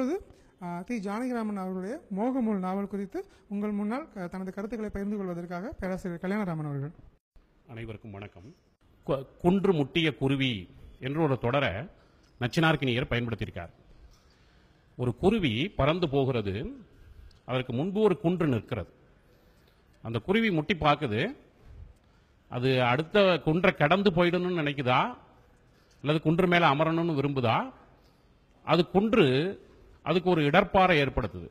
இப்பொழுது ஆ, தி ஜானகிராமன் அவர்களுடைய மோகமுல் நாவல் குறித்து உங்கள் முன்னால் க- தனது கருத்துக்களை பகிர்ந்து கொள்வதற்காக பேராசிரியர் கல்யாணராமன் அவர்கள் அனைவருக்கும் வணக்கம் கு- குன்று முட்டிய குருவி என்ற ஒரு தொடரை நச்சினார்க்கினியர் பயன்படுத்தியிருக்கார் ஒரு குருவி பறந்து போகிறது அதற்கு முன்பு ஒரு குன்று நிற்கிறது அந்த குருவி முட்டி பார்க்குது அது அடுத்த குன்றை கடந்து போயிடணும்னு நினைக்குதா அல்லது குன்று மேலே அமரணும்னு விரும்புதா அது குன்று அதுக்கு ஒரு இடர்பாறை ஏற்படுத்துது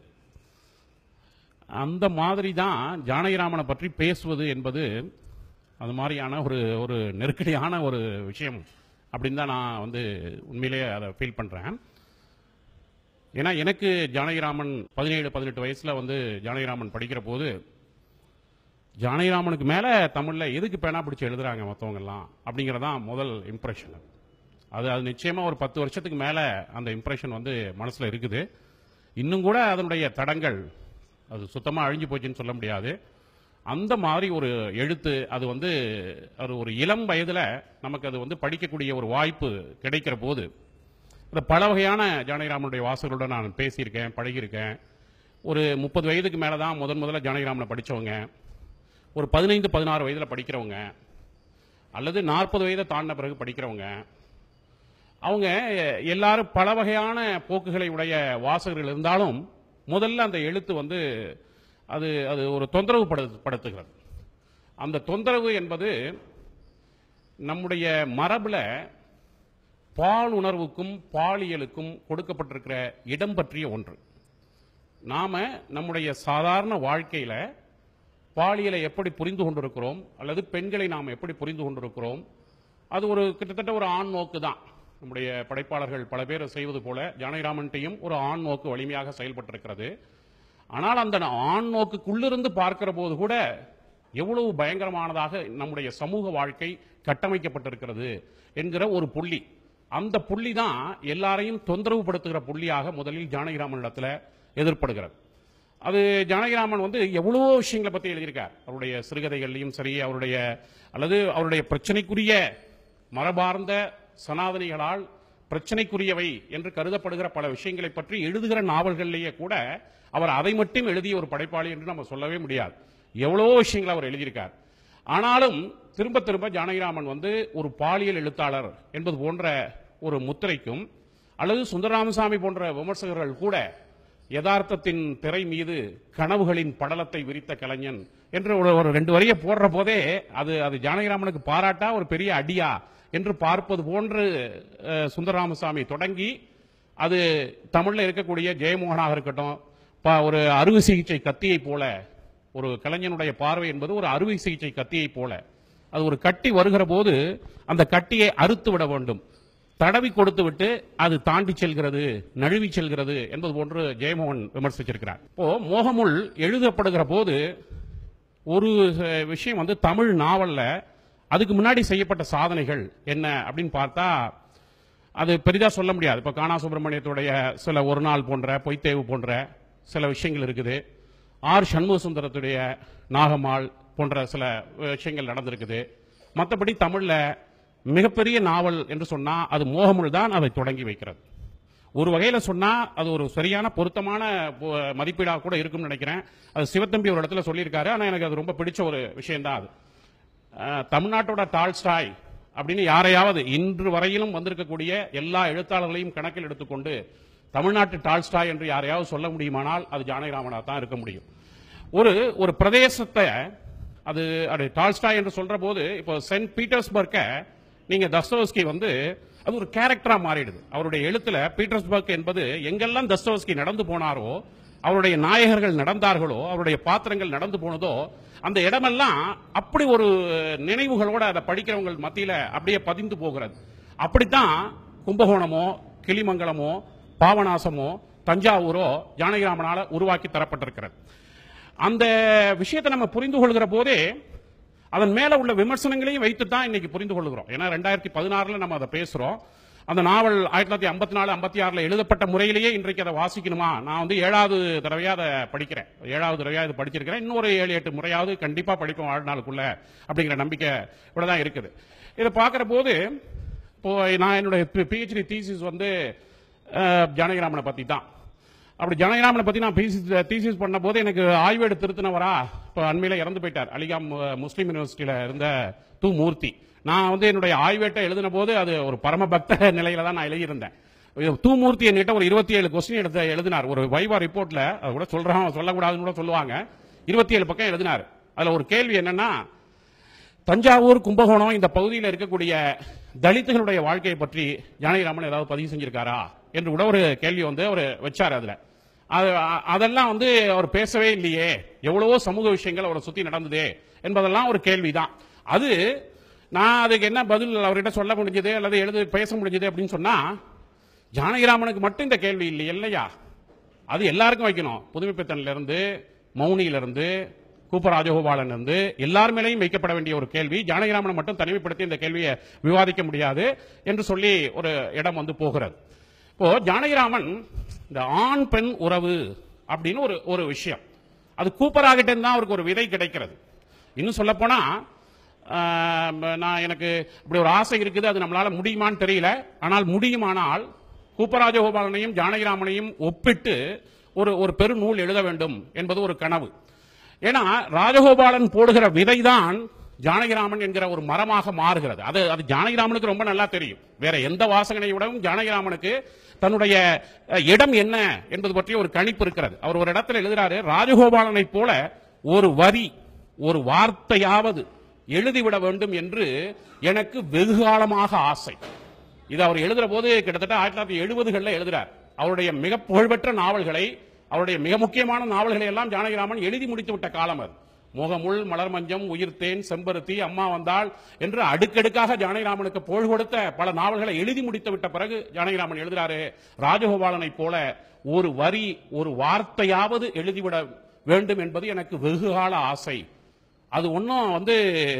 அந்த மாதிரி தான் ஜானகிராமனை பற்றி பேசுவது என்பது அது மாதிரியான ஒரு ஒரு நெருக்கடியான ஒரு விஷயம் அப்படின்னு தான் நான் வந்து உண்மையிலேயே அதை ஃபீல் பண்ணுறேன் ஏன்னா எனக்கு ஜானகிராமன் பதினேழு பதினெட்டு வயசில் வந்து ஜானகிராமன் படிக்கிற போது ஜானகிராமனுக்கு மேலே தமிழில் எதுக்கு பேனா பிடிச்சி எழுதுறாங்க மற்றவங்கெல்லாம் அப்படிங்கிறதான் முதல் இம்ப்ரெஷன் அது அது நிச்சயமாக ஒரு பத்து வருஷத்துக்கு மேலே அந்த இம்ப்ரெஷன் வந்து மனசில் இருக்குது இன்னும் கூட அதனுடைய தடங்கள் அது சுத்தமாக அழிஞ்சு போச்சுன்னு சொல்ல முடியாது அந்த மாதிரி ஒரு எழுத்து அது வந்து அது ஒரு இளம் வயதில் நமக்கு அது வந்து படிக்கக்கூடிய ஒரு வாய்ப்பு கிடைக்கிற போது அந்த பல வகையான ஜானகிராமனுடைய வாசகர்களோட நான் பேசியிருக்கேன் பழகியிருக்கேன் ஒரு முப்பது வயதுக்கு மேலே தான் முதன் முதல்ல ஜானகிராமனை படித்தவங்க ஒரு பதினைந்து பதினாறு வயதில் படிக்கிறவங்க அல்லது நாற்பது வயதை தாண்டின பிறகு படிக்கிறவங்க அவங்க எல்லாரும் பல வகையான போக்குகளை உடைய வாசகர்கள் இருந்தாலும் முதல்ல அந்த எழுத்து வந்து அது அது ஒரு தொந்தரவு படு- படுத்துகிறது அந்த தொந்தரவு என்பது நம்முடைய மரபுல பால் உணர்வுக்கும் பாலியலுக்கும் கொடுக்கப்பட்டிருக்கிற இடம் பற்றிய ஒன்று நாம நம்முடைய சாதாரண வாழ்க்கையில பாலியலை எப்படி புரிந்து கொண்டிருக்கிறோம் அல்லது பெண்களை நாம் எப்படி புரிந்து கொண்டிருக்கிறோம் அது ஒரு கிட்டத்தட்ட ஒரு ஆண் நோக்கு தான் நம்முடைய படைப்பாளர்கள் பல பேர் செய்வது போல ஜானகிராமன்ட்டையும் ஒரு ஆண் நோக்கு வலிமையாக செயல்பட்டிருக்கிறது ஆனால் அந்த ஆண் நோக்குக்குள்ளிருந்து பார்க்கிற போது கூட எவ்வளவு பயங்கரமானதாக நம்முடைய சமூக வாழ்க்கை கட்டமைக்கப்பட்டிருக்கிறது என்கிற ஒரு புள்ளி அந்த புள்ளி தான் எல்லாரையும் தொந்தரவுபடுத்துகிற புள்ளியாக முதலில் ஜானகிராமனிடத்துல எதிர்ப்படுகிறது அது ஜானகிராமன் வந்து எவ்வளவோ விஷயங்களை பத்தி எழுதியிருக்கார் அவருடைய சிறுகதைகள்லையும் சரி அவருடைய அல்லது அவருடைய பிரச்சனைக்குரிய மரபார்ந்த சனாதனிகளால் பிரச்சனைக்குரியவை என்று கருதப்படுகிற பல விஷயங்களை பற்றி எழுதுகிற நாவல்களிலேயே கூட அவர் அதை மட்டும் எழுதிய ஒரு படைப்பாளி என்று நம்ம சொல்லவே முடியாது எவ்வளவோ விஷயங்களை அவர் எழுதியிருக்கார் ஆனாலும் திரும்ப திரும்ப ஜானகிராமன் வந்து ஒரு பாலியல் எழுத்தாளர் என்பது போன்ற ஒரு முத்திரைக்கும் அல்லது சுந்தரராமசாமி போன்ற விமர்சகர்கள் கூட யதார்த்தத்தின் திரை மீது கனவுகளின் படலத்தை விரித்த கலைஞன் என்று ஒரு ஒரு ரெண்டு வரியை போடுற போதே அது அது ஜானகிராமனுக்கு பாராட்டா ஒரு பெரிய அடியா என்று பார்ப்பது போன்று அஹ், சுந்தரராமசாமி தொடங்கி அது தமிழ்ல இருக்கக்கூடிய ஜெயமோகனாக இருக்கட்டும் ப- ஒரு அறுவை சிகிச்சை கத்தியை போல ஒரு கலைஞனுடைய பார்வை என்பது ஒரு அறுவை சிகிச்சை கத்தியை போல அது ஒரு கட்டி வருகிற போது அந்த கட்டியை அறுத்து விட வேண்டும் தடவி கொடுத்து விட்டு அது தாண்டி செல்கிறது நழுவி செல்கிறது என்பது போன்று ஜெயமோகன் விமர்சிச்சிருக்கிறார் இப்போ மோகமுல் எழுதப்படுகிற போது ஒரு அஹ், விஷயம் வந்து தமிழ் நாவல்ல அதுக்கு முன்னாடி செய்யப்பட்ட சாதனைகள் என்ன அப்படின்னு பார்த்தா அது பெரிதா சொல்ல முடியாது இப்ப கானா சுப்பிரமணியத்துடைய சில ஒரு நாள் போன்ற பொய்த்தேவு போன்ற சில விஷயங்கள் இருக்குது ஆர் சண்முக சுந்தரத்துடைய நாகம்மாள் போன்ற சில விஷயங்கள் நடந்திருக்குது மற்றபடி தமிழ்ல மிகப்பெரிய நாவல் என்று சொன்னா அது மோகமுள் தான் அதை தொடங்கி வைக்கிறது ஒரு வகையில சொன்னா அது ஒரு சரியான பொருத்தமான பொ- மதிப்பீடா கூட இருக்கும்னு நினைக்கிறேன் அது சிவத்தம்பி ஒரு இடத்துல சொல்லியிருக்காரு ஆனா எனக்கு அது ரொம்ப பிடிச்ச ஒரு விஷயம்தான் அது அஹ், தமிழ்நாட்டோட டால்ஸ்டாய் அப்படின்னு யாரையாவது இன்று வரையிலும் வந்திருக்கக்கூடிய எல்லா எழுத்தாளர்களையும் கணக்கில் எடுத்துக்கொண்டு தமிழ்நாட்டு டால்ஸ்டாய் என்று யாரையாவது சொல்ல முடியுமானால் அது ஜானகிராமனா தான் இருக்க முடியும் ஒரு ஒரு பிரதேசத்தை அது அது டால்ஸ்டாய் என்று சொல்ற போது இப்போ சென்ட் பீட்டர்ஸ்பர்க்க நீங்க தஸ்தோஸ்கி வந்து அது ஒரு கேரக்டரா மாறிடுது அவருடைய எழுத்துல பீட்டர்ஸ்பர்க் என்பது எங்கெல்லாம் தஸ்தோஸ்கி நடந்து போனாரோ அவருடைய நாயகர்கள் நடந்தார்களோ அவருடைய பாத்திரங்கள் நடந்து போனதோ அந்த இடமெல்லாம் அப்படி ஒரு நினைவுகளோட அதை படிக்கிறவங்க மத்தியில அப்படியே பதிந்து போகிறது அப்படித்தான் கும்பகோணமோ கிளிமங்கலமோ பாவநாசமோ தஞ்சாவூரோ ஜானகிராமனால உருவாக்கி தரப்பட்டிருக்கிறது அந்த விஷயத்தை நம்ம புரிந்து கொள்கிற போதே அதன் மேல உள்ள விமர்சனங்களையும் வைத்து தான் இன்னைக்கு புரிந்து கொள்கிறோம் ஏன்னா ரெண்டாயிரத்தி பதினாறுல நம்ம அதை பேசுறோம் அந்த நாவல் ஆயிரத்தி தொள்ளாயிரத்தி ஐம்பத்தி நாலு ஐம்பத்தி ஆறுல எழுதப்பட்ட முறையிலேயே இன்றைக்கு அதை வாசிக்கணுமா நான் வந்து ஏழாவது தடவையா அதை படிக்கிறேன் ஏழாவது தடவையா இது படிச்சிருக்கிறேன் இன்னொரு ஏழு எட்டு முறையாவது கண்டிப்பா படிப்போம் வாழ்நாளுக்குள்ள அப்படிங்கிற நம்பிக்கை இவ்வளவுதான் இருக்குது இதை பார்க்கிற போது இப்போ நான் என்னுடைய பிஹெச்டி தீசிஸ் வந்து அஹ், ஜானகிராமனை பத்தி தான் அப்படி ஜனகிராமனை பத்தி நான் தீசிஸ் பண்ண போது எனக்கு ஆய்வேடு திருத்தினவரா இப்போ அண்மையில இறந்து போயிட்டார் அலிகாம் மு- முஸ்லீம் யூனிவர்சிட்டியில இருந்த து மூர்த்தி நான் வந்து என்னுடைய ஆய்வேட்டை எழுதின போது அது ஒரு பரம பக்த நிலையில தான் நான் எழுதியிருந்தேன் இது தூமூர்த்தி என்கிட்ட ஒரு இருபத்தி ஏழு கொஸ்டின் எடுத்து எழுதினார் ஒரு வைவா ரிப்போர்ட்ல அது கூட சொல்றான் சொல்லக்கூடாதுன்னு கூட சொல்லுவாங்க இருபத்தி ஏழு பக்கம் எழுதினார் அதுல ஒரு கேள்வி என்னன்னா தஞ்சாவூர் கும்பகோணம் இந்த பகுதியில் இருக்கக்கூடிய தலித்துகளுடைய வாழ்க்கையை பற்றி ஜானகிராமன் ஏதாவது பதிவு செஞ்சிருக்காரா என்று கூட ஒரு கேள்வி வந்து அவர் வச்சார் அதுல அது அ- அதெல்லாம் வந்து அவர் பேசவே இல்லையே எவ்வளவோ சமூக விஷயங்கள் அவரை சுத்தி நடந்ததே என்பதெல்லாம் ஒரு கேள்விதான் அது நான் அதுக்கு என்ன பதில் அவர்கிட்ட சொல்ல முடிஞ்சது அல்லது எழுத பேச முடிஞ்சது அப்படின்னு சொன்னா ஜானகிராமனுக்கு மட்டும் இந்த கேள்வி இல்லை இல்லையா அது எல்லாருக்கும் வைக்கணும் புதுமைப்பித்தன்ல இருந்து மௌனியில இருந்து கூப்ப ராஜகோபாலன் இருந்து எல்லார் மேலேயும் வைக்கப்பட வேண்டிய ஒரு கேள்வி ஜானகிராமனை மட்டும் தனிமைப்படுத்தி இந்த கேள்வியை விவாதிக்க முடியாது என்று சொல்லி ஒரு இடம் வந்து போகிறது இப்போ ஜானகிராமன் இந்த ஆண் பெண் உறவு அப்படின்னு ஒரு ஒரு விஷயம் அது கூப்பராகிட்ட தான் அவருக்கு ஒரு விதை கிடைக்கிறது இன்னும் சொல்ல போனா ஆஹ், நான் எனக்கு இப்படி ஒரு ஆசை இருக்குது அது நம்மளால முடியுமான்னு தெரியல ஆனால் முடியுமானால் கூப்பராஜகோபாலனையும் ஜானகிராமனையும் ஒப்பிட்டு ஒரு ஒரு பெருநூல் எழுத வேண்டும் என்பது ஒரு கனவு ஏன்னா ராஜகோபாலன் போடுகிற விதைதான் ஜானகிராமன் என்கிற ஒரு மரமாக மாறுகிறது அது அது ஜானகிராமனுக்கு ரொம்ப நல்லா தெரியும் வேற எந்த வாசகனை விடவும் ஜானகிராமனுக்கு தன்னுடைய அஹ், இடம் என்ன என்பது பற்றி ஒரு கணிப்பு இருக்கிறது அவர் ஒரு இடத்துல எழுதுறாரு ராஜகோபாலனை போல ஒரு வரி ஒரு வார்த்தையாவது எழுதிவிட வேண்டும் என்று எனக்கு வெகு காலமாக ஆசை இது அவர் எழுதுற போது கிட்டத்தட்ட ஆயிரத்தி தொள்ளாயிரத்தி எழுபதுகளில் எழுதுறார் அவருடைய மிக புகழ்பெற்ற நாவல்களை அவருடைய மிக முக்கியமான நாவல்களை எல்லாம் ஜானகிராமன் எழுதி முடித்து விட்ட காலம் அது முகமுள் மலர் மஞ்சம் உயிர்த்தேன் செம்பருத்தி அம்மா வந்தாள் என்று அடுக்கடுக்காக ஜானகிராமனுக்கு புகழ் கொடுத்த பல நாவல்களை எழுதி முடித்து விட்ட பிறகு ஜானகிராமன் எழுதுறாரு ராஜகோபாலனை போல ஒரு வரி ஒரு வார்த்தையாவது எழுதிவிட வேண்டும் என்பது எனக்கு வெகுகால ஆசை அது ஒன்றும் வந்து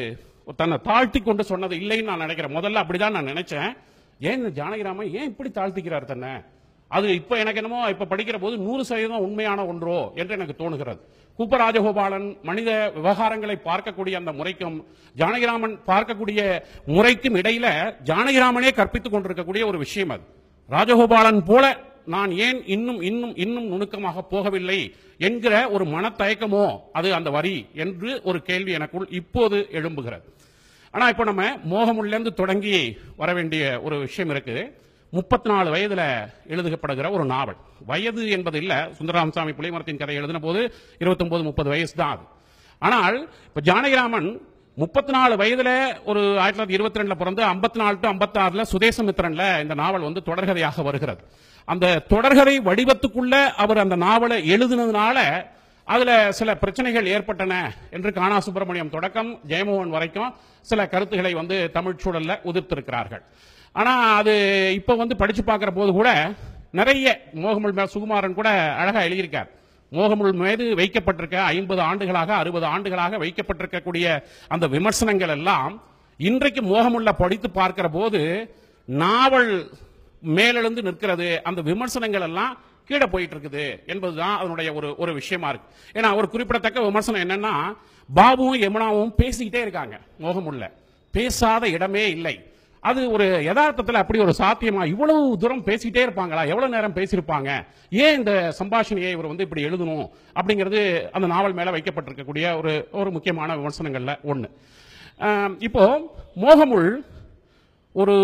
தன்னை தாழ்த்தி கொண்டு சொன்னது இல்லைன்னு நான் நினைக்கிறேன் முதல்ல அப்படிதான் நான் நினைச்சேன் ஏன் இந்த ஜானகிராமன் ஏன் இப்படி தாழ்த்திக்கிறார் தன்னை அது இப்ப எனக்கு என்னமோ இப்ப படிக்கிற போது நூறு சதவீதம் உண்மையான ஒன்றோ என்று எனக்கு தோணுகிறது கூப்ப ராஜகோபாலன் மனித விவகாரங்களை பார்க்கக்கூடிய அந்த முறைக்கும் ஜானகிராமன் பார்க்கக்கூடிய முறைக்கும் இடையில ஜானகிராமனே கற்பித்துக் கொண்டிருக்கக்கூடிய ஒரு விஷயம் அது ராஜகோபாலன் போல நான் ஏன் இன்னும் இன்னும் இன்னும் நுணுக்கமாக போகவில்லை என்கிற ஒரு மனத்தயக்கமோ அது அந்த வரி என்று ஒரு கேள்வி எனக்குள் இப்போது எழும்புகிறது ஆனா இப்போ நம்ம மோகமுல்லேருந்து தொடங்கி வர வேண்டிய ஒரு விஷயம் இருக்கு முப்பத்தி நாலு வயதுல எழுதப்படுகிற ஒரு நாவல் வயது என்பது இல்ல சுந்தரராமசாமி புலிமரத்தின் கதை எழுதின போது இருபத்தொன்பது முப்பது வயசு தான் அது ஆனால் இப்ப ஜானகிராமன் முப்பத்தி நாலு வயதுல ஒரு ஆயிரத்தி தொள்ளாயிரத்தி இருபத்தி ரெண்டுல பிறந்து ஐம்பத்தி நாலு டு ஐம்பத்தி ஆறுல சுதேசமித்திரன்ல இந்த நாவல் வந்து தொடர்கதையாக வருகிறது அந்த தொடர்கதை வடிவத்துக்குள்ள அவர் அந்த நாவலை எழுதினதுனால அதுல சில பிரச்சனைகள் ஏற்பட்டன என்று காணா சுப்பிரமணியம் தொடக்கம் ஜெயமோகன் வரைக்கும் சில கருத்துக்களை வந்து தமிழ் சூழல்ல உதிர்த்திருக்கிறார்கள் ஆனா அது இப்ப வந்து படிச்சு பார்க்கிற போது கூட நிறைய மோகமுல் மே- சுகுமாரன் கூட அழகா எழுதியிருக்கார் மோகமுல் மீது வைக்கப்பட்டிருக்க ஐம்பது ஆண்டுகளாக அறுபது ஆண்டுகளாக வைக்கப்பட்டிருக்கக்கூடிய அந்த விமர்சனங்கள் எல்லாம் இன்றைக்கு மோகமுல்ல படித்து பார்க்கிற போது நாவல் மேலெழுந்து நிற்கிறது அந்த விமர்சனங்கள் எல்லாம் கீழே போயிட்டு இருக்குது என்பதுதான் அதனுடைய ஒரு ஒரு விஷயமா இருக்கு ஏன்னா ஒரு குறிப்பிடத்தக்க விமர்சனம் என்னன்னா பாபுவும் யமுனாவும் பேசிக்கிட்டே இருக்காங்க மோகமுல்ல பேசாத இடமே இல்லை அது ஒரு யதார்த்தத்தில் அப்படி ஒரு சாத்தியமா இவ்வளவு தூரம் பேசிட்டே இருப்பாங்களா எவ்வளவு நேரம் பேசியிருப்பாங்க ஏன் இந்த சம்பாஷணையை இவர் வந்து இப்படி எழுதணும் அப்படிங்கிறது அந்த நாவல் மேல வைக்கப்பட்டிருக்கக்கூடிய ஒரு ஒரு முக்கியமான விமர்சனங்கள்ல ஒண்ணு ஆம், இப்போ மோகமுள் ஒரு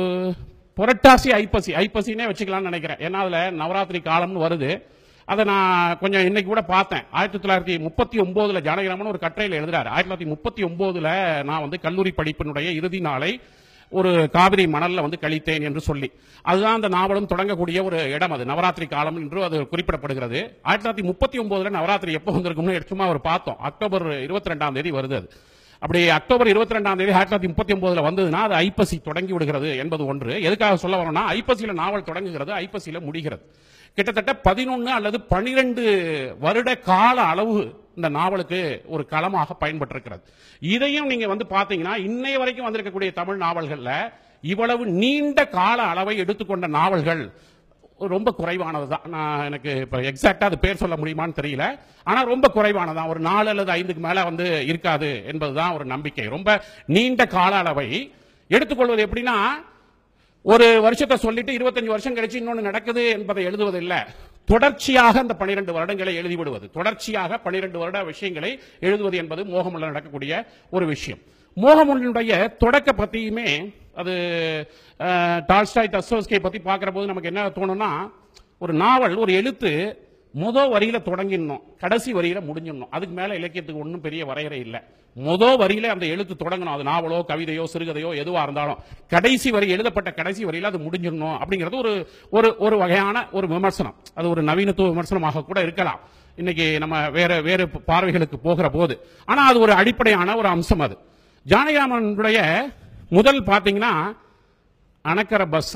புரட்டாசி ஐப்பசி ஐப்பசினே வச்சுக்கலாம்னு நினைக்கிறேன் ஏன்னா அதுல நவராத்திரி காலம்னு வருது அதை நான் கொஞ்சம் இன்னைக்கு கூட பார்த்தேன் ஆயிரத்தி தொள்ளாயிரத்தி முப்பத்தி ஒன்பதுல ஜானகிராமன் ஒரு கட்டுரையில் எழுதுறாரு ஆயிரத்தி தொள்ளாயிரத்தி முப்பத்தி ஒன்பதுல நான் வந்து கல்லூரி படிப்பினுடைய இறுதி நாளை ஒரு காவிரி மணல்ல வந்து கழித்தேன் என்று சொல்லி அதுதான் அந்த நாவலும் தொடங்கக்கூடிய ஒரு இடம் அது நவராத்திரி காலம் என்று அது குறிப்பிடப்படுகிறது ஆயிரத்தி தொள்ளாயிரத்தி முப்பத்தி ஒன்பதுல நவராத்திரி எப்போ வந்திருக்கும்னு சும்மா ஒரு பார்த்தோம் அக்டோபர் இருபத்தி ரெண்டாம் தேதி வருது அது அப்படி அக்டோபர் இருபத்தி ரெண்டாம் தேதி ஆயிரத்தி தொள்ளாயிரத்தி முப்பத்தி ஒன்பதுல வந்ததுன்னா அது ஐப்பசி தொடங்கி விடுகிறது என்பது ஒன்று எதுக்காக சொல்ல வரோம்னா ஐப்பசியில நாவல் தொடங்குகிறது ஐப்பசியில முடிகிறது கிட்டத்தட்ட பதினொன்னு அல்லது பனிரெண்டு வருட கால அளவு இந்த நாவலுக்கு ஒரு களமாக பயன்பட்டிருக்கிறது இதையும் நீங்க வந்து பாத்தீங்கன்னா இன்னைய வரைக்கும் வந்திருக்கக்கூடிய தமிழ் நாவல்கள்ல இவ்வளவு நீண்ட கால அளவை எடுத்துக்கொண்ட நாவல்கள் ரொம்ப குறைவானதுதான் நான் எனக்கு இப்ப எக்ஸாக்டா அது பேர் சொல்ல முடியுமான்னு தெரியல ஆனா ரொம்ப குறைவானதான் ஒரு நாலு அல்லது ஐந்துக்கு மேல வந்து இருக்காது என்பதுதான் ஒரு நம்பிக்கை ரொம்ப நீண்ட கால அளவை எடுத்துக்கொள்வது எப்படின்னா ஒரு வருஷத்தை சொல்லிட்டு இருபத்தஞ்சு வருஷம் கழிச்சு இன்னொன்னு நடக்குது என்பதை எழுதுவதில்ல தொடர்ச்சியாக அந்த பனிரெண்டு வருடங்களை எழுதிவிடுவது தொடர்ச்சியாக பனிரெண்டு வருட விஷயங்களை எழுதுவது என்பது மோகமுள்ள நடக்கக்கூடிய ஒரு விஷயம் மோகமுல்லுடைய தொடக்க பத்தியுமே அது அஹ், டால்ஸ்டாய் தஸ்தோஸ்கை பத்தி பார்க்கிற போது நமக்கு என்ன தோணும்னா ஒரு நாவல் ஒரு எழுத்து முத வரியில தொடங்கிடணும் கடைசி வரியில முடிஞ்சிடணும் அதுக்கு மேல இலக்கியத்துக்கு ஒன்றும் பெரிய வரையறை இல்லை முத வரியில அந்த எழுத்து தொடங்கணும் அது நாவலோ கவிதையோ சிறுகதையோ எதுவா இருந்தாலும் கடைசி வரி எழுதப்பட்ட கடைசி வரியில அது முடிஞ்சிடணும் அப்படிங்கிறது ஒரு ஒரு ஒரு வகையான ஒரு விமர்சனம் அது ஒரு நவீனத்துவ விமர்சனமாக கூட இருக்கலாம் இன்னைக்கு நம்ம வேற வேறு பார்வைகளுக்கு போகிற போது ஆனா அது ஒரு அடிப்படையான ஒரு அம்சம் அது ஜானகிராமனுடைய முதல் பாத்தீங்கன்னா அணக்கரை பஸ்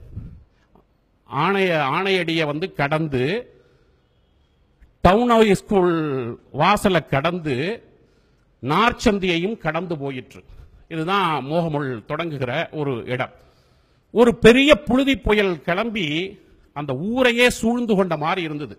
ஆணைய ஆணையடியை வந்து கடந்து டவுன் ஹை ஸ்கூல் வாசலை கடந்து நார்ச்சந்தியையும் கடந்து போயிற்று இதுதான் மோகமுள் தொடங்குகிற ஒரு இடம் ஒரு பெரிய புழுதி புயல் கிளம்பி அந்த ஊரையே சூழ்ந்து கொண்ட மாதிரி இருந்தது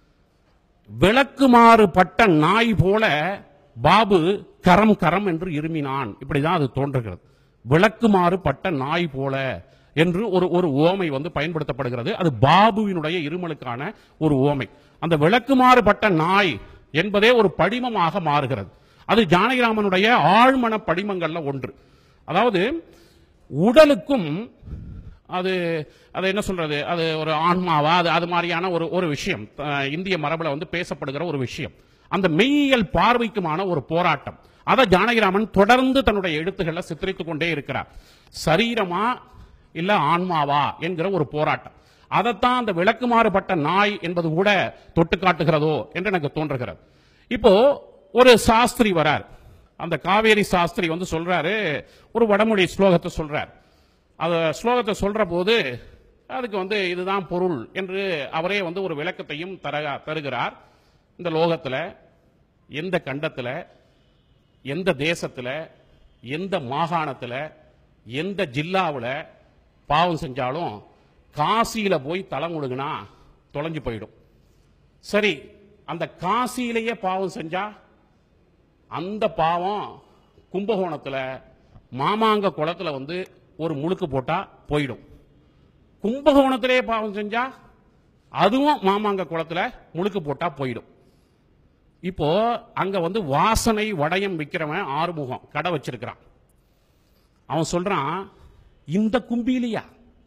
விளக்குமாறு பட்ட நாய் போல பாபு கரம் கரம் என்று இருமினான் இப்படிதான் அது தோன்றுகிறது விளக்குமாறு பட்ட நாய் போல என்று ஒரு ஒரு ஓமை வந்து பயன்படுத்தப்படுகிறது அது பாபுவினுடைய இருமலுக்கான ஒரு ஓமை அந்த விளக்குமாறு பட்ட நாய் என்பதே ஒரு படிமமாக மாறுகிறது அது ஜானகிராமனுடைய ஆழ்மன படிமங்கள்ல ஒன்று அதாவது உடலுக்கும் அது அது என்ன சொல்றது அது ஒரு ஆன்மாவா அது அது மாதிரியான ஒரு ஒரு விஷயம் அஹ், இந்திய மரபுல வந்து பேசப்படுகிற ஒரு விஷயம் அந்த மெய்யியல் பார்வைக்குமான ஒரு போராட்டம் அதை ஜானகிராமன் தொடர்ந்து தன்னுடைய எழுத்துக்களை சித்தரித்துக் கொண்டே இருக்கிறார் சரீரமா இல்ல ஆன்மாவா என்கிற ஒரு போராட்டம் அதைத்தான் அந்த விளக்குமாறுபட்ட நாய் என்பது கூட தொட்டு காட்டுகிறதோ என்று எனக்கு தோன்றுகிறது இப்போ ஒரு சாஸ்திரி வரார் அந்த காவேரி சாஸ்திரி வந்து சொல்றாரு ஒரு வடமொழி ஸ்லோகத்தை சொல்றார் அந்த ஸ்லோகத்தை சொல்ற போது அதுக்கு வந்து இதுதான் பொருள் என்று அவரே வந்து ஒரு விளக்கத்தையும் தர தருகிறார் இந்த லோகத்துல எந்த கண்டத்துல எந்த தேசத்துல எந்த மாகாணத்துல எந்த ஜில்லாவுல பாவம் செஞ்சாலும் காசியில போய் தலை முழுகுனா தொலைஞ்சு போயிடும் சரி அந்த காசியிலேயே பாவம் செஞ்சா அந்த பாவம் கும்பகோணத்துல மாமாங்க குளத்துல வந்து ஒரு முழுக்கு போட்டா போயிடும் கும்பகோணத்திலே பாவம் செஞ்சா அதுவும் மாமாங்க குளத்துல முழுக்கு போட்டா போயிடும் இப்போ அங்க வந்து வாசனை வடயம் விற்கிறவன் ஆறுமுகம் கடை வச்சிருக்கிறான் அவன் சொல்றான் இந்த கும்பியிலையா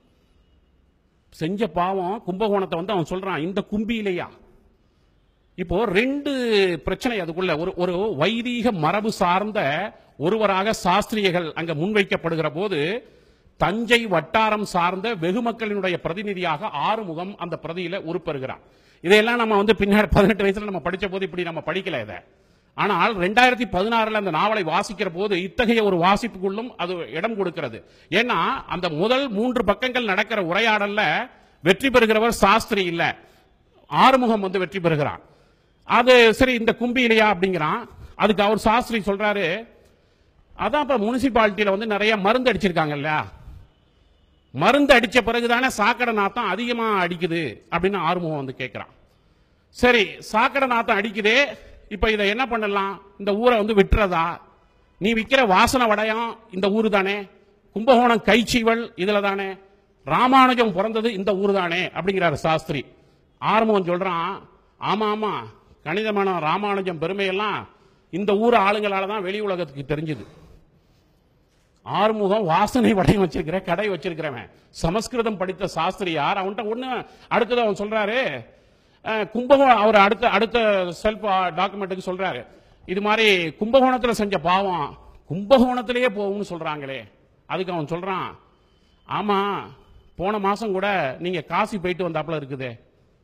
செஞ்ச பாவம் கும்பகோணத்தை வந்து அவன் சொல்றான் இந்த கும்பியிலையா இப்போ ரெண்டு பிரச்சனை அதுக்குள்ள ஒரு ஒரு வைதீக மரபு சார்ந்த ஒருவராக சாஸ்திரியர்கள் அங்க முன்வைக்கப்படுகிற போது தஞ்சை வட்டாரம் சார்ந்த வெகு மக்களினுடைய பிரதிநிதியாக ஆறுமுகம் அந்த பிரதியில உருப்பெறுகிறார் இதையெல்லாம் நம்ம வந்து பின்னாடி பதினெட்டு வயசுல நம்ம படிச்ச போது இப்படி நம்ம படிக்கல இதை ஆனால் ரெண்டாயிரத்தி பதினாறுல அந்த நாவலை வாசிக்கிற போது இத்தகைய ஒரு வாசிப்புக்குள்ளும் அது இடம் கொடுக்கிறது ஏன்னா அந்த முதல் மூன்று பக்கங்கள் நடக்கிற உரையாடல்ல வெற்றி பெறுகிறவர் சாஸ்திரி இல்ல ஆறுமுகம் வந்து வெற்றி பெறுகிறான் அது சரி இந்த கும்பி இல்லையா அப்படிங்கிறான் அதுக்கு அவர் சாஸ்திரி சொல்றாரு அதான் இப்ப முனிசிபாலிட்டியில வந்து நிறைய மருந்து அடிச்சிருக்காங்கல்ல மருந்து அடிச்ச பிறகுதானே சாக்கடை நாத்தம் அதிகமா அடிக்குது அப்படின்னு ஆறுமுகம் வந்து கேட்கிறான் சரி சாக்கடை நாத்தம் அடிக்குதே இப்ப இதை என்ன பண்ணலாம் இந்த ஊரை வந்து விட்டுறதா நீ விக்கிற வாசனை வடையம் இந்த ஊரு தானே கும்பகோணம் கைச்சிவள் இதுல தானே ராமானுஜம் பிறந்தது இந்த ஊர் தானே அப்படிங்கிறாரு சாஸ்திரி ஆறுமுகம் சொல்றான் ஆமா ஆமா கணிதமான ராமானுஜம் பெருமையெல்லாம் இந்த ஊர் ஆளுங்களால தான் வெளி உலகத்துக்கு தெரிஞ்சது ஆறுமுகம் வாசனை வடையம் வச்சிருக்கிற கடை வச்சிருக்கிறவன் சமஸ்கிருதம் படித்த சாஸ்திரியார் அவன்கிட்ட ஒண்ணு அடுத்தது அவன் சொல்றாரு அஹ், கும்பகோணம் அவர் அடுத்த அடுத்த செல்ஃப் டாக்குமெண்ட்டுக்கு சொல்றாரு இது மாதிரி கும்பகோணத்துல செஞ்ச பாவம் கும்பகோணத்திலேயே போகும்னு சொல்றாங்களே அதுக்கு அவன் சொல்றான் ஆமா போன மாசம் கூட நீங்க காசி போயிட்டு வந்தாப்புல இருக்குதே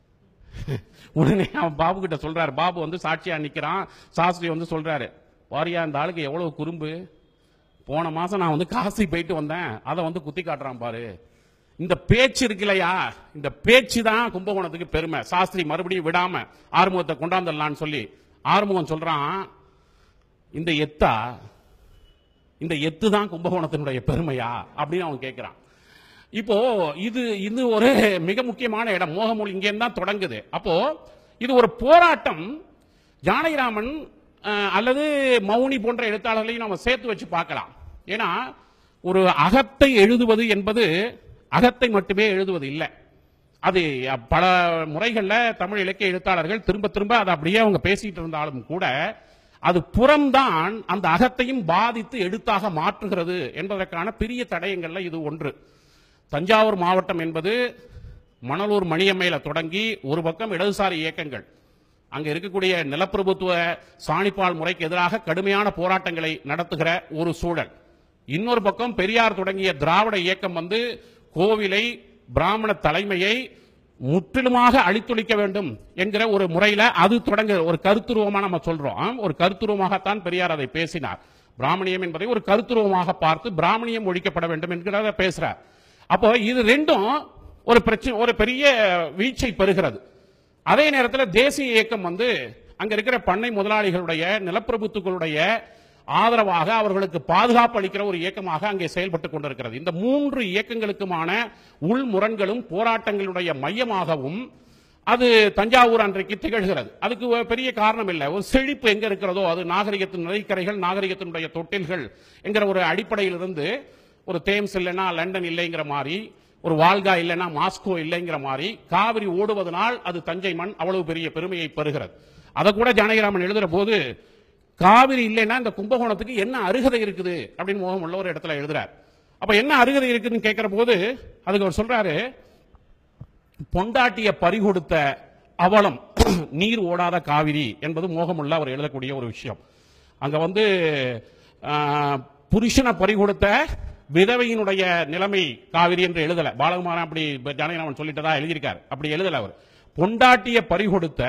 உடனே அவன் பாபு கிட்ட சொல்றாரு பாபு வந்து சாட்சியா நிக்கிறான் சாஸ்திரி வந்து சொல்றாரு வாரியா இந்த ஆளுக்கு எவ்வளவு குறும்பு போன மாசம் நான் வந்து காசி போயிட்டு வந்தேன் அதை வந்து குத்தி காட்டுறான் பாரு இந்த பேச்சு இருக்கு இல்லையா இந்த பேச்சு தான் கும்பகோணத்துக்கு பெருமை சாஸ்திரி மறுபடியும் விடாம ஆறுமுகத்தை கொண்டாந்துடலான்னு சொல்லி ஆறுமுகம் சொல்றான் இந்த எத்தா இந்த எத்து தான் கும்பகோணத்தினுடைய பெருமையா அப்படின்னு அவன் கேட்கிறான் இப்போ இது இது ஒரு மிக முக்கியமான இடம் மோகமொழி இங்கே தான் தொடங்குது அப்போ இது ஒரு போராட்டம் ஜானகிராமன் அஹ், அல்லது மௌனி போன்ற எழுத்தாளர்களையும் நம்ம சேர்த்து வச்சு பார்க்கலாம் ஏன்னா ஒரு அகத்தை எழுதுவது என்பது அகத்தை மட்டுமே எழுதுவது இல்லை அது அ, பல முறைகள்ல தமிழ் இலக்கிய எழுத்தாளர்கள் திரும்ப திரும்ப அதை அப்படியே அவங்க பேசிட்டு இருந்தாலும் கூட அது புறம்தான் அந்த அகத்தையும் பாதித்து எழுத்தாக மாற்றுகிறது என்பதற்கான பெரிய தடயங்கள்ல இது ஒன்று தஞ்சாவூர் மாவட்டம் என்பது மணலூர் மணியம்மையில தொடங்கி ஒரு பக்கம் இடதுசாரி இயக்கங்கள் அங்க இருக்கக்கூடிய நிலப்பிரபுத்துவ சாணிப்பால் முறைக்கு எதிராக கடுமையான போராட்டங்களை நடத்துகிற ஒரு சூழல் இன்னொரு பக்கம் பெரியார் தொடங்கிய திராவிட இயக்கம் வந்து கோவிலை பிராமண தலைமையை முற்றிலுமாக அழித்தொழிக்க வேண்டும் என்கிற ஒரு முறையில அது தொடங்க ஒரு கருத்துருவமா நம்ம சொல்றோம் ஆம், ஒரு கருத்துருவமாகத்தான் பெரியார் அதை பேசினார் பிராமணியம் என்பதை ஒரு கருத்துருவமாக பார்த்து பிராமணியம் ஒழிக்கப்பட வேண்டும் என்கிறத பேசுறார் அப்போ இது ரெண்டும் ஒரு பிரச்சனை ஒரு பெரிய வீச்சை பெறுகிறது அதே நேரத்தில் தேசிய இயக்கம் வந்து அங்க இருக்கிற பண்ணை முதலாளிகளுடைய நிலப்பிரபுத்துக்களுடைய ஆதரவாக அவர்களுக்கு பாதுகாப்பு அளிக்கிற ஒரு இயக்கமாக அங்கே செயல்பட்டுக் கொண்டிருக்கிறது இந்த மூன்று இயக்கங்களுக்குமான உள் முரண்களும் போராட்டங்களுடைய மையமாகவும் அது தஞ்சாவூர் அன்றைக்கு திகழ்கிறது அதுக்கு ஒரு பெரிய காரணம் இல்லை ஒரு செழிப்பு எங்க இருக்கிறதோ அது நாகரிகத்தின் நிலைக்கரைகள் நாகரிகத்தினுடைய தொட்டில்கள் என்கிற ஒரு அடிப்படையிலிருந்து ஒரு தேம்ஸ் இல்லைன்னா லண்டன் இல்லைங்கிற மாதிரி ஒரு வால்கா இல்லைன்னா மாஸ்கோ இல்லைங்கிற மாதிரி காவிரி ஓடுவதனால் அது தஞ்சை மண் அவ்வளவு பெரிய பெருமையை பெறுகிறது அதை கூட ஜானகிராமன் எழுதுற போது காவிரி இல்லைன்னா இந்த கும்பகோணத்துக்கு என்ன அருகதை இருக்குது அப்படின்னு மோகம் உள்ள ஒரு இடத்துல எழுதுறார் அப்ப என்ன அருகதை இருக்குன்னு கேட்கிற போது அதுக்கு அவர் சொல்றாரு பொண்டாட்டிய பறிகொடுத்த அவலம் நீர் ஓடாத காவிரி என்பது மோகமுள்ள அவர் எழுதக்கூடிய ஒரு விஷயம் அங்க வந்து ஆஹ், புருஷனை பறிகொடுத்த விதவையினுடைய நிலைமை காவிரி என்று எழுதல பாலகுமாரன் அப்படி ஜானகிராமன் சொல்லிட்டதா எழுதியிருக்காரு அப்படி எழுதல அவர் பொண்டாட்டிய பறிகொடுத்த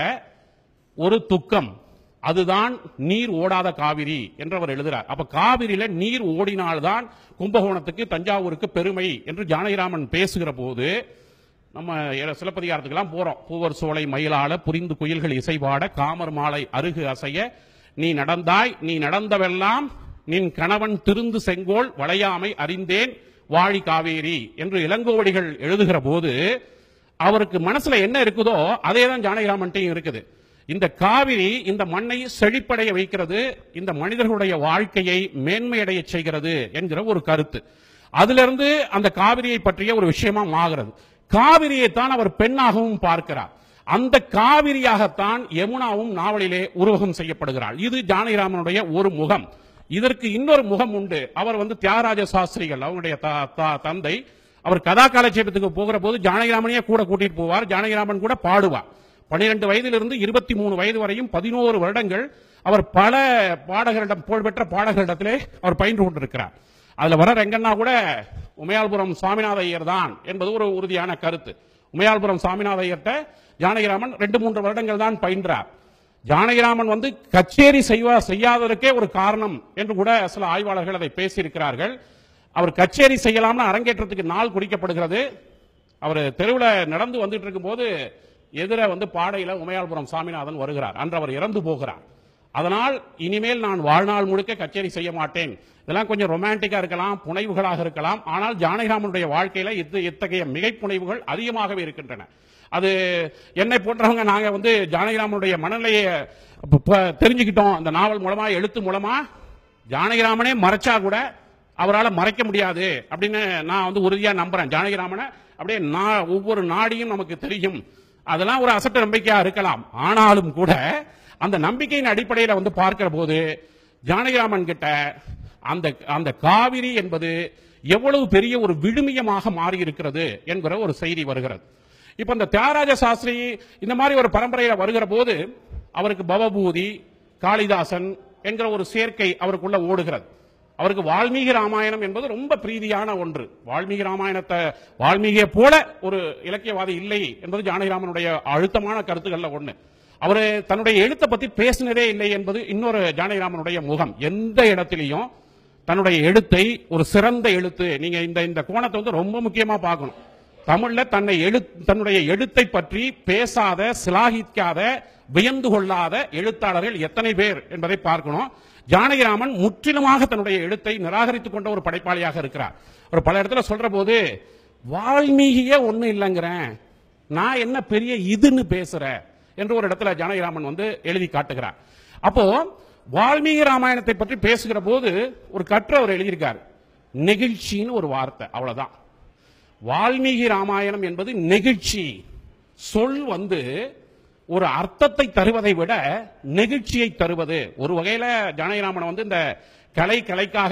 ஒரு துக்கம் அதுதான் நீர் ஓடாத காவிரி என்று அவர் எழுதுறார் அப்ப காவிரியில நீர் ஓடினால்தான் கும்பகோணத்துக்கு தஞ்சாவூருக்கு பெருமை என்று ஜானகிராமன் பேசுகிற போது நம்ம ஏ- சிலப்பதிகாரத்துக்கெல்லாம் போறோம் பூவர் சோலை மயிலாள புரிந்து குயில்கள் இசைபாட காமர் மாலை அருகு அசைய நீ நடந்தாய் நீ நடந்தவெல்லாம் நின் கணவன் திருந்து செங்கோல் வளையாமை அறிந்தேன் வாழி காவேரி என்று இளங்கோவடிகள் எழுதுகிற போது அவருக்கு மனசுல என்ன இருக்குதோ அதே தான் ஜானகிராமன்ட்டையும் இருக்குது இந்த காவிரி இந்த மண்ணை செழிப்படைய வைக்கிறது இந்த மனிதர்களுடைய வாழ்க்கையை மேன்மையடைய செய்கிறது என்கிற ஒரு கருத்து அதிலிருந்து அந்த காவிரியை பற்றிய ஒரு விஷயமா ஆகிறது காவிரியை தான் அவர் பெண்ணாகவும் பார்க்கிறார் அந்த காவிரியாகத்தான் யமுனாவும் நாவலிலே உருவகம் செய்யப்படுகிறாள் இது ஜானகிராமனுடைய ஒரு முகம் இதற்கு இன்னொரு முகம் உண்டு அவர் வந்து தியாகராஜ சாஸ்திரிகள் அவருடைய த- த- தந்தை அவர் கதா காலட்சேபத்துக்கு போகிற போது ஜானகிராமனையே கூட கூட்டிட்டு போவார் ஜானகிராமன் கூட பாடுவார் பனிரெண்டு வயதிலிருந்து இருபத்தி மூணு வயது வரையும் பதினோரு வருடங்கள் அவர் பல பாடகரிடம் புகழ்பெற்ற பாடகரிடத்திலே அவர் பயின்று கொண்டிருக்கிறார் அதுல வர ரெங்கண்ணா கூட உமையாள்புரம் சுவாமிநாத ஐயர் தான் என்பது ஒரு உறுதியான கருத்து உமையாள்புரம் சுவாமிநாத ஐயர்கிட்ட ஜானகிராமன் ரெண்டு மூன்று வருடங்கள் தான் பயின்றார் ஜானகிராமன் வந்து கச்சேரி செய்வா செய்யாததற்கே ஒரு காரணம் என்று கூட சில ஆய்வாளர்கள் அதை பேசியிருக்கிறார்கள் அவர் கச்சேரி செய்யலாம்னு அரங்கேற்றத்துக்கு நாள் குறிக்கப்படுகிறது அவர் தெருவில் நடந்து வந்துட்டு இருக்கும்போது எதிர வந்து பாடையில உமையாள்புரம் சாமிநாதன் வருகிறார் அன்று அவர் இறந்து போகிறார் அதனால் இனிமேல் நான் வாழ்நாள் முழுக்க கச்சேரி செய்ய மாட்டேன் இதெல்லாம் கொஞ்சம் ரொமான்டிக்கா இருக்கலாம் புனைவுகளாக இருக்கலாம் ஆனால் ஜானகிராமனுடைய வாழ்க்கையில இத்த- இத்தகைய மிகைப்புனைவுகள் அதிகமாகவே இருக்கின்றன அது என்னை போன்றவங்க நாங்க வந்து ஜானகிராமனுடைய மனநிலையை ப- ப- தெரிஞ்சுக்கிட்டோம் அந்த நாவல் மூலமா எழுத்து மூலமா ஜானகிராமனே மறைச்சா கூட அவரால் மறைக்க முடியாது அப்படின்னு நான் வந்து உறுதியா நம்புறேன் ஜானகிராமனை அப்படியே நா- ஒவ்வொரு நாடியும் நமக்கு தெரியும் அதெல்லாம் ஒரு அசட்ட நம்பிக்கையா இருக்கலாம் ஆனாலும் கூட அந்த நம்பிக்கையின் அடிப்படையில் வந்து பார்க்கிற போது ஜானகிராமன் கிட்ட அந்த அந்த காவிரி என்பது எவ்வளவு பெரிய ஒரு விழுமியமாக மாறி இருக்கிறது என்கிற ஒரு செய்தி வருகிறது இப்ப இந்த தியாகராஜ சாஸ்திரி இந்த மாதிரி ஒரு பரம்பரையில வருகிற போது அவருக்கு பவபூதி காளிதாசன் என்கிற ஒரு சேர்க்கை அவருக்குள்ள ஓடுகிறது அவருக்கு வால்மீகி ராமாயணம் என்பது ரொம்ப பிரீதியான ஒன்று வால்மீகி ராமாயணத்தை வால்மீகியை போல ஒரு இலக்கியவாதி இல்லை என்பது ஜானகிராமனுடைய அழுத்தமான கருத்துக்கள்ல ஒண்ணு அவரு தன்னுடைய எழுத்தை பத்தி பேசினதே இல்லை என்பது இன்னொரு ஜானகிராமனுடைய முகம் எந்த இடத்திலையும் தன்னுடைய எழுத்தை ஒரு சிறந்த எழுத்து நீங்க இந்த இந்த கோணத்தை வந்து ரொம்ப முக்கியமா பார்க்கணும் தமிழ்ல தன்னை எழு தன்னுடைய எழுத்தை பற்றி பேசாத சிலாகிக்காத வியந்து கொள்ளாத எழுத்தாளர்கள் எத்தனை பேர் என்பதை பார்க்கணும் ஜானகிராமன் முற்றிலுமாக தன்னுடைய எழுத்தை நிராகரித்துக் கொண்ட ஒரு படைப்பாளியாக இருக்கிறார் ஒரு பல இடத்துல சொல்ற போது வால்மீகியே ஒண்ணு இல்லைங்கிறேன் நான் என்ன பெரிய இதுன்னு பேசுறேன் என்று ஒரு இடத்துல ஜானகிராமன் வந்து எழுதி காட்டுகிறார் அப்போ வால்மீகி ராமாயணத்தை பற்றி பேசுகிற போது ஒரு கற்று அவர் எழுதியிருக்கார் நெகிழ்ச்சின்னு ஒரு வார்த்தை அவ்வளவுதான் வால்மீகி ராமாயணம் என்பது நெகிழ்ச்சி சொல் வந்து ஒரு அர்த்தத்தை தருவதை விட நெகிழ்ச்சியை தருவது ஒரு வகையில ஜானகிராமன் வந்து இந்த கலை கலைக்காக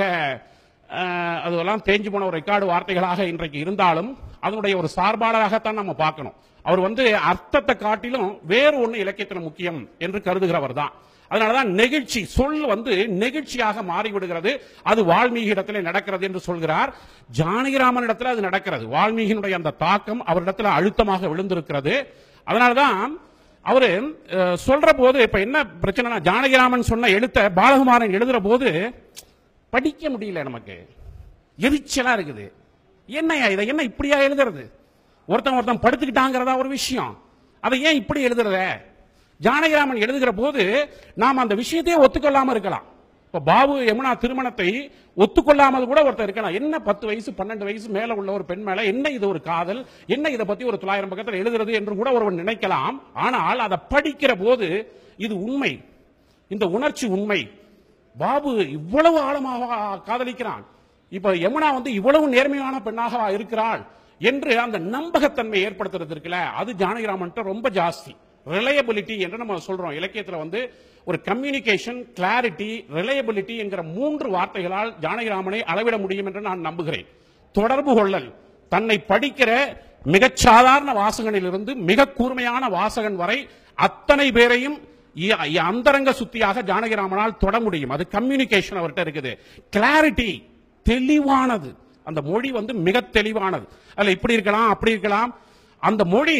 அஹ், அதெல்லாம் தேஞ்சு போன ஒரு ரெக்கார்டு வார்த்தைகளாக இன்றைக்கு இருந்தாலும் அதனுடைய ஒரு சார்பாளராகத்தான் நம்ம பார்க்கணும் அவர் வந்து அர்த்தத்தை காட்டிலும் வேறு ஒன்று இலக்கியத்தில் முக்கியம் என்று கருதுகிறவர் தான் அதனாலதான் நெகிழ்ச்சி சொல் வந்து நெகிழ்ச்சியாக மாறிவிடுகிறது அது வால்மீகி இடத்துல நடக்கிறது என்று சொல்கிறார் ஜானகிராமன் இடத்துல அது நடக்கிறது வால்மீகியினுடைய அந்த தாக்கம் அவரிடத்துல அழுத்தமாக விழுந்திருக்கிறது அதனாலதான் அவரு அஹ், சொல்ற போது இப்ப என்ன பிரச்சனைனா ஜானகிராமன் சொன்ன எழுத்த பாலகுமாரன் எழுதுற போது படிக்க முடியல நமக்கு எரிச்சலா இருக்குது என்னையா இதை என்ன இப்படியா எழுதுறது ஒருத்தன் ஒருத்தன் படுத்துக்கிட்டாங்கிறதா ஒரு விஷயம் அதை ஏன் இப்படி எழுதுறத ஜானகிராமன் எழுதுகிற போது நாம் அந்த விஷயத்தையே ஒத்துக்கொள்ளாம இருக்கலாம் இப்ப பாபு யமுனா திருமணத்தை ஒத்துக்கொள்ளாமல் கூட ஒருத்தர் இருக்கலாம் என்ன பத்து வயசு பன்னெண்டு வயசு மேல உள்ள ஒரு பெண் மேல என்ன இது ஒரு காதல் என்ன இதை பத்தி ஒரு தொள்ளாயிரம் பக்கத்தில் எழுதுறது என்று கூட ஒருவன் நினைக்கலாம் ஆனால் அதை படிக்கிற போது இது உண்மை இந்த உணர்ச்சி உண்மை பாபு இவ்வளவு ஆழமாக காதலிக்கிறான் இப்ப யமுனா வந்து இவ்வளவு நேர்மையான பெண்ணாக இருக்கிறாள் என்று அந்த நம்பகத்தன்மை ஏற்படுத்துறது இருக்குல்ல அது ஜானகிராமன் ரொம்ப ஜாஸ்தி ரிலையபிலிட்டி என்று நம்ம சொல்றோம் இலக்கியத்துல வந்து ஒரு கம்யூனிகேஷன் கிளாரிட்டி ரிலையபிலிட்டி என்கிற மூன்று வார்த்தைகளால் ஜானகிராமனை அளவிட முடியும் என்று நான் நம்புகிறேன் தொடர்பு கொள்ளல் தன்னை படிக்கிற மிகச் சாதாரண வாசகனிலிருந்து மிக கூர்மையான வாசகன் வரை அத்தனை பேரையும் இ- இ- அந்தரங்க சுத்தியாக ஜானகிராமனால் தொட முடியும் அது கம்யூனிகேஷன் அவர்கிட்ட இருக்குது கிளாரிட்டி தெளிவானது அந்த மொழி வந்து மிக தெளிவானது அதுல இப்படி இருக்கலாம் அப்படி இருக்கலாம் அந்த மொழி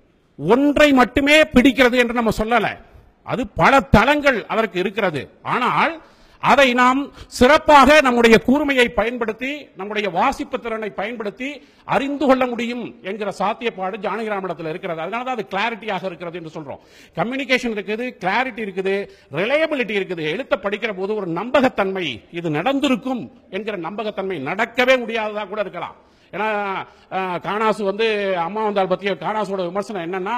ஒன்றை மட்டுமே பிடிக்கிறது என்று நம்ம சொல்லல அது பல தளங்கள் அதற்கு இருக்கிறது ஆனால் அதை நாம் சிறப்பாக நம்முடைய கூர்மையை பயன்படுத்தி நம்முடைய வாசிப்பு திறனை பயன்படுத்தி அறிந்து கொள்ள முடியும் என்கிற சாத்தியப்பாடு ஜானகிராமணத்தில் இருக்கிறது அதனால தான் அது கிளாரிட்டியாக இருக்கிறது என்று சொல்றோம் கம்யூனிகேஷன் இருக்குது கிளாரிட்டி இருக்குது ரிலையபிலிட்டி இருக்குது எழுத்த படிக்கிற போது ஒரு நம்பகத்தன்மை இது நடந்திருக்கும் என்கிற நம்பகத்தன்மை நடக்கவே முடியாததா கூட இருக்கலாம் ஏன்னா அஹ், காணாசு வந்து அம்மா வந்தால் பத்திய காணாசோட விமர்சனம் என்னன்னா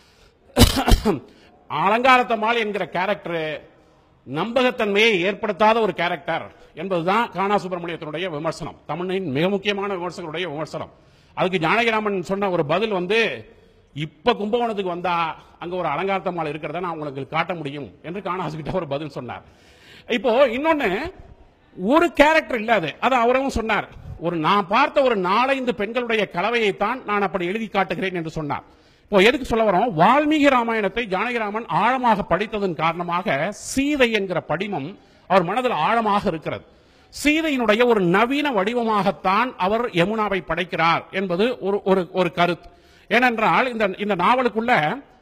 அலங்காரத்தம்மாள் என்கிற கேரக்டர் நம்பகத்தன்மையை ஏற்படுத்தாத ஒரு கேரக்டர் என்பதுதான் காணா சுப்பிரமணியத்தினுடைய விமர்சனம் தமிழின் மிக முக்கியமான விமர்சகருடைய விமர்சனம் அதுக்கு ஜானகிராமன் சொன்ன ஒரு பதில் வந்து இப்ப கும்பகோணத்துக்கு வந்தா அங்க ஒரு அலங்காரத்தம்மாள் இருக்கிறத நான் உங்களுக்கு காட்ட முடியும் என்று காணாசு கிட்ட ஒரு பதில் சொன்னார் இப்போ இன்னொன்னு ஒரு கேரக்டர் இல்ல அது அது அவரும் சொன்னார் ஒரு நான் பார்த்த ஒரு நாலைந்து பெண்களுடைய கலவையைத்தான் நான் அப்படி எழுதி காட்டுகிறேன் என்று சொன்னார் இப்போ எதுக்கு சொல்ல வரோம் வால்மீகி ராமாயணத்தை ஜானகிராமன் ஆழமாக படித்ததன் காரணமாக சீதை என்கிற படிமம் அவர் மனதில் ஆழமாக இருக்கிறது சீதையினுடைய ஒரு நவீன வடிவமாகத்தான் அவர் யமுனாவை படைக்கிறார் என்பது ஒரு ஒரு ஒரு கருத்து ஏனென்றால் இந்த இந்த நாவலுக்குள்ள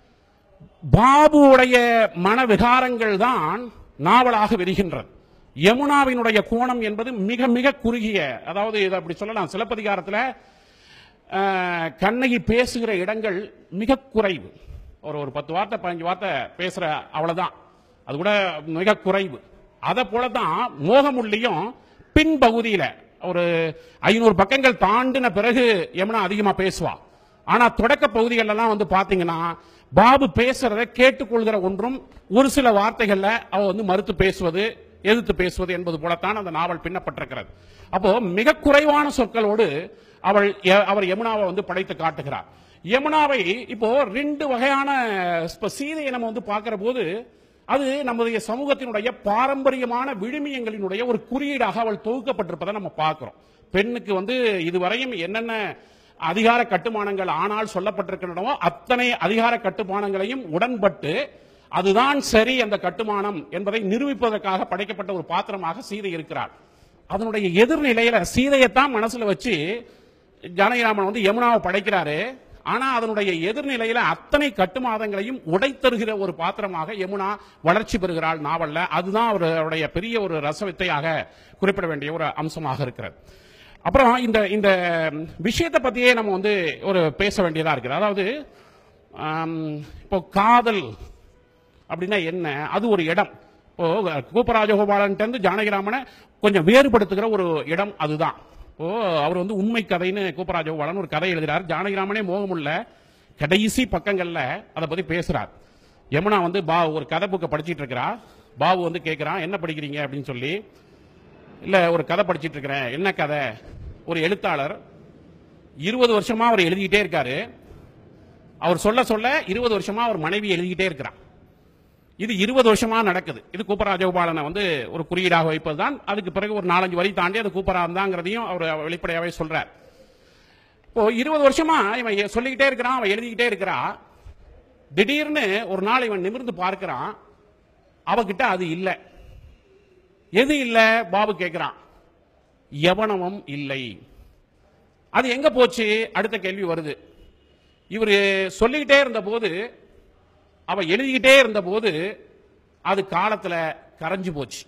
பாபுவுடைய மன விகாரங்கள் தான் நாவலாக விரிகின்றது யமுனாவினுடைய கோணம் என்பது மிக மிக குறுகிய அதாவது இதை அப்படி சொல்லலாம் சிலப்பதிகாரத்தில் அஹ், கண்ணகி பேசுகிற இடங்கள் மிக குறைவு ஒரு ஒரு பத்து வார்த்தை பதினஞ்சு வார்த்தை பேசுற அவ்வளவுதான் அது கூட மிக குறைவு அதை போல தான் மோகமுள்ளியும் பின்பகுதியில ஒரு ஐநூறு பக்கங்கள் தாண்டின பிறகு யமுனா அதிகமா பேசுவா ஆனா தொடக்க பகுதிகள் எல்லாம் வந்து பாத்தீங்கன்னா பாபு பேசுறத கேட்டுக்கொள்கிற ஒன்றும் ஒரு சில வார்த்தைகள்ல அவ வந்து மறுத்து பேசுவது எதிர்த்து பேசுவது என்பது போலத்தான் அந்த நாவல் பின்னப்பட்டிருக்கிறது அப்போ மிக குறைவான சொற்களோடு அவள் ய- அவர் யமுனாவை வந்து படைத்து காட்டுகிறார் யமுனாவை இப்போ ரெண்டு வகையான இப்ப சீதையை நம்ம வந்து பார்க்கிற போது அது நம்முடைய சமூகத்தினுடைய பாரம்பரியமான விழுமியங்களினுடைய ஒரு குறியீடாக அவள் தொகுக்கப்பட்டிருப்பதை நம்ம பார்க்கிறோம் பெண்ணுக்கு வந்து இதுவரையும் என்னென்ன அதிகார கட்டுமானங்கள் ஆனால் சொல்லப்பட்டிருக்கின்றனவோ அத்தனை அதிகார கட்டுமானங்களையும் உடன்பட்டு அதுதான் சரி அந்த கட்டுமானம் என்பதை நிரூபிப்பதற்காக படைக்கப்பட்ட ஒரு பாத்திரமாக சீதை இருக்கிறார் அதனுடைய எதிர்நிலையில சீதையைத்தான் மனசுல வச்சு ஜானகிராமன் வந்து யமுனாவை படைக்கிறாரு ஆனா அதனுடைய எதிர்நிலையில அத்தனை கட்டுமாதங்களையும் உடைத்தருகிற ஒரு பாத்திரமாக யமுனா வளர்ச்சி பெறுகிறாள் நாவல்ல அதுதான் அவர் அவருடைய பெரிய ஒரு ரசவித்தையாக குறிப்பிட வேண்டிய ஒரு அம்சமாக இருக்கிறது அப்புறம் இந்த இந்த விஷயத்தை பத்தியே நம்ம வந்து ஒரு பேச வேண்டியதா இருக்குது அதாவது ஆம், இப்போ காதல் அப்படின்னா என்ன அது ஒரு இடம் இப்போ கூப்பராஜகோபாலன் இருந்து ஜானகிராமனை கொஞ்சம் வேறுபடுத்துகிற ஒரு இடம் அதுதான் இப்போ அவர் வந்து உண்மை கதைன்னு கூப்பராஜகோபாலன் ஒரு கதை எழுதுறார் ஜானகிராமனே மோகமுள்ள கடைசி பக்கங்கள்ல அதை பத்தி பேசுறார் யமுனா வந்து பா ஒரு கதை புக்கை படிச்சிட்டு இருக்கிறா பாபு வந்து கேட்கிறான் என்ன படிக்கிறீங்க அப்படின்னு சொல்லி இல்ல ஒரு கதை படிச்சிட்டு இருக்கிறேன் என்ன கதை ஒரு எழுத்தாளர் இருபது வருஷமா அவர் எழுதிக்கிட்டே இருக்காரு அவர் சொல்ல சொல்ல இருபது வருஷமா அவர் மனைவி எழுதிக்கிட்டே இருக்கிறார் இது இருபது வருஷமா நடக்குது இது கூப்பராஜகோபாலனை வந்து ஒரு குறியீடாக வைப்பதுதான் அதுக்கு பிறகு ஒரு நாலஞ்சு வரி தாண்டி அது கூப்பரா இருந்தாங்கிறதையும் அவர் வெளிப்படையாவே சொல்றார் இப்போ இருபது வருஷமா இவன் எ- சொல்லிக்கிட்டே இருக்கிறான் அவன் எழுதிக்கிட்டே இருக்கிறா திடீர்னு ஒரு நாள் இவன் நிமிர்ந்து பார்க்கிறான் அவகிட்ட அது இல்லை எது இல்ல பாபு கேட்கிறான் எவனமும் இல்லை அது எங்க போச்சு அடுத்த கேள்வி வருது இவரு சொல்லிக்கிட்டே இருந்த போது அவ எழுதிக்கிட்டே இருந்த போது அது காலத்துல கரைஞ்சு போச்சு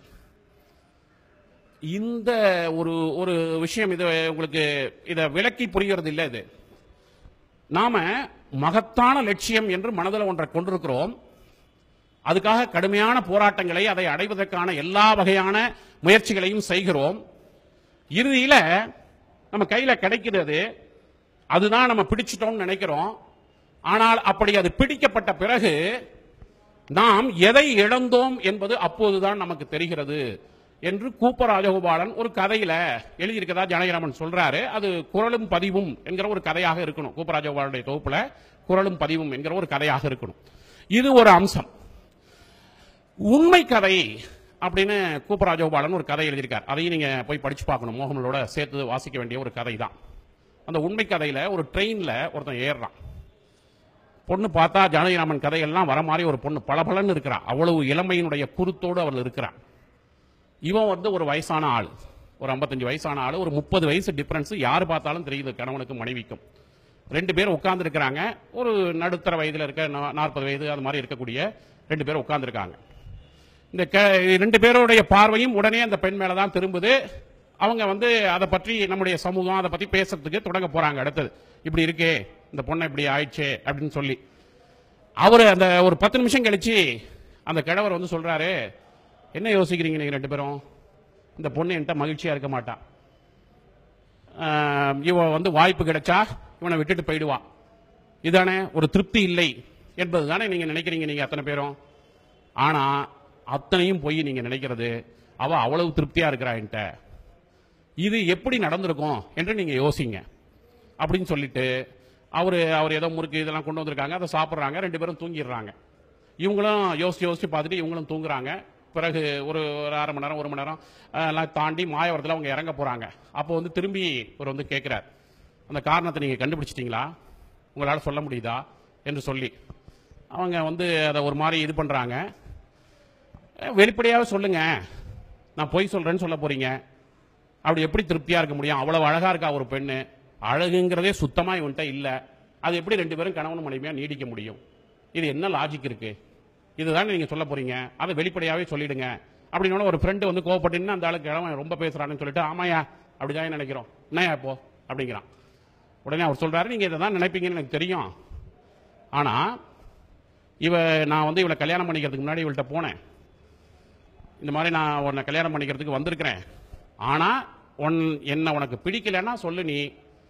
இந்த ஒரு ஒரு விஷயம் இது உங்களுக்கு இத விளக்கி புரிகிறது இல்லை இது நாம மகத்தான லட்சியம் என்று மனதில் ஒன்றை கொண்டிருக்கிறோம் அதுக்காக கடுமையான போராட்டங்களை அதை அடைவதற்கான எல்லா வகையான முயற்சிகளையும் செய்கிறோம் இறுதியில நம்ம கையில கிடைக்கிறது அதுதான் நம்ம பிடிச்சிட்டோம்னு நினைக்கிறோம் ஆனால் அப்படி அது பிடிக்கப்பட்ட பிறகு நாம் எதை இழந்தோம் என்பது அப்போதுதான் நமக்கு தெரிகிறது என்று கூப்ப ராஜகோபாலன் ஒரு கதையில எழுதியிருக்கதா ஜனகிராமன் சொல்றாரு அது குரலும் பதிவும் என்கிற ஒரு கதையாக இருக்கணும் கூப்ப ராஜகோபாலனுடைய தொகுப்புல குரலும் பதிவும் என்கிற ஒரு கதையாக இருக்கணும் இது ஒரு அம்சம் உண்மை கதை அப்படின்னு கூப்ப ராஜகோபாலன் ஒரு கதை எழுதியிருக்கார் அதையும் நீங்க போய் படிச்சு பார்க்கணும் மோகமலோட சேர்த்து வாசிக்க வேண்டிய ஒரு கதை தான் அந்த உண்மை கதையில ஒரு ட்ரெயின்ல ஒருத்தன் ஏறுறான் பொண்ணு பார்த்தா ஜானகிராமன் கதையெல்லாம் வர மாதிரி ஒரு பொண்ணு பளபளன்னு இருக்கிறா அவ்வளவு இளமையினுடைய குருத்தோடு அவள் இருக்கிறான் இவன் வந்து ஒரு வயசான ஆள் ஒரு 55 வயசான ஆள் ஒரு முப்பது வயசு டிஃபரன்ஸ் யார் பார்த்தாலும் தெரியுது கணவனுக்கும் மனைவிக்கும் ரெண்டு பேர் உட்கார்ந்து இருக்கிறாங்க ஒரு நடுத்தர வயதுல இருக்க நாற்பது வயது அது மாதிரி இருக்கக்கூடிய ரெண்டு பேர் உட்கார்ந்துருக்காங்க இந்த க- ரெண்டு பேருடைய பார்வையும் உடனே அந்த பெண் மேல தான் திரும்புது அவங்க வந்து அதை பற்றி நம்முடைய சமூகம் அதை பத்தி பேசுறதுக்கு தொடங்க போறாங்க அடுத்தது இப்படி இருக்கே இந்த பொண்ணை இப்படி ஆயிடுச்சே அப்படின்னு சொல்லி அவர் அந்த ஒரு பத்து நிமிஷம் கழிச்சு அந்த கிழவர் வந்து சொல்றாரு என்ன யோசிக்கிறீங்க நீங்க ரெண்டு பேரும் இந்த பொண்ணு என்கிட்ட மகிழ்ச்சியா இருக்க மாட்டா ஆஹ் இவன் வந்து வாய்ப்பு கிடைச்சா இவனை விட்டுட்டு போயிடுவான் இதானே ஒரு திருப்தி இல்லை என்பது தானே நீங்க நினைக்கிறீங்க நீங்க அத்தனை பேரும் ஆனா அத்தனையும் போய் நீங்க நினைக்கிறது அவ அவ்வளவு திருப்தியா இருக்கிறா என்கிட்ட இது எப்படி நடந்திருக்கும் என்று நீங்க யோசிங்க அப்படின்னு சொல்லிட்டு அவரு அவர் ஏதோ முறுக்கு இதெல்லாம் கொண்டு வந்திருக்காங்க அதை சாப்பிட்றாங்க ரெண்டு பேரும் தூங்கிடுறாங்க இவங்களும் யோசிச்சு யோசிச்சு பார்த்துட்டு இவங்களும் தூங்குறாங்க பிறகு ஒரு ஒரு அரை மணி நேரம் ஒரு மணி நேரம் அஹ், எல்லாம் தாண்டி மாயவரத்தில் அவங்க இறங்க போறாங்க அப்போ வந்து திரும்பி இவர் வந்து கேட்கிறார் அந்த காரணத்தை நீங்க கண்டுபிடிச்சிட்டீங்களா உங்களால சொல்ல முடியுதா என்று சொல்லி அவங்க வந்து அதை ஒரு மாதிரி இது பண்றாங்க அஹ், வெளிப்படையாவே சொல்லுங்க நான் பொய் சொல்றேன்னு சொல்ல போறீங்க அப்படி எப்படி திருப்தியா இருக்க முடியும் அவ்வளவு அழகா இருக்கா ஒரு பெண்ணு அழகுங்கிறதே சுத்தமா இவன்ட்ட இல்ல அது எப்படி ரெண்டு பேரும் கணவன் மனைவியா நீடிக்க முடியும் இது என்ன லாஜிக் இருக்கு இதுதான் நீங்க சொல்ல போறீங்க அதை வெளிப்படையாவே சொல்லிடுங்க அப்படின்னு ஒரு ஃப்ரெண்டு வந்து கோவப்பட்டுன்னு அந்த ஆளுக்கு கிழவன் ரொம்ப பேசுறான்னு சொல்லிட்டு ஆமாயா அப்படிதான் நினைக்கிறோம் என்னயா இப்போ அப்படிங்கிறான் உடனே அவர் சொல்றாரு நீங்க இதை தான் நினைப்பீங்கன்னு எனக்கு தெரியும் ஆனா இவ நான் வந்து இவளை கல்யாணம் பண்ணிக்கிறதுக்கு முன்னாடி இவள்கிட்ட போனேன் இந்த மாதிரி நான் உன்னை கல்யாணம் பண்ணிக்கிறதுக்கு வந்திருக்கிறேன் ஆனா உன் என்ன உனக்கு பிடிக்கலன்னா சொல்லு நீ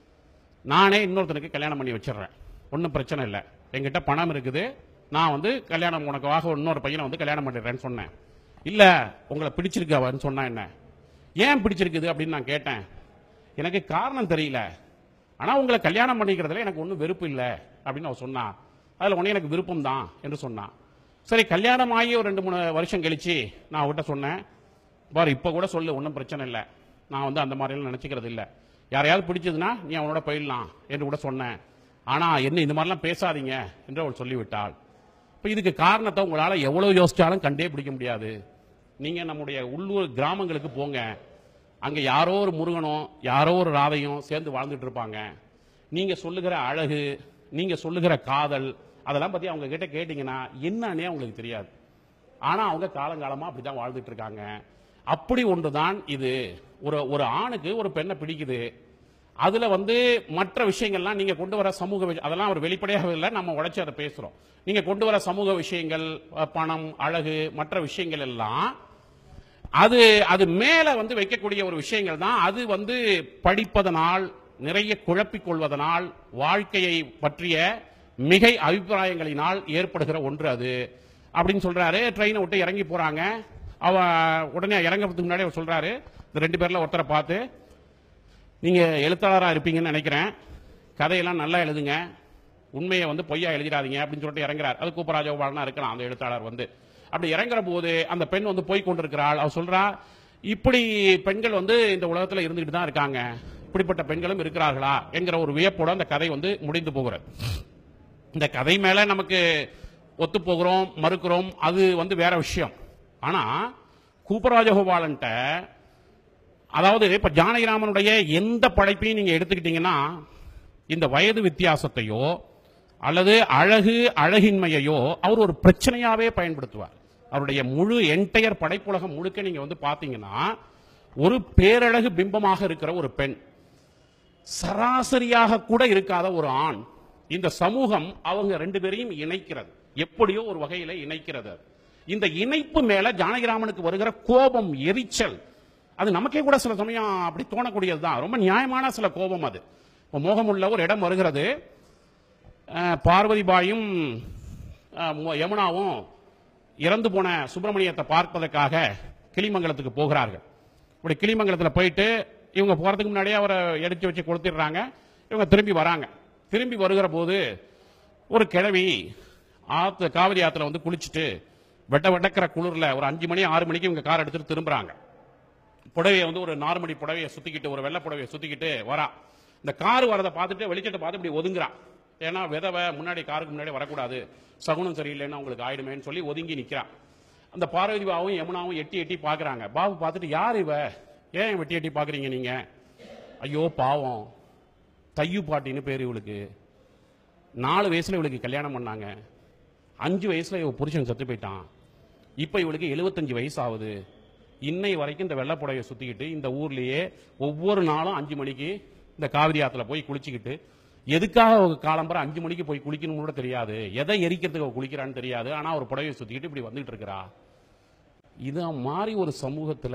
நானே இன்னொருத்தனுக்கு கல்யாணம் பண்ணி வச்சிடுறேன் ஒன்றும் பிரச்சனை இல்லை என்கிட்ட பணம் இருக்குது நான் வந்து கல்யாணம் உனக்காக இன்னொரு பையனை வந்து கல்யாணம் பண்ணிடுறேன்னு சொன்னேன் இல்ல உங்களை பிடிச்சிருக்கு அவன்னு சொன்னா என்ன ஏன் பிடிச்சிருக்குது அப்படின்னு நான் கேட்டேன் எனக்கு காரணம் தெரியல ஆனா உங்களை கல்யாணம் பண்ணிக்கிறதுல எனக்கு ஒன்றும் வெறுப்பு இல்லை அப்படின்னு அவ சொன்னா அதுல ஒண்ணு எனக்கு விருப்பம் தான் என்று சொன்னான் சரி கல்யாணம் ஆகி ஒரு ரெண்டு மூணு வருஷம் கழிச்சு நான் அவகிட்ட சொன்னேன் பாரு இப்ப கூட சொல்லு ஒன்றும் பிரச்சனை இல்லை நான் வந்து அந்த மாதிரிலாம் நினைச்சுக்கிறது இல்லை யாரையாவது பிடிச்சதுன்னா நீ அவனோட போயிடலாம் என்று கூட சொன்னேன் ஆனா என்ன இந்த மாதிரிலாம் பேசாதீங்க என்று அவள் சொல்லிவிட்டாள் இப்ப இதுக்கு காரணத்தை உங்களால எவ்வளவு யோசிச்சாலும் கண்டே பிடிக்க முடியாது நீங்க நம்முடைய உள்ளூர் கிராமங்களுக்கு போங்க அங்க யாரோ ஒரு முருகனும் யாரோ ஒரு ராதையும் சேர்ந்து வாழ்ந்துட்டு இருப்பாங்க நீங்க சொல்லுகிற அழகு நீங்க சொல்லுகிற காதல் அதெல்லாம் பத்தி அவங்க கிட்ட கேட்டீங்கன்னா என்னன்னே அவங்களுக்கு தெரியாது ஆனா அவங்க காலங்காலமா அப்படிதான் வாழ்ந்துட்டு இருக்காங்க அப்படி ஒன்றுதான் இது ஒரு ஒரு ஆணுக்கு ஒரு பெண்ணை பிடிக்குது அதுல வந்து மற்ற விஷயங்கள்லாம் நீங்க கொண்டு வர சமூக விஷ- அதெல்லாம் அவர் வெளிப்படையாக இல்லை நம்ம உடைச்சு அதை பேசுறோம் நீங்க கொண்டு வர சமூக விஷயங்கள் அஹ், பணம் அழகு மற்ற விஷயங்கள் எல்லாம் அது அது மேல வந்து வைக்கக்கூடிய ஒரு விஷயங்கள் தான் அது வந்து படிப்பதனால் நிறைய குழப்பிக் கொள்வதனால் வாழ்க்கையை பற்றிய மிகை அபிப்பிராயங்களினால் ஏற்படுகிற ஒன்று அது அப்படின்னு சொல்றாரு ட்ரெயினை விட்டு இறங்கி போறாங்க அவ உடனே இறங்குறதுக்கு முன்னாடி அவர் சொல்றாரு இந்த ரெண்டு பேர்ல ஒருத்தரை பார்த்து நீங்க எழுத்தாளரா இருப்பீங்கன்னு நினைக்கிறேன் கதையெல்லாம் நல்லா எழுதுங்க உண்மையை வந்து பொய்யா எழுதிடாதீங்க அப்படின்னு சொல்லிட்டு இறங்குறார் அது கூப்பராஜகோபாலனா இருக்கலாம் அந்த எழுத்தாளர் வந்து அப்படி இறங்குற போது அந்த பெண் வந்து போய் கொண்டிருக்கிறாள் அவ சொல்றா இப்படி பெண்கள் வந்து இந்த உலகத்துல இருந்துகிட்டு தான் இருக்காங்க இப்படிப்பட்ட பெண்களும் இருக்கிறார்களா என்கிற ஒரு வியப்போட அந்த கதை வந்து முடிந்து போகிறது இந்த கதை மேல நமக்கு ஒத்து போகிறோம் மறுக்கிறோம் அது வந்து வேற விஷயம் ஆனா கூப்பராஜகோபாலன்ட்ட அதாவது இப்ப ஜானகிராமனுடைய எந்த படைப்பையும் நீங்க எடுத்துக்கிட்டீங்கன்னா இந்த வயது வித்தியாசத்தையோ அல்லது அழகு அழகின்மையையோ அவர் ஒரு பிரச்சனையாவே பயன்படுத்துவார் அவருடைய முழு என்டையர் படைப்புலகம் முழுக்க நீங்க வந்து பாத்தீங்கன்னா ஒரு பேரழகு பிம்பமாக இருக்கிற ஒரு பெண் சராசரியாக கூட இருக்காத ஒரு ஆண் இந்த சமூகம் அவங்க ரெண்டு பேரையும் இணைக்கிறது எப்படியோ ஒரு வகையில இணைக்கிறது அது. இந்த இணைப்பு மேல ஜானகிராமனுக்கு வருகிற கோபம் எரிச்சல் அது நமக்கே கூட சில சமயம் அப்படி தோணக்கூடியது தான் ரொம்ப நியாயமான சில கோபம் அது இப்போ மோகமுள்ள ஒரு இடம் வருகிறது அஹ், பார்வதி பாயும் அஹ், மு- யமுனாவும் இறந்து போன சுப்பிரமணியத்தை பார்ப்பதற்காக கிளிமங்கலத்துக்கு போகிறார்கள் இப்படி கிளிமங்கலத்தில் போயிட்டு இவங்க போறதுக்கு முன்னாடியே அவரை எடுத்து வச்சு கொளுத்திடுறாங்க இவங்க திரும்பி வராங்க திரும்பி வருகிற போது ஒரு கிழவி ஆத்து காவிரி ஆத்துல வந்து குளிச்சுட்டு வெட்ட வெட்டக்கிற குளிர்ல ஒரு அஞ்சு மணி ஆறு மணிக்கு இவங்க கார் எடுத்துட்டு திரும்புறாங்க புடவையை வந்து ஒரு நார்மடி புடவையை சுத்திக்கிட்டு ஒரு வெள்ளை புடவையை சுத்திக்கிட்டு வரா இந்த கார் வரதை பார்த்துட்டு வெளிச்சத்தை பார்த்து இப்படி ஒதுங்குறான் ஏன்னா விதவை முன்னாடி காருக்கு முன்னாடி வரக்கூடாது சகுனம் சரியில்லைன்னு அவங்களுக்கு ஆயிடுமேன்னு சொல்லி ஒதுங்கி நிக்கிறான் அந்த பார்வதி பாவும் யமுனாவும் எட்டி எட்டி பாக்குறாங்க பாபு பார்த்துட்டு யார் இவ ஏன் வெட்டி எட்டி பாக்குறீங்க நீங்க ஐயோ பாவம் தையு பாட்டின்னு பேர் இவளுக்கு நாலு வயசுல இவளுக்கு கல்யாணம் பண்ணாங்க அஞ்சு வயசுல இவ புருஷன் செத்து போயிட்டான் இப்ப இவளுக்கு 75 வயசு ஆகுது இன்னை வரைக்கும் இந்த வெள்ளப்புடவையை சுத்திக்கிட்டு இந்த ஊர்லயே ஒவ்வொரு நாளும் அஞ்சு மணிக்கு இந்த காவிரி ஆத்துல போய் குளிச்சுக்கிட்டு எதுக்காக அவ காலம்பர அஞ்சு மணிக்கு போய் குளிக்கணும்னு கூட தெரியாது எதை எரிக்கிறதுக்கு அவ குளிக்கிறான்னு தெரியாது ஆனா ஒரு புடவையை சுத்திக்கிட்டு இப்படி வந்துட்டு இருக்கிறா இது மாதிரி ஒரு சமூகத்துல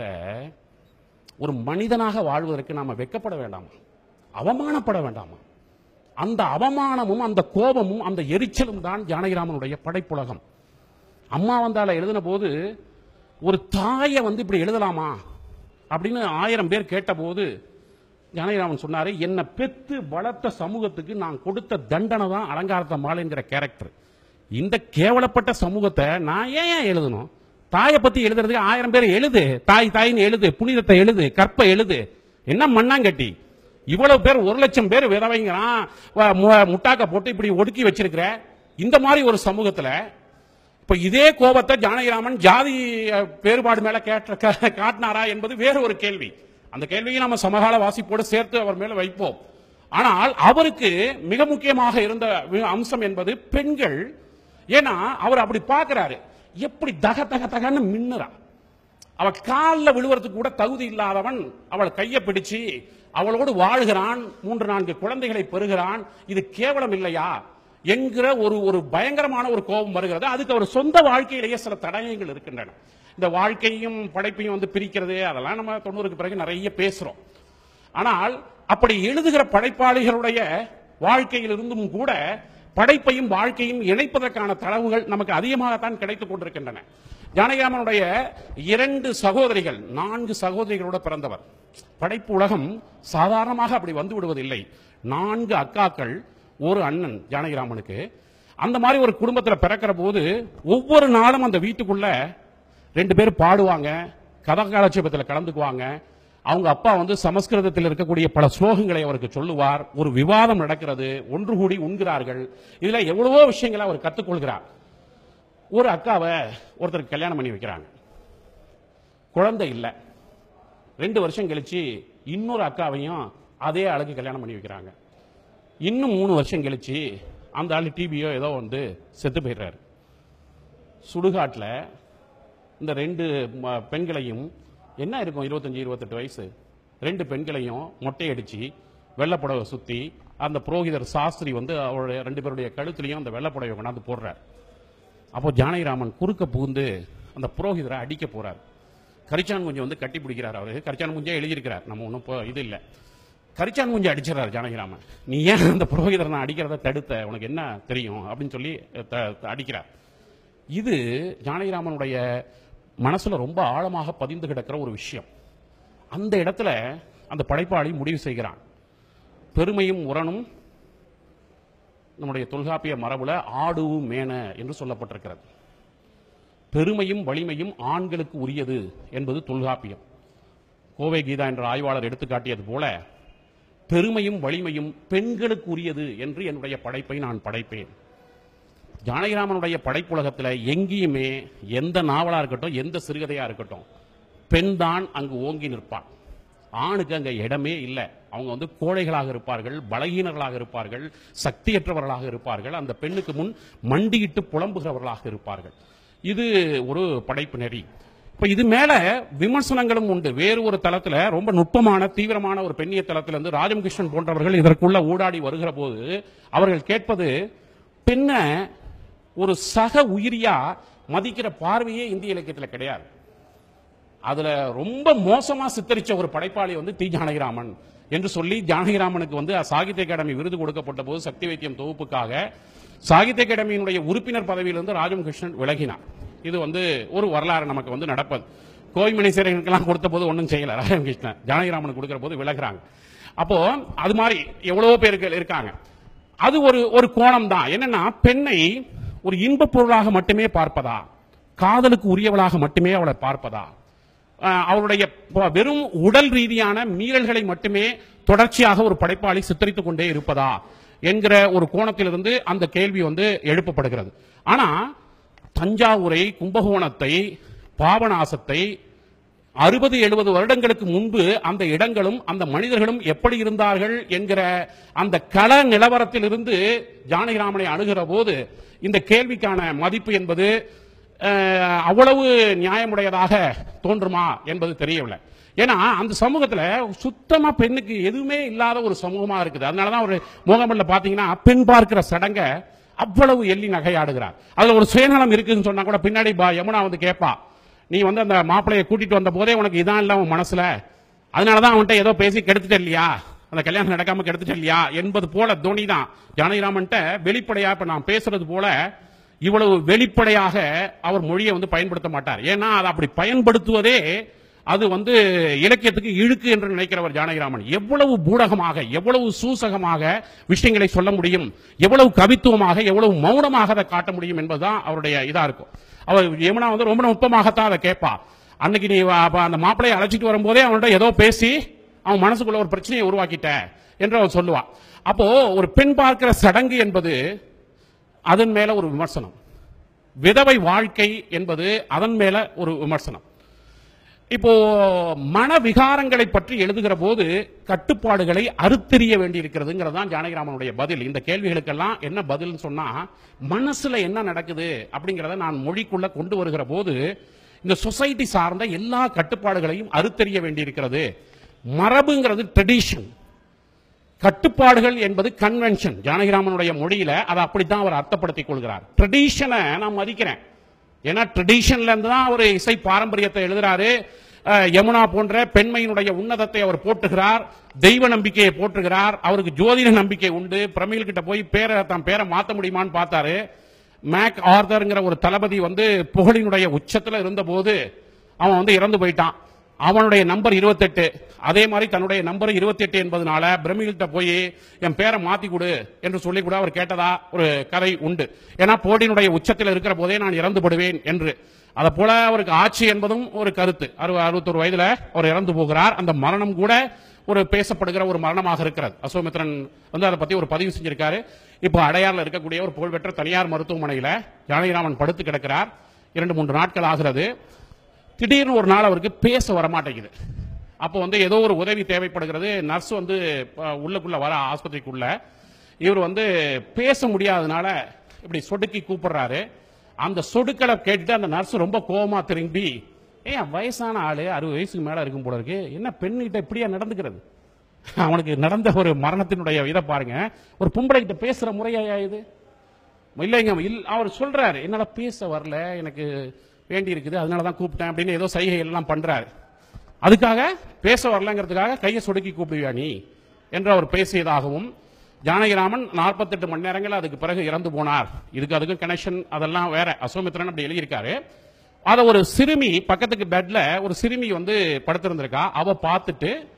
ஒரு மனிதனாக வாழ்வதற்கு நாம வெக்கப்பட வேண்டாமா அவமானப்பட வேண்டாமா அந்த அவமானமும் அந்த கோபமும் அந்த எரிச்சலும் தான் ஜானகிராமனுடைய படைப்புலகம் அம்மா வந்தால எழுதின போது ஒரு தாயை வந்து இப்படி எழுதலாமா அப்படின்னு ஆயிரம் பேர் கேட்டபோது ஜானகிராமன் சொன்னாரு என்னை பெத்து வளர்த்த சமூகத்துக்கு நான் கொடுத்த தண்டனை தான் அலங்காரத்த மாலைங்கிற கேரக்டர் இந்த கேவலப்பட்ட சமூகத்தை நான் ஏன் ஏன் எழுதணும் தாயை பத்தி எழுதுறதுக்கு ஆயிரம் பேர் எழுது தாய் தாயின்னு எழுது புனிதத்தை எழுது கற்பை எழுது என்ன மண்ணாங்கட்டி இவ்வளவு பேர் ஒரு லட்சம் பேர் விதவைங்கிறான் வ- மு- முட்டாக்க போட்டு இப்படி ஒடுக்கி வச்சிருக்கிற இந்த மாதிரி ஒரு சமூகத்துல இப்ப இதே கோபத்தை ஜானகிராமன் ஜாதி அஹ், வேறுபாடு மேல கேட்ட க- காட்டினாரா என்பது வேறு ஒரு கேள்வி அந்த கேள்வியை நம்ம சமகால வாசிப்போடு சேர்த்து அவர் மேல வைப்போம் ஆனால் அவருக்கு மிக முக்கியமாக இருந்த வி- அம்சம் என்பது பெண்கள் ஏன்னா அவர் அப்படி பார்க்கிறாரு எப்படி தக தக தகன்னு மின்னுறா அவ காலில் விழுவறதுக்கு கூட தகுதி இல்லாதவன் அவள் கையை பிடிச்சு அவளோடு வாழ்கிறான் மூன்று நான்கு குழந்தைகளை பெறுகிறான் இது கேவலம் இல்லையா என்கிற ஒரு ஒரு பயங்கரமான ஒரு கோபம் வருகிறது அதுக்கு அவர் சொந்த வாழ்க்கையிலேயே சில தடயங்கள் இருக்கின்றன இந்த வாழ்க்கையும் படைப்பையும் வந்து பிரிக்கிறது அதெல்லாம் நம்ம தொண்ணூறுக்கு பிறகு நிறைய பேசுறோம் ஆனால் அப்படி எழுதுகிற படைப்பாளிகளுடைய வாழ்க்கையிலிருந்தும் கூட படைப்பையும் வாழ்க்கையும் இணைப்பதற்கான தளவுகள் நமக்கு அதிகமாகத்தான் கிடைத்துக் கொண்டிருக்கின்றன ஜானகிராமனுடைய இரண்டு சகோதரிகள் நான்கு சகோதரிகளோட பிறந்தவர் படைப்பு உலகம் சாதாரணமாக அப்படி வந்து விடுவதில்லை நான்கு அக்காக்கள் ஒரு அண்ணன் ஜானகிராமனுக்கு அந்த மாதிரி ஒரு குடும்பத்தில் பிறக்கிற போது ஒவ்வொரு நாளும் அந்த வீட்டுக்குள்ள ரெண்டு பேர் பாடுவாங்க கதகாலட்சேபத்தில் கலந்துக்குவாங்க அவங்க அப்பா வந்து சமஸ்கிருதத்தில் இருக்கக்கூடிய பல ஸ்லோகங்களை அவருக்கு சொல்லுவார் ஒரு விவாதம் நடக்கிறது ஒன்று கூடி உண்கிறார்கள் இதுல எவ்வளவோ விஷயங்களை அவர் கத்துக்கொள்கிறார் ஒரு அக்காவை ஒருத்தருக்கு கல்யாணம் பண்ணி வைக்கிறாங்க குழந்தை இல்லை ரெண்டு வருஷம் கழிச்சு இன்னொரு அக்காவையும் அதே ஆளுக்கு கல்யாணம் பண்ணி வைக்கிறாங்க இன்னும் மூணு வருஷம் கழிச்சு அந்த ஆளு டிபியோ ஏதோ வந்து செத்து போயிடுறாரு சுடுகாட்டில் இந்த ரெண்டு ம- பெண்களையும் என்ன இருக்கும் இருபத்தஞ்சு இருபத்தெட்டு வயசு ரெண்டு பெண்களையும் மொட்டையடிச்சு வெள்ளைப்புடவை சுத்தி அந்த புரோகிதர் சாஸ்திரி வந்து அவருடைய ரெண்டு பேருடைய கழுத்துலையும் அந்த வெள்ளைப்புடவை கொண்டாந்து போடுறார் அப்போ ஜானகிராமன் குறுக்க புகுந்து அந்த புரோகிதரை அடிக்க போறார் கரிச்சான் குஞ்சை வந்து கட்டி பிடிக்கிறார் அவரு கரிச்சான் குஞ்சே எழுதியிருக்கிறார் நம்ம ஒன்றும் இப்போ இது இல்லை கரிச்சான் குஞ்சை அடிச்சிடறாரு ஜானகிராமன் நீ ஏன் அந்த புரோகிதரை நான் அடிக்கிறத தடுத்த உனக்கு என்ன தெரியும் அப்படின்னு சொல்லி த- த- அடிக்கிறார் இது ஜானகிராமனுடைய மனசுல ரொம்ப ஆழமாக பதிந்து கிடக்கிற ஒரு விஷயம் அந்த இடத்துல அந்த படைப்பாளி முடிவு செய்கிறான் பெருமையும் உரணும் நம்முடைய தொல்காப்பிய மரபுல ஆடு மேன என்று சொல்லப்பட்டிருக்கிறது பெருமையும் வலிமையும் ஆண்களுக்கு உரியது என்பது தொல்காப்பியம் கோவை கீதா என்ற ஆய்வாளர் எடுத்துக்காட்டியது போல பெருமையும் வலிமையும் பெண்களுக்கு உரியது என்று என்னுடைய படைப்பை நான் படைப்பேன் ஜானகிராமனுடைய படைப்புலகத்தில் எங்கேயுமே எந்த நாவலா இருக்கட்டும் எந்த சிறுகதையா இருக்கட்டும் பெண் தான் அங்கு ஓங்கி நிற்பான் ஆணுக்கு அங்க இடமே இல்லை அவங்க வந்து கோழைகளாக இருப்பார்கள் பலகீனர்களாக இருப்பார்கள் சக்தியற்றவர்களாக இருப்பார்கள் அந்த பெண்ணுக்கு முன் மண்டியிட்டு புலம்புகிறவர்களாக இருப்பார்கள் இது ஒரு படைப்பு நெறி இப்ப இது மேல விமர்சனங்களும் உண்டு வேறு ஒரு தளத்துல ரொம்ப நுட்பமான தீவிரமான ஒரு பெண்ணிய தளத்துல இருந்து ராஜம் போன்றவர்கள் இதற்குள்ள ஊடாடி வருகிற போது அவர்கள் கேட்பது பெண்ணை ஒரு சக உயிரியா மதிக்கிற பார்வையே இந்திய இலக்கியத்துல கிடையாது அதுல ரொம்ப மோசமா சித்தரிச்ச ஒரு படைப்பாளி வந்து டி ஜானகிராமன் என்று சொல்லி ஜானகிராமனுக்கு வந்து சாகித்ய அகாடமி விருது கொடுக்கப்பட்ட போது சக்தி வைத்தியம் தொகுப்புக்காக சாகித்ய அகாடமியினுடைய உறுப்பினர் பதவியிலிருந்து ராஜம் கிருஷ்ணன் விலகினார் இது வந்து ஒரு வரலாறு நமக்கு வந்து நடப்பது கோவிமணி சேரனுக்கெல்லாம் கொடுத்த போது ஒன்றும் செய்யல ராஜம் கிருஷ்ணன் ஜானகிராமனுக்கு கொடுக்கிற போது விலகுறாங்க அப்போ அது மாதிரி எவ்வளவோ பேருக்கு இருக்காங்க அது ஒரு ஒரு கோணம் தான் என்னன்னா பெண்ணை ஒரு இன்பப் பொருளாக மட்டுமே பார்ப்பதா காதலுக்கு உரியவளாக மட்டுமே அவளை பார்ப்பதா அஹ் அவருடைய ப- வெறும் உடல் ரீதியான மீறல்களை மட்டுமே தொடர்ச்சியாக ஒரு படைப்பாளி சித்தரித்துக் கொண்டே இருப்பதா என்கிற ஒரு கோணத்திலிருந்து அந்த கேள்வி வந்து எழுப்பப்படுகிறது ஆனா தஞ்சாவூரை கும்பகோணத்தை பாபநாசத்தை அறுபது எழுபது வருடங்களுக்கு முன்பு அந்த இடங்களும் அந்த மனிதர்களும் எப்படி இருந்தார்கள் என்கிற அந்த கள நிலவரத்திலிருந்து ஜானகிராமனை அணுகிற போது இந்த கேள்விக்கான மதிப்பு என்பது அஹ், அவ்வளவு நியாயமுடையதாக தோன்றுமா என்பது தெரியவில்லை ஏன்னா அந்த சமூகத்துல சுத்தமா பெண்ணுக்கு எதுவுமே இல்லாத ஒரு சமூகமா இருக்குது அதனாலதான் ஒரு முகமல்ல பாத்தீங்கன்னா பெண் பார்க்கிற சடங்க அவ்வளவு எள்ளி நகையாடுகிறார் அதுல ஒரு சுயநலம் இருக்குன்னு சொன்னா கூட பின்னாடி பா- யமுனா வந்து கேட்பா நீ வந்து அந்த மாப்பிளைய கூட்டிட்டு வந்த போதே உனக்கு இதான் இல்ல உன் மனசுல அதனாலதான் அவன்கிட்ட ஏதோ பேசி கெடுத்துட்ட இல்லையா அந்த கல்யாணம் நடக்காம கெடுத்துட்ட இல்லையா என்பது போல தோனி தான் ஜானகிராமன்ட்ட வெளிப்படையா இப்ப நான் பேசுறது போல இவ்வளவு வெளிப்படையாக அவர் மொழியை வந்து பயன்படுத்த மாட்டார் ஏன்னா அதை அப்படி பயன்படுத்துவதே அது வந்து இலக்கியத்துக்கு இழுக்கு என்று நினைக்கிறவர் ஜானகிராமன் எவ்வளவு பூடகமாக எவ்வளவு சூசகமாக விஷயங்களை சொல்ல முடியும் எவ்வளவு கவித்துவமாக எவ்வளவு மௌனமாக அதை காட்ட முடியும் என்பதுதான் அவருடைய இதா இருக்கும் அவர் யமுனா வந்து ரொம்ப நுட்பமாகத்தான் அதை கேட்பா அன்னைக்கு நீ வா- அப்ப அந்த மாப்பிளையை அழைச்சிட்டு வரும்போதே அவன்கிட்ட ஏதோ பேசி அவன் மனசுக்குள்ள ஒரு பிரச்சனையை உருவாக்கிட்ட என்று அவன் சொல்லுவான் அப்போ ஒரு பெண் பார்க்கிற சடங்கு என்பது அதன் மேல ஒரு விமர்சனம் விதவை வாழ்க்கை என்பது அதன் மேல ஒரு விமர்சனம் இப்போ மன விகாரங்களை பற்றி எழுதுகிற போது கட்டுப்பாடுகளை அறுத்தெறிய வேண்டியிருக்கிறதுங்கிறது தான் ஜானகிராமனுடைய பதில் இந்த கேள்விகளுக்கெல்லாம் என்ன பதில்னு சொன்னா மனசுல என்ன நடக்குது அப்படிங்கறத நான் மொழிக்குள்ள கொண்டு வருகிற போது இந்த சொசைட்டி சார்ந்த எல்லா கட்டுப்பாடுகளையும் அறுத்தெறிய வேண்டியிருக்கிறது மரபுங்கிறது ட்ரெடிஷன் கட்டுப்பாடுகள் என்பது கன்வென்ஷன் ஜானகிராமனுடைய மொழியில அதை அப்படித்தான் அவர் அர்த்தப்படுத்திக் கொள்கிறார் ட்ரெடிஷனை நான் மதிக்கிறேன் ஏன்னா ட்ரெடிஷன்ல இருந்து தான் அவர் இசை பாரம்பரியத்தை எழுதுறாரு அஹ், யமுனா போன்ற பெண்மையினுடைய உன்னதத்தை அவர் போட்டுகிறார் தெய்வ நம்பிக்கையை போட்டுகிறார் அவருக்கு ஜோதிட நம்பிக்கை உண்டு பிரமிழ் கிட்ட போய் பேரை தன் பேரை மாத்த முடியுமான்னு பார்த்தாரு மேக் ஆர்தர்ங்கிற ஒரு தளபதி வந்து புகழினுடைய உச்சத்துல இருந்தபோது அவன் வந்து இறந்து போயிட்டான் அவனுடைய நம்பர் 28 அதே மாதிரி தன்னுடைய நம்பர் 28 என்பதனால பிரமிழ்கிட்ட போய் என் பேரை மாத்தி கொடு என்று சொல்லி கூட அவர் கேட்டதா ஒரு கதை உண்டு ஏன்னா போட்டியினுடைய உச்சத்தில் இருக்கிற போதே நான் இறந்து படுவேன் என்று அதை போல அவருக்கு ஆட்சி என்பதும் ஒரு கருத்து அறுபது அறுபத்தொரு வயதுல அவர் இறந்து போகிறார் அந்த மரணம் கூட ஒரு பேசப்படுகிற ஒரு மரணமாக இருக்கிறது அசோமித்ரன் வந்து அதை பத்தி ஒரு பதிவு செஞ்சிருக்காரு இப்போ அடையாறுல இருக்கக்கூடிய ஒரு புகழ்பெற்ற தனியார் மருத்துவமனையில ஜானகிராமன் படுத்து கிடக்கிறார் இரண்டு மூன்று நாட்கள் ஆகிறது திடீர்னு ஒரு நாள் அவருக்கு பேச வரமாட்டேங்குது அப்போ வந்து ஏதோ ஒரு உதவி தேவைப்படுகிறது நர்ஸ் வந்து அஹ், உள்ளுக்குள்ள வர ஆஸ்பத்திரிக்குள்ள இவர் வந்து பேச முடியாதனால இப்படி சொடுக்கி கூப்பிடுறாரு அந்த சொடுக்கலை கேட்டுட்டு அந்த நர்ஸ் ரொம்ப கோவமா திரும்பி ஏன் வயசான ஆளு அறுபது வயசுக்கு மேல இருக்கும் போல இருக்கு என்ன பெண்கிட்ட இப்படியா நடந்துக்கிறது அவனுக்கு நடந்த ஒரு மரணத்தினுடைய இதை பாருங்க ஒரு பொம்பளை கிட்ட பேசுற முறையா இது இல்லைங்க இல் அவர் சொல்றாரு என்னால பேச வரல எனக்கு வேண்டி இருக்குது அதனால தான் கூப்பிட்டேன் அப்படின்னு ஏதோ சைகை எல்லாம் பண்றாரு அதுக்காக பேச வரலங்கிறதுக்காக கையை சொடுக்கி கூப்பிடுவியா நீ என்று அவர் பேசியதாகவும் ஜானகிராமன் 48 மணி நேரங்கள் அதுக்கு பிறகு இறந்து போனார் இதுக்கு அதுக்கு கனெக்ஷன் அதெல்லாம் வேற அசோமித்ரன் அப்படி எழுதியிருக்காரு அத ஒரு சிறுமி பக்கத்துக்கு பெட்ல ஒரு சிறுமி வந்து படுத்திருந்திருக்கா அவ பார்த்துட்டு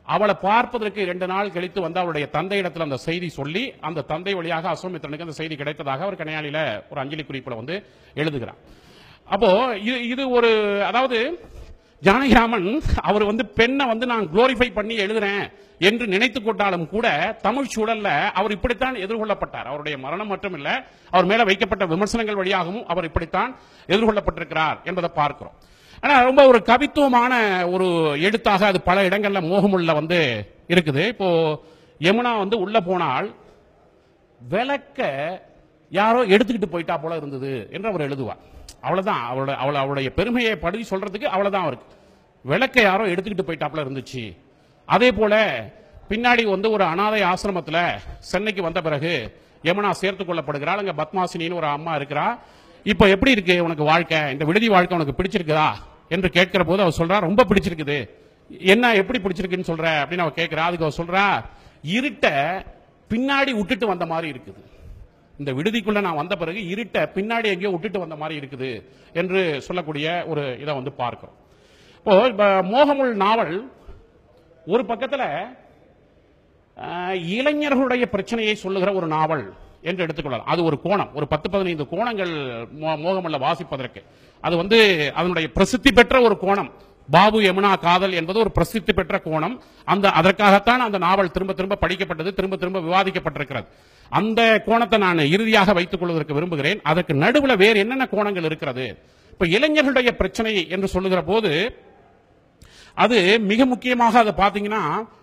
அவளை பார்ப்பதற்கு இரண்டு நாள் கழித்து வந்து அவருடைய தந்தையிடத்தில் அந்த செய்தி சொல்லி அந்த தந்தை வழியாக அசோமித்திரனுக்கு அந்த செய்தி கிடைத்ததாக அவர் கனையாளியில ஒரு அஞ்சலி குறிப்பில் வந்து எழுதுகிறார் அப்போ இது இது ஒரு அதாவது ஜானகிராமன் அவர் வந்து பெண்ணை வந்து நான் குளோரிஃபை பண்ணி எழுதுறேன் என்று நினைத்துக் கொண்டாலும் கூட தமிழ் சூழல்ல அவர் இப்படித்தான் எதிர்கொள்ளப்பட்டார் அவருடைய மரணம் மட்டுமில்ல அவர் மேல வைக்கப்பட்ட விமர்சனங்கள் வழியாகவும் அவர் இப்படித்தான் எதிர்கொள்ளப்பட்டிருக்கிறார் என்பதை பார்க்கிறோம் ஆனா ரொம்ப ஒரு கவித்துவமான ஒரு எழுத்தாக அது பல இடங்கள்ல மோகமுள்ள வந்து இருக்குது இப்போ யமுனா வந்து உள்ள போனால் விளக்க யாரோ எடுத்துக்கிட்டு போயிட்டா போல இருந்தது என்று அவர் எழுதுவார் அவ்வளவுதான் அவளோட அவள அவளுடைய பெருமையை படுத்தி சொல்றதுக்கு அவ்வளவுதான் அவருக்கு விளக்க யாரோ எடுத்துக்கிட்டு போயிட்டாப்புல இருந்துச்சு அதே போல பின்னாடி வந்து ஒரு அனாதை ஆசிரமத்துல சென்னைக்கு வந்த பிறகு யமுனா சேர்த்துக் கொள்ளப்படுகிறாள் அங்க பத்மாசினின்னு ஒரு அம்மா இருக்கிறா இப்ப எப்படி இருக்கு உனக்கு வாழ்க்கை இந்த விடுதி வாழ்க்கை உனக்கு பிடிச்சிருக்குதா என்று கேட்கிற போது அவர் சொல்றா ரொம்ப பிடிச்சிருக்குது என்ன எப்படி பிடிச்சிருக்குன்னு சொல்ற அப்படின்னு அவ கேட்கிறா அதுக்கு அவர் சொல்றா இருட்ட பின்னாடி விட்டுட்டு வந்த மாதிரி இருக்குது இந்த விடுதிக்குள்ள நான் வந்த பிறகு இருட்ட பின்னாடி எங்கேயோ விட்டுட்டு வந்த மாதிரி இருக்குது என்று சொல்லக்கூடிய ஒரு இதை வந்து பார்க்கிறோம் இப்போ இப்ப மோகமுள் நாவல் ஒரு பக்கத்துல அஹ், இளைஞர்களுடைய பிரச்சனையை சொல்லுகிற ஒரு நாவல் என்று எடுத்துக்கொள்ளலாம் அது ஒரு கோணம் ஒரு பத்து பதினைந்து கோணங்கள் மோ- மோகமுள்ள வாசிப்பதற்கு அது வந்து அதனுடைய பிரசித்தி பெற்ற ஒரு கோணம் பாபு யமுனா காதல் என்பது ஒரு பிரசித்தி பெற்ற கோணம் அந்த அதற்காகத்தான் அந்த நாவல் திரும்ப திரும்ப படிக்கப்பட்டது திரும்ப திரும்ப விவாதிக்கப்பட்டிருக்கிறது அந்த கோணத்தை நான் இறுதியாக வைத்துக் கொள்வதற்கு விரும்புகிறேன் அதற்கு நடுவுல வேறு என்னென்ன கோணங்கள் இருக்கிறது இப்ப இளைஞர்களுடைய பிரச்சனை என்று சொல்லுகிற போது அது மிக முக்கியமாக அதை பாத்தீங்கன்னா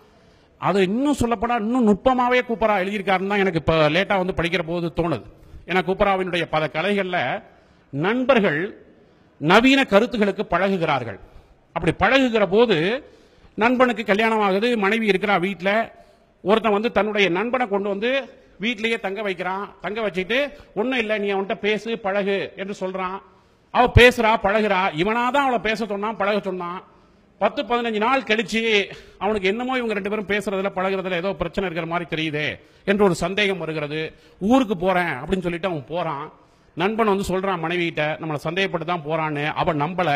அது இன்னும் சொல்லப்படா இன்னும் நுட்பமாவே கூப்பரா எழுதியிருக்காருன்னு தான் எனக்கு இப்ப லேட்டா வந்து படிக்கிற போது தோணுது ஏன்னா கூப்பராவினுடைய பல கலைகள்ல நண்பர்கள் நவீன கருத்துகளுக்கு பழகுகிறார்கள் அப்படி பழகுகிற போது நண்பனுக்கு கல்யாணம் ஆகுது மனைவி இருக்கிறா வீட்டுல ஒருத்தன் வந்து தன்னுடைய நண்பனை கொண்டு வந்து வீட்டிலேயே தங்க வைக்கிறான் தங்க வச்சுட்டு ஒண்ணும் இல்ல நீ அவன்கிட்ட பேசு பழகு என்று சொல்றான் அவ பேசுறா பழகுறா இவனாதான் அவளை பேச சொன்னான் பழக சொன்னான் பத்து பதினஞ்சு நாள் கழிச்சு அவனுக்கு என்னமோ இவங்க ரெண்டு பேரும் பேசுறதுல பழகுறதுல ஏதோ பிரச்சனை இருக்கிற மாதிரி தெரியுதே என்று ஒரு சந்தேகம் வருகிறது ஊருக்கு போறேன் அப்படின்னு சொல்லிட்டு அவன் போறான் நண்பன் வந்து சொல்றான் மனைவிகிட்ட நம்மளை சந்தேகப்பட்டு தான் போறான்னு அவன் நம்பல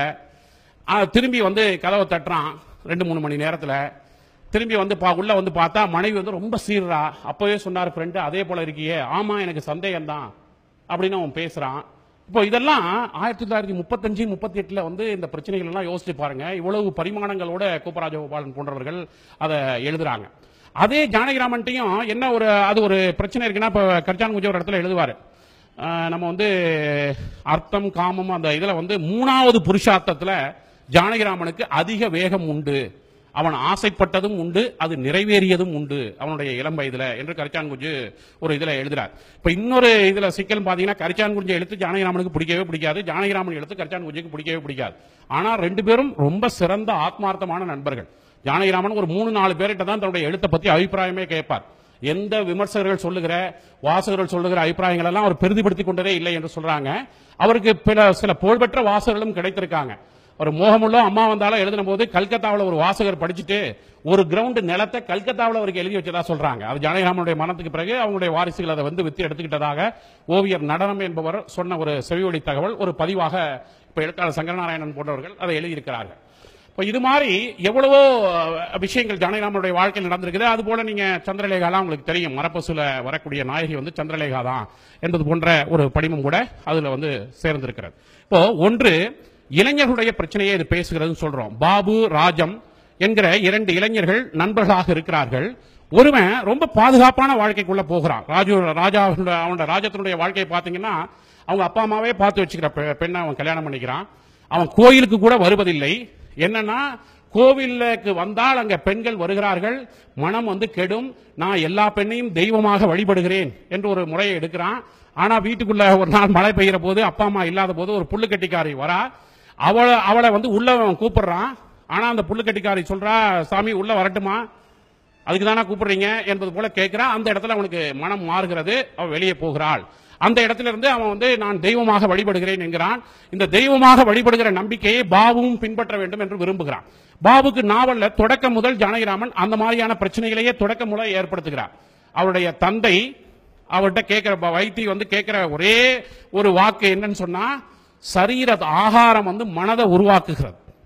ஆ, திரும்பி வந்து கதவை தட்டுறான் ரெண்டு மூணு மணி நேரத்துல திரும்பி வந்து பா உள்ள வந்து பார்த்தா மனைவி வந்து ரொம்ப சீர்றா அப்பவே சொன்னார் ஃப்ரெண்டு அதே போல இருக்கியே ஆமா எனக்கு சந்தேகம் தான் அப்படின்னு அவன் பேசுறான் இப்போ இதெல்லாம் ஆயிரத்தி தொள்ளாயிரத்தி முப்பத்தஞ்சு முப்பத்தி எட்டுல வந்து இந்த பிரச்சனைகள் எல்லாம் யோசிச்சு பாருங்க இவ்வளவு பரிமாணங்களோட கூப்பராஜகோபாலன் போன்றவர்கள் அதை எழுதுறாங்க அதே ஜானகிராமன்ட்டையும் என்ன ஒரு அது ஒரு பிரச்சனை இருக்குன்னா இப்ப கர்ஜான் குஜி ஒரு இடத்துல எழுதுவாரு ஆஹ் நம்ம வந்து அர்த்தம் காமம் அந்த இதுல வந்து மூணாவது புருஷார்த்தத்துல ஜானகிராமனுக்கு அதிக வேகம் உண்டு அவன் ஆசைப்பட்டதும் உண்டு அது நிறைவேறியதும் உண்டு அவனுடைய இளம் வயதுல என்று கரிச்சான் குஞ்சு ஒரு இதுல எழுதுறார் இப்ப இன்னொரு இதுல சிக்கல் பாத்தீங்கன்னா கரிச்சான் குஞ்சு எழுத்து ஜானகிராமனுக்கு பிடிக்கவே பிடிக்காது ஜானகிராமன் எழுத்து கரிச்சான் குஞ்சுக்கு பிடிக்கவே பிடிக்காது ஆனா ரெண்டு பேரும் ரொம்ப சிறந்த ஆத்மார்த்தமான நண்பர்கள் ஜானகிராமன் ஒரு மூணு நாலு பேர்கிட்ட தான் தன்னுடைய எழுத்தை பத்தி அபிப்பிராயமே கேட்பார் எந்த விமர்சகர்கள் சொல்லுகிற வாசகர்கள் சொல்லுகிற அபிப்பிராயங்கள் எல்லாம் அவர் பெரிதுபடுத்திக் கொண்டதே இல்லை என்று சொல்றாங்க அவருக்கு பிற சில புகழ்பெற்ற வாசகர்களும் கிடைத்திருக்காங்க ஒரு மோகமுள்ள அம்மா வந்தாலும் எழுதின போது கல்கத்தாவில் ஒரு வாசகர் படிச்சுட்டு ஒரு கிரவுண்ட் நிலத்தை கல்கத்தாவில் அவருக்கு எழுதி வச்சதா சொல்றாங்க அது ஜானகிராமனுடைய மரணத்துக்கு பிறகு அவங்களுடைய வாரிசுகள் அதை வந்து வித்து எடுத்துக்கிட்டதாக ஓவியர் நடனம் என்பவர் சொன்ன ஒரு செவிவழி தகவல் ஒரு பதிவாக இப்ப எழுத்தாளர் சங்கரநாராயணன் போன்றவர்கள் அதை எழுதியிருக்கிறார்கள் இப்போ இது மாதிரி எவ்வளவோ அஹ், விஷயங்கள் ஜானகிராமனுடைய வாழ்க்கையில் நடந்திருக்குது அது போல நீங்க சந்திரலேகாலாம் உங்களுக்கு தெரியும் மரப்பசுல வரக்கூடிய நாயகி வந்து சந்திரலேகா தான் என்பது போன்ற ஒரு படிமம் கூட அதுல வந்து சேர்ந்திருக்கிறது இப்போ ஒன்று இளைஞர்களுடைய பிரச்சனையை இது பேசுகிறதுன்னு சொல்றோம் பாபு ராஜம் என்கிற இரண்டு இளைஞர்கள் நண்பர்களாக இருக்கிறார்கள் ஒருவன் ரொம்ப பாதுகாப்பான வாழ்க்கைக்குள்ள போகிறான் ராஜு ராஜா அவனோட ராஜத்தினுடைய வாழ்க்கையை பார்த்தீங்கன்னா அவங்க அப்பா அம்மாவே பார்த்து வச்சுக்கிற பெ- பெண்ணை அவன் கல்யாணம் பண்ணிக்கிறான் அவன் கோயிலுக்கு கூட வருவதில்லை என்னன்னா கோவிலுக்கு வந்தால் அங்க பெண்கள் வருகிறார்கள் மனம் வந்து கெடும் நான் எல்லா பெண்ணையும் தெய்வமாக வழிபடுகிறேன் என்று ஒரு முறையை எடுக்கிறான் ஆனா வீட்டுக்குள்ள ஒரு நாள் மழை பெய்கிற போது அப்பா அம்மா இல்லாத போது ஒரு புல்லுக்கட்டிக்காரி வரா அவளை அவளை வந்து உள்ள அவன் கூப்பிடுறான் ஆனா அந்த புல்லுக்கட்டிக்காரி சொல்றா சாமி உள்ள வரட்டுமா அதுக்கு தானே கூப்பிடுறீங்க என்பது போல கேட்கிறா அந்த இடத்துல அவனுக்கு மனம் மாறுகிறது அவன் வெளியே போகிறாள் அந்த இடத்துல இருந்து அவன் வந்து நான் தெய்வமாக வழிபடுகிறேன் என்கிறான் இந்த தெய்வமாக வழிபடுகிற நம்பிக்கையை பாபுவும் பின்பற்ற வேண்டும் என்று விரும்புகிறான் பாபுக்கு நாவல்ல தொடக்கம் முதல் ஜானகிராமன் அந்த மாதிரியான பிரச்சனைகளையே தொடக்கம் முதல் ஏற்படுத்துகிறார் அவருடைய தந்தை அவர்கிட்ட கேட்கிற ப- வைத்தி வந்து கேட்கிற ஒரே ஒரு வாக்கு என்னன்னு சொன்னா சரீர ஆகாரம் வந்து மனதை உருவாக்குகிறது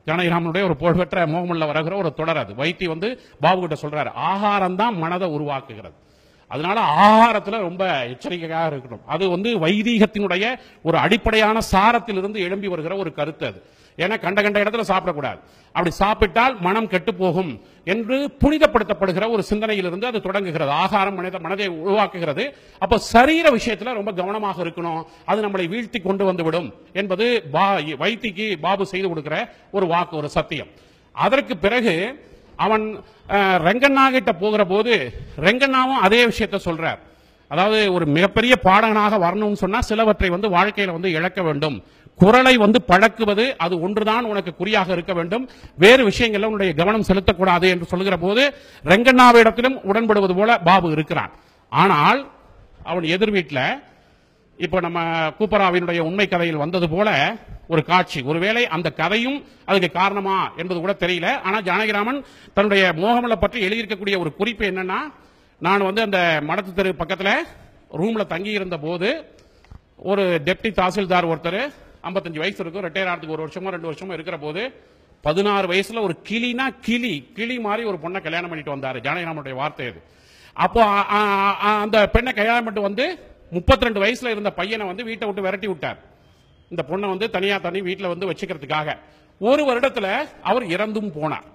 ஜானகிராமனுடைய ஒரு புகழ்பெற்ற மோகமல்ல வருகிற ஒரு தொடர் அது வைத்தி வந்து பாபு கிட்ட சொல்றாரு ஆகாரம் தான் மனதை உருவாக்குகிறது அதனால ஆகாரத்துல ரொம்ப எச்சரிக்கையாக இருக்கணும் அது வந்து வைதீகத்தினுடைய ஒரு அடிப்படையான சாரத்திலிருந்து எழும்பி வருகிற ஒரு கருத்து அது ஏன்னா கண்ட கண்ட இடத்துல சாப்பிடக்கூடாது அப்படி சாப்பிட்டால் மனம் கெட்டு போகும் என்று புனிதப்படுத்தப்படுகிற ஒரு சிந்தனையிலிருந்து அது தொடங்குகிறது ஆகாரம் மனித மனதை உருவாக்குகிறது அப்போ சரீர விஷயத்துல ரொம்ப கவனமாக இருக்கணும் அது நம்மளை வீழ்த்தி கொண்டு வந்து விடும் என்பது பா- வைத்திக்கு பாபு செய்து கொடுக்கிற ஒரு வாக்கு ஒரு சத்தியம் அதற்கு பிறகு அவன் அஹ், ரெங்கண்ணா கிட்ட போகிற போது ரெங்கண்ணாவும் அதே விஷயத்த சொல்றார் அதாவது ஒரு மிகப்பெரிய பாடகனாக வரணும்னு சொன்னா சிலவற்றை வந்து வாழ்க்கையில வந்து இழக்க வேண்டும் குரலை வந்து பழக்குவது அது ஒன்றுதான் உனக்கு குறியாக இருக்க வேண்டும் வேறு விஷயங்கள்ல உன்னுடைய கவனம் செலுத்தக்கூடாது என்று சொல்கிற போது ரெங்கண்ணாவிடத்திலும் உடன்படுவது போல பாபு இருக்கிறான் ஆனால் அவன் எதிர் வீட்டுல இப்போ நம்ம கூப்பராவினுடைய உண்மை கதையில் வந்தது போல ஒரு காட்சி ஒருவேளை அந்த கதையும் அதுக்கு காரணமா என்பது கூட தெரியல ஆனா ஜானகிராமன் தன்னுடைய மோகமலை பற்றி எழுதியிருக்கக்கூடிய ஒரு குறிப்பு என்னன்னா நான் வந்து அந்த மடத்து தெரு பக்கத்துல ரூம்ல தங்கி இருந்த போது ஒரு டெப்டி தாசில்தார் ஒருத்தர் 55 வயசு இருக்கும் ரிட்டையர் ஆகிறதுக்கு ஒரு வருஷமோ ரெண்டு வருஷமோ இருக்கிற போது பதினாறு வயசுல ஒரு கிளினா கிளி கிளி மாதிரி ஒரு பொண்ணை கல்யாணம் பண்ணிட்டு வந்தாரு ஜானகிராமனுடைய வார்த்தை அது அப்போ அ- அ- அ- அந்த பெண்ணை கல்யாணம் பண்ணிட்டு வந்து 32 வயசுல இருந்த பையனை வந்து வீட்டை விட்டு விரட்டி விட்டார் இந்த பொண்ணை வந்து தனியா தனி வீட்டுல வந்து வச்சுக்கிறதுக்காக ஒரு வருடத்துல அவர் இறந்தும் போனார்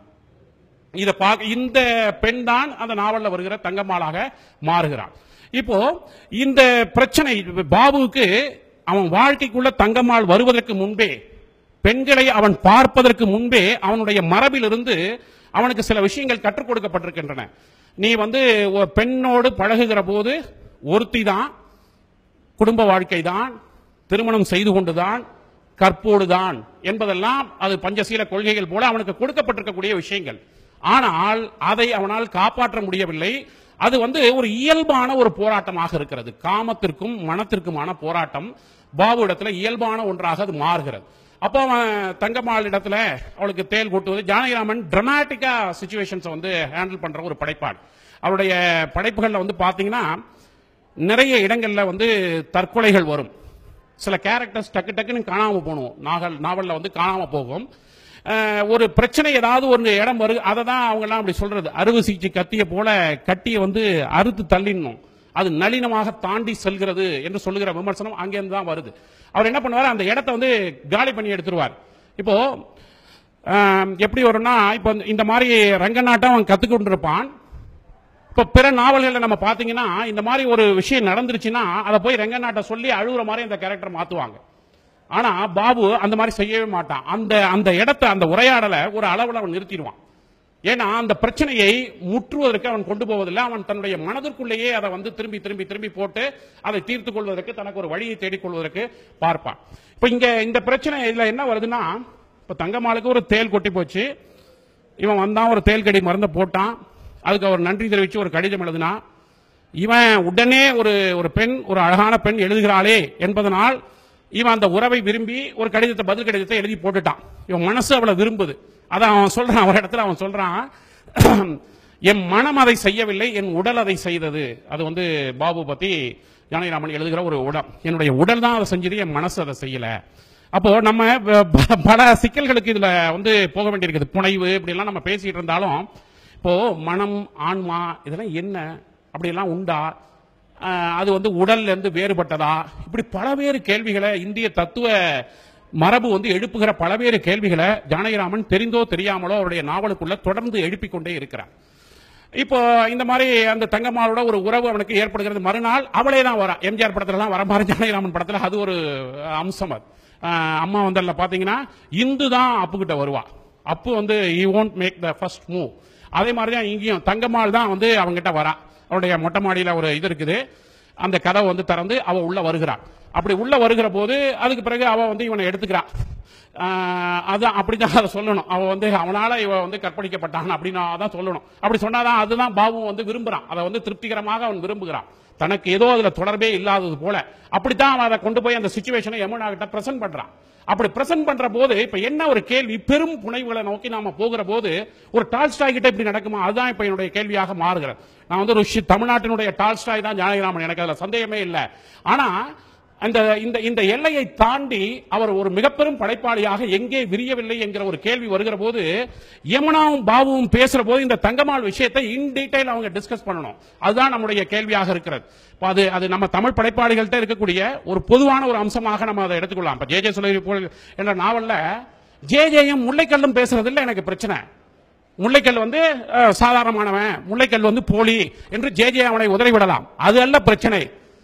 இத பார்க்க இந்த பெண் தான் அந்த நாவல்ல வருகிற தங்கம்மாளாக மாறுகிறான் இப்போ இந்த பிரச்சனை பாபுவுக்கு அவன் வாழ்க்கைக்குள்ள தங்கம்மாள் வருவதற்கு முன்பே பெண்களை அவன் பார்ப்பதற்கு முன்பே அவனுடைய மரபிலிருந்து அவனுக்கு சில விஷயங்கள் கற்றுக் கொடுக்கப்பட்டிருக்கின்றன நீ வந்து ஒரு பெண்ணோடு பழகுகிற போது ஒருத்தி தான் குடும்ப வாழ்க்கை தான் திருமணம் செய்து கொண்டுதான் கற்போடுதான் என்பதெல்லாம் அது பஞ்சசீல கொள்கைகள் போல அவனுக்கு கொடுக்கப்பட்டிருக்கக்கூடிய விஷயங்கள் ஆனால் அதை அவனால் காப்பாற்ற முடியவில்லை அது வந்து ஒரு இயல்பான ஒரு போராட்டமாக இருக்கிறது காமத்திற்கும் மனத்திற்குமான போராட்டம் பாபு இடத்துல இயல்பான ஒன்றாக அது மாறுகிறது அப்போ அவன் தங்கம்மாள் இடத்துல அவளுக்கு தேல் கூட்டுவது ஜானகிராமன் டிராமாட்டிக்கா சுச்சுவேஷன்ஸை வந்து ஹேண்டில் பண்ற ஒரு படைப்பாள் அவருடைய படைப்புகள்ல வந்து பாத்தீங்கன்னா நிறைய இடங்கள்ல வந்து தற்கொலைகள் வரும் சில கேரக்டர்ஸ் டக்கு டக்குன்னு காணாம போகணும் நாவல் நாவல்ல வந்து காணாம போகும் அஹ், ஒரு பிரச்சனை ஏதாவது ஒரு இடம் வரு அதை தான் அவங்க எல்லாம் அப்படி சொல்றது அறுவை சிகிச்சை கத்திய போல கட்டியை வந்து அறுத்து தள்ளிடணும் அது நளினமாக தாண்டி செல்கிறது என்று சொல்லுகிற விமர்சனம் அங்கேருந்து தான் வருது அவர் என்ன பண்ணுவார் அந்த இடத்த வந்து காலி பண்ணி எடுத்துருவார் இப்போ அஹ், எப்படி வரும்னா இப்போ இந்த மாதிரி ரங்கநாட்டம் அவன் கத்துக்கொண்டு இருப்பான் இப்ப பிற நாவல்களை நம்ம பாத்தீங்கன்னா இந்த மாதிரி ஒரு விஷயம் நடந்துருச்சுன்னா அதை போய் ரெங்கநாட்ட சொல்லி அழுகுற மாதிரி அந்த கேரக்டர் மாத்துவாங்க ஆனா பாபு அந்த மாதிரி செய்யவே மாட்டான் அந்த அந்த இடத்த அந்த உரையாடலை ஒரு அளவுல அவன் நிறுத்திடுவான் ஏன்னா அந்த பிரச்சனையை முற்றுவதற்கு அவன் கொண்டு போவதில்லை அவன் தன்னுடைய மனதிற்குள்ளேயே அதை வந்து திரும்பி திரும்பி திரும்பி போட்டு அதை தீர்த்து கொள்வதற்கு தனக்கு ஒரு வழியை தேடிக் கொள்வதற்கு பார்ப்பான் இப்ப இங்க இந்த பிரச்சனை இதுல என்ன வருதுன்னா இப்ப தங்கம்மாளுக்கு ஒரு தேல் கொட்டி போச்சு இவன் வந்தான் ஒரு தேல்கடி மருந்தை போட்டான் அதுக்கு அவர் நன்றி தெரிவித்து ஒரு கடிதம் எழுதினா இவன் உடனே ஒரு ஒரு பெண் ஒரு அழகான பெண் எழுதுகிறாளே என்பதனால் இவன் அந்த உறவை விரும்பி ஒரு கடிதத்தை பதில் கடிதத்தை எழுதி போட்டுட்டான் இவன் மனசு அவளை விரும்புது அதான் அவன் சொல்றான் ஒரு இடத்துல அவன் சொல்றான் என் மனம் அதை செய்யவில்லை என் உடல் அதை செய்தது அது வந்து பாபு பத்தி ஜானகிராமன் எழுதுகிற ஒரு உடம் என்னுடைய உடல் தான் அதை செஞ்சது என் மனசு அதை செய்யல அப்போ நம்ம ப- ப- பல சிக்கல்களுக்கு இதுல வந்து போக வேண்டியிருக்குது புனைவு இப்படி எல்லாம் நம்ம பேசிட்டு இருந்தாலும் இப்போ மனம் ஆன்மா இதெல்லாம் என்ன அப்படியெல்லாம் உண்டா ஆஹ் அது வந்து உடல்ல இருந்து வேறுபட்டதா இப்படி பலவேறு கேள்விகளை இந்திய தத்துவ மரபு வந்து எழுப்புகிற பலவேறு கேள்விகளை ஜானகிராமன் தெரிந்தோ தெரியாமலோ அவருடைய நாவலுக்குள்ள தொடர்ந்து எழுப்பிக் கொண்டே இருக்கிறார் இப்போ இந்த மாதிரி அந்த தங்கம்மாளோட ஒரு உறவு அவனுக்கு ஏற்படுகிறது மறுநாள் அவளே தான் வரா எம்ஜிஆர் படத்துல தான் வர மாதிரி ஜானகிராமன் படத்துல அது ஒரு அம்சம் அது ஆஹ் அம்மா வந்து அதுல பாத்தீங்கன்னா இந்து தான் அப்பு கிட்ட வருவா அப்பு வந்து he won't make the first move அதே மாதிரி தான் இங்கேயும் தங்கம்மாள் தான் வந்து அவங்ககிட்ட வரா அவருடைய மொட்டை மாடியில ஒரு இது இருக்குது அந்த கதவை வந்து திறந்து அவ உள்ள வருகிறாள் அப்படி உள்ள வருகிற போது அதுக்கு பிறகு அவ வந்து இவனை எடுத்துக்கிறா ஆஹ் அதான் அப்படிதான் அதை சொல்லணும் அவ வந்து அவனால இவ வந்து கற்பழிக்கப்பட்டான் அப்படின்னு அதான் சொல்லணும் அப்படி சொன்னாதான் அதுதான் பாபு வந்து விரும்புறான் அதை வந்து திருப்திகரமாக அவன் விரும்புகிறான் தனக்கு ஏதோ அதுல தொடர்பே இல்லாதது போல அப்படித்தான் அவன் அதை கொண்டு போய் அந்த சுச்சுவேஷனை யமுனா கிட்ட பிரசன்ட் பண்றான் அப்படி பிரசன்ட் பண்ற போது இப்ப என்ன ஒரு கேள்வி பெரும் புனைவுகளை நோக்கி நாம போகிற போது ஒரு டால்ஸ்டாய் கிட்ட இப்படி நடக்குமா அதுதான் இப்ப என்னுடைய கேள்வியாக மாறுகிறது நான் வந்து ஒரு ஷி- தமிழ்நாட்டினுடைய டால்ஸ்டாய் தான் ஜானகிராமன் எனக்கு அதுல சந்தேகமே இல்லை ஆனா அந்த இந்த இந்த எல்லையை தாண்டி அவர் ஒரு மிகப்பெரும் படைப்பாளியாக எங்கே விரியவில்லை என்கிற ஒரு கேள்வி வருகிற போது யமுனாவும் பாபுவும் பேசுற போது இந்த தங்கம்மாள் விஷயத்தை இன் டீடைல் அவங்க டிஸ்கஸ் பண்ணணும் அதுதான் நம்முடைய கேள்வியாக இருக்கிறது இப்ப அது அது நம்ம தமிழ் படைப்பாளிகள்கிட்ட இருக்கக்கூடிய ஒரு பொதுவான ஒரு அம்சமாக நம்ம அதை எடுத்துக்கொள்ளலாம் இப்ப ஜே ஜே சுலரி போல் என்ற நாவல்ல ஜே ஜேயும் முல்லைக்கல்லும் பேசுறதுல எனக்கு பிரச்சனை முல்லைக்கல் வந்து அஹ், சாதாரணமானவன் முல்லைக்கல் வந்து போலி என்று ஜே ஜே அவனை உதறி விடலாம் அது அல்ல பிரச்சனை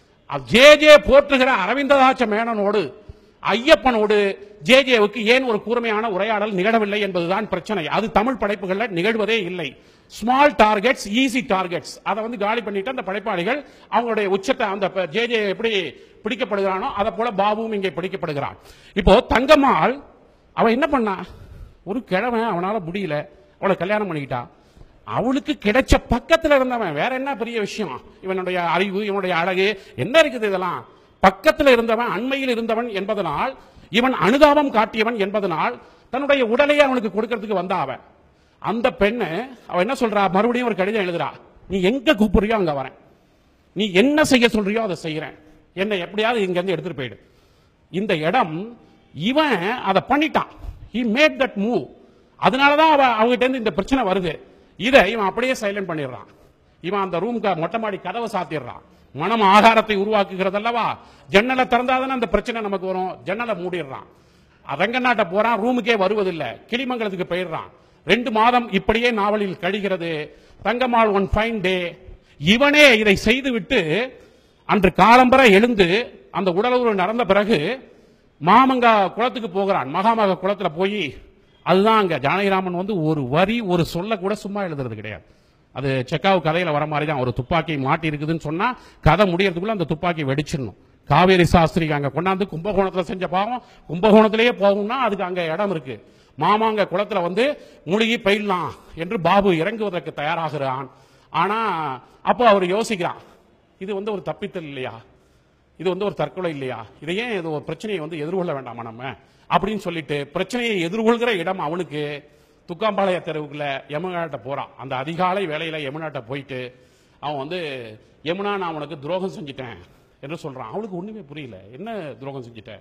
ஜே ஜே போற்றுகிற அரவிந்ததாச்ச மேனனோடு ஐயப்பனோடு ஜே ஜேவுக்கு ஏன் ஒரு கூர்மையான உரையாடல் நிகழவில்லை என்பதுதான் பிரச்சனை அது தமிழ் படைப்புகள்ல நிகழ்வதே இல்லை ஸ்மால் டார்கெட்ஸ் ஈஸி டார்கெட்ஸ் அதை வந்து காலி பண்ணிட்டு அந்த படைப்பாளிகள் அவங்களுடைய உச்சத்தை அந்த ஜே ஜே எப்படி பிடிக்கப்படுகிறானோ அதை போல பாபுவும் இங்கே பிடிக்கப்படுகிறான் இப்போ தங்கம்மாள் அவன் என்ன பண்ணா ஒரு கிழவன் அவனால முடியல அவளை கல்யாணம் பண்ணிக்கிட்டான் அவளுக்கு கிடைச்ச பக்கத்துல இருந்தவன் வேற என்ன பெரிய விஷயம் இவனுடைய அறிவு இவனுடைய அழகு என்ன இருக்குது இதெல்லாம் பக்கத்துல இருந்தவன் அண்மையில் இருந்தவன் என்பதனால் இவன் அனுதாபம் காட்டியவன் என்பதனால் தன்னுடைய உடலையே அவனுக்கு கொடுக்கறதுக்கு வந்தா அவன் அந்த பெண்ணு அவ என்ன சொல்றா மறுபடியும் ஒரு கடிதம் எழுதுறா நீ எங்க கூப்பிடுறியோ அங்க வரேன் நீ என்ன செய்ய சொல்றியோ அதை செய்யறேன் என்னை எப்படியாவது இங்க இருந்து எடுத்துட்டு போயிடு இந்த இடம் இவன் அதை பண்ணிட்டான் he மேட் தட் மூவ் அதனாலதான் அவ அவங்ககிட்ட இருந்து இந்த பிரச்சனை வருது இதை இவன் அப்படியே சைலண்ட் பண்ணிடுறான் இவன் அந்த ரூம்க்கு மொட்டை மாடி கதவை சாத்திடுறான் மனம் ஆகாரத்தை உருவாக்குகிறது அல்லவா ஜன்னலை திறந்தாதானே அந்த பிரச்சனை நமக்கு வரும் ஜன்னலை மூடிடுறான் ரங்கநாட்ட போறான் ரூமுக்கே வருவதில்லை கிளிமங்கலத்துக்கு போயிடுறான் ரெண்டு மாதம் இப்படியே நாவலில் கழிகிறது தங்கம்மாள் ஒன் ஃபைன் டே இவனே இதை செய்துவிட்டு அன்று காலம்பர எழுந்து அந்த உடலுறவு நடந்த பிறகு மாமங்கா குளத்துக்கு போகிறான் மகாமக குளத்துல போய் அதுதான் அங்க ஜானகிராமன் வந்து ஒரு வரி ஒரு சொல்ல கூட சும்மா எழுதுறது கிடையாது அது செக்காவு கதையில வர மாதிரி தான் ஒரு துப்பாக்கி மாட்டி இருக்குதுன்னு சொன்னா கதை முடியறதுக்குள்ள அந்த துப்பாக்கி வெடிச்சிடணும் காவேரி சாஸ்திரி அங்க கொண்டாந்து கும்பகோணத்துல செஞ்ச பாவம் கும்பகோணத்திலேயே போகும்னா அதுக்கு அங்க இடம் இருக்கு மாமா அங்க குளத்துல வந்து முழுகி பயிடலாம் என்று பாபு இறங்குவதற்கு தயாராகிறான் ஆனா அப்போ அவர் யோசிக்கிறான் இது வந்து ஒரு தப்பித்தல் இல்லையா இது வந்து ஒரு தற்கொலை இல்லையா இதை ஏன் இது ஒரு பிரச்சனையை வந்து எதிர்கொள்ள வேண்டாமா நம்ம அப்படின்னு சொல்லிட்டு பிரச்சனையை எதிர்கொள்கிற இடம் அவனுக்கு துக்காம்பாளைய தெருவுக்குள்ள யமுனாட்ட போறான் அந்த அதிகாலை வேலையில யமுனாட்ட போயிட்டு அவன் வந்து யமுனா நான் உனக்கு துரோகம் செஞ்சிட்டேன் என்று சொல்றான் அவனுக்கு ஒண்ணுமே புரியல என்ன துரோகம் செஞ்சிட்டேன்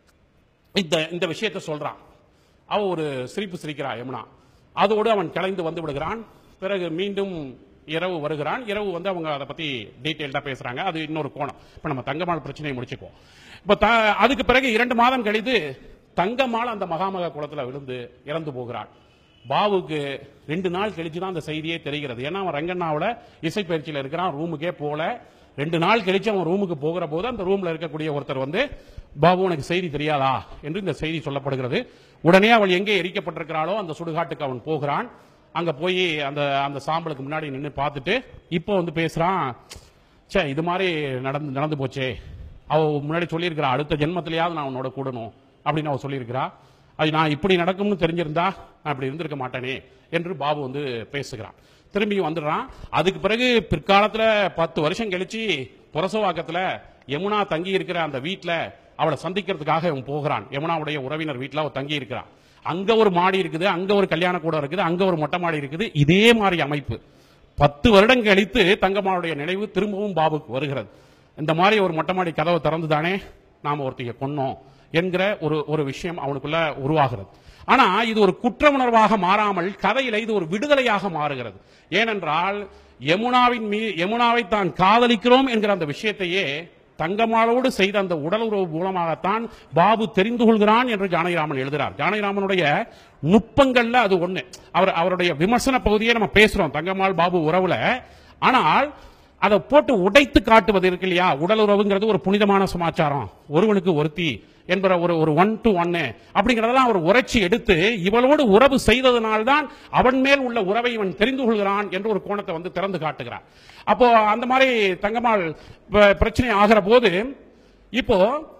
இந்த இந்த விஷயத்தை சொல்றான் அவ ஒரு சிரிப்பு சிரிக்கிறா யமுனா அதோடு அவன் கிளந்து வந்து விடுகிறான் பிறகு மீண்டும் இரவு வருகிறான் இரவு வந்து அவங்க அதை பத்தி டீட்டெயில்டா பேசுறாங்க அது இன்னொரு கோணம் இப்ப நம்ம தங்கம்மாள் பிரச்சனையை முடிச்சுக்குவோம் இப்ப த- அதுக்கு பிறகு இரண்டு மாதம் கழித்து தங்கம்மாள் அந்த மகாமக குளத்துல விழுந்து இறந்து போகிறாள் பாபுக்கு ரெண்டு நாள் கழிச்சு தான் அந்த செய்தியே தெரிகிறது ஏன்னா அவன் ரங்கண்ணாவுல இசை பயிற்சியில இருக்கிறான் ரூமுக்கே போல ரெண்டு நாள் கழிச்சு அவன் ரூமுக்கு போகிற போது அந்த ரூம்ல இருக்கக்கூடிய ஒருத்தர் வந்து பாபு உனக்கு செய்தி தெரியாதா என்று இந்த செய்தி சொல்லப்படுகிறது உடனே அவள் எங்கே எரிக்கப்பட்டிருக்கிறாளோ அந்த சுடுகாட்டுக்கு அவன் போகிறான் அங்க போய் அந்த அந்த சாம்பலுக்கு முன்னாடி நின்று பார்த்துட்டு இப்போ வந்து பேசுறான் ச்சே இது மாதிரி நடந்து நடந்து போச்சே அவ முன்னாடி சொல்லியிருக்கிறா அடுத்த ஜென்மத்திலேயாவது நான் உன்னோட கூடணும் அப்படின்னு அவ சொல்லியிருக்கிறா அது நான் இப்படி நடக்கும்னு தெரிஞ்சிருந்தா நான் இப்படி இருந்திருக்க மாட்டேனே என்று பாபு வந்து பேசுகிறான் திரும்பி வந்துடுறான் அதுக்கு பிறகு பிற்காலத்துல பத்து வருஷம் கழிச்சு புரசவாக்கத்துல யமுனா தங்கி இருக்கிற அந்த வீட்ல அவளை சந்திக்கிறதுக்காக இவன் போகிறான் யமுனாவுடைய உறவினர் வீட்ல அவ தங்கி இருக்கிறான் அங்க ஒரு மாடி இருக்குது அங்க ஒரு கல்யாண கூடம் இருக்குது அங்க ஒரு மொட்டை மாடி இருக்குது இதே மாதிரி அமைப்பு பத்து வருடம் கழித்து தங்கம்மாளுடைய நினைவு திரும்பவும் பாபுக்கு வருகிறது இந்த மாதிரி ஒரு மொட்டை மாடி கதவை திறந்து தானே நாம ஒருத்தைய கொன்னோம் என்கிற ஒரு ஒரு விஷயம் அவனுக்குள்ள உருவாகிறது ஆனா இது ஒரு குற்ற உணர்வாக மாறாமல் கதையில இது ஒரு விடுதலையாக மாறுகிறது ஏனென்றால் யமுனாவின் மீ யமுனாவை தான் காதலிக்கிறோம் என்கிற அந்த விஷயத்தையே தங்கம்மாளோடு செய்த அந்த உடலுறவு மூலமாகத்தான் பாபு தெரிந்து கொள்கிறான் என்று ஜானகிராமன் எழுதுகிறார் ஜானகிராமனுடைய நுட்பங்கள்ல அது ஒண்ணு அவர் அவருடைய விமர்சன பகுதியை நம்ம பேசுறோம் தங்கம்மாள் பாபு உறவுல ஆனால் அதை போட்டு உடைத்து காட்டுவது இருக்கு இல்லையா உடல் உறவுங்கிறது ஒரு புனிதமான சமாச்சாரம் ஒருவனுக்கு ஒருத்தி என்பற ஒரு ஒரு ஒன் டு ஒன்னு அப்படிங்கறதெல்லாம் அவர் உரைச்சி எடுத்து இவளோடு உறவு செய்ததனால்தான் அவன் மேல் உள்ள உறவை இவன் தெரிந்து கொள்கிறான் என்று ஒரு கோணத்தை வந்து திறந்து காட்டுகிறான் அப்போ அந்த மாதிரி தங்கம்மாள் ப- பிரச்சனை ஆகிற போது இப்போ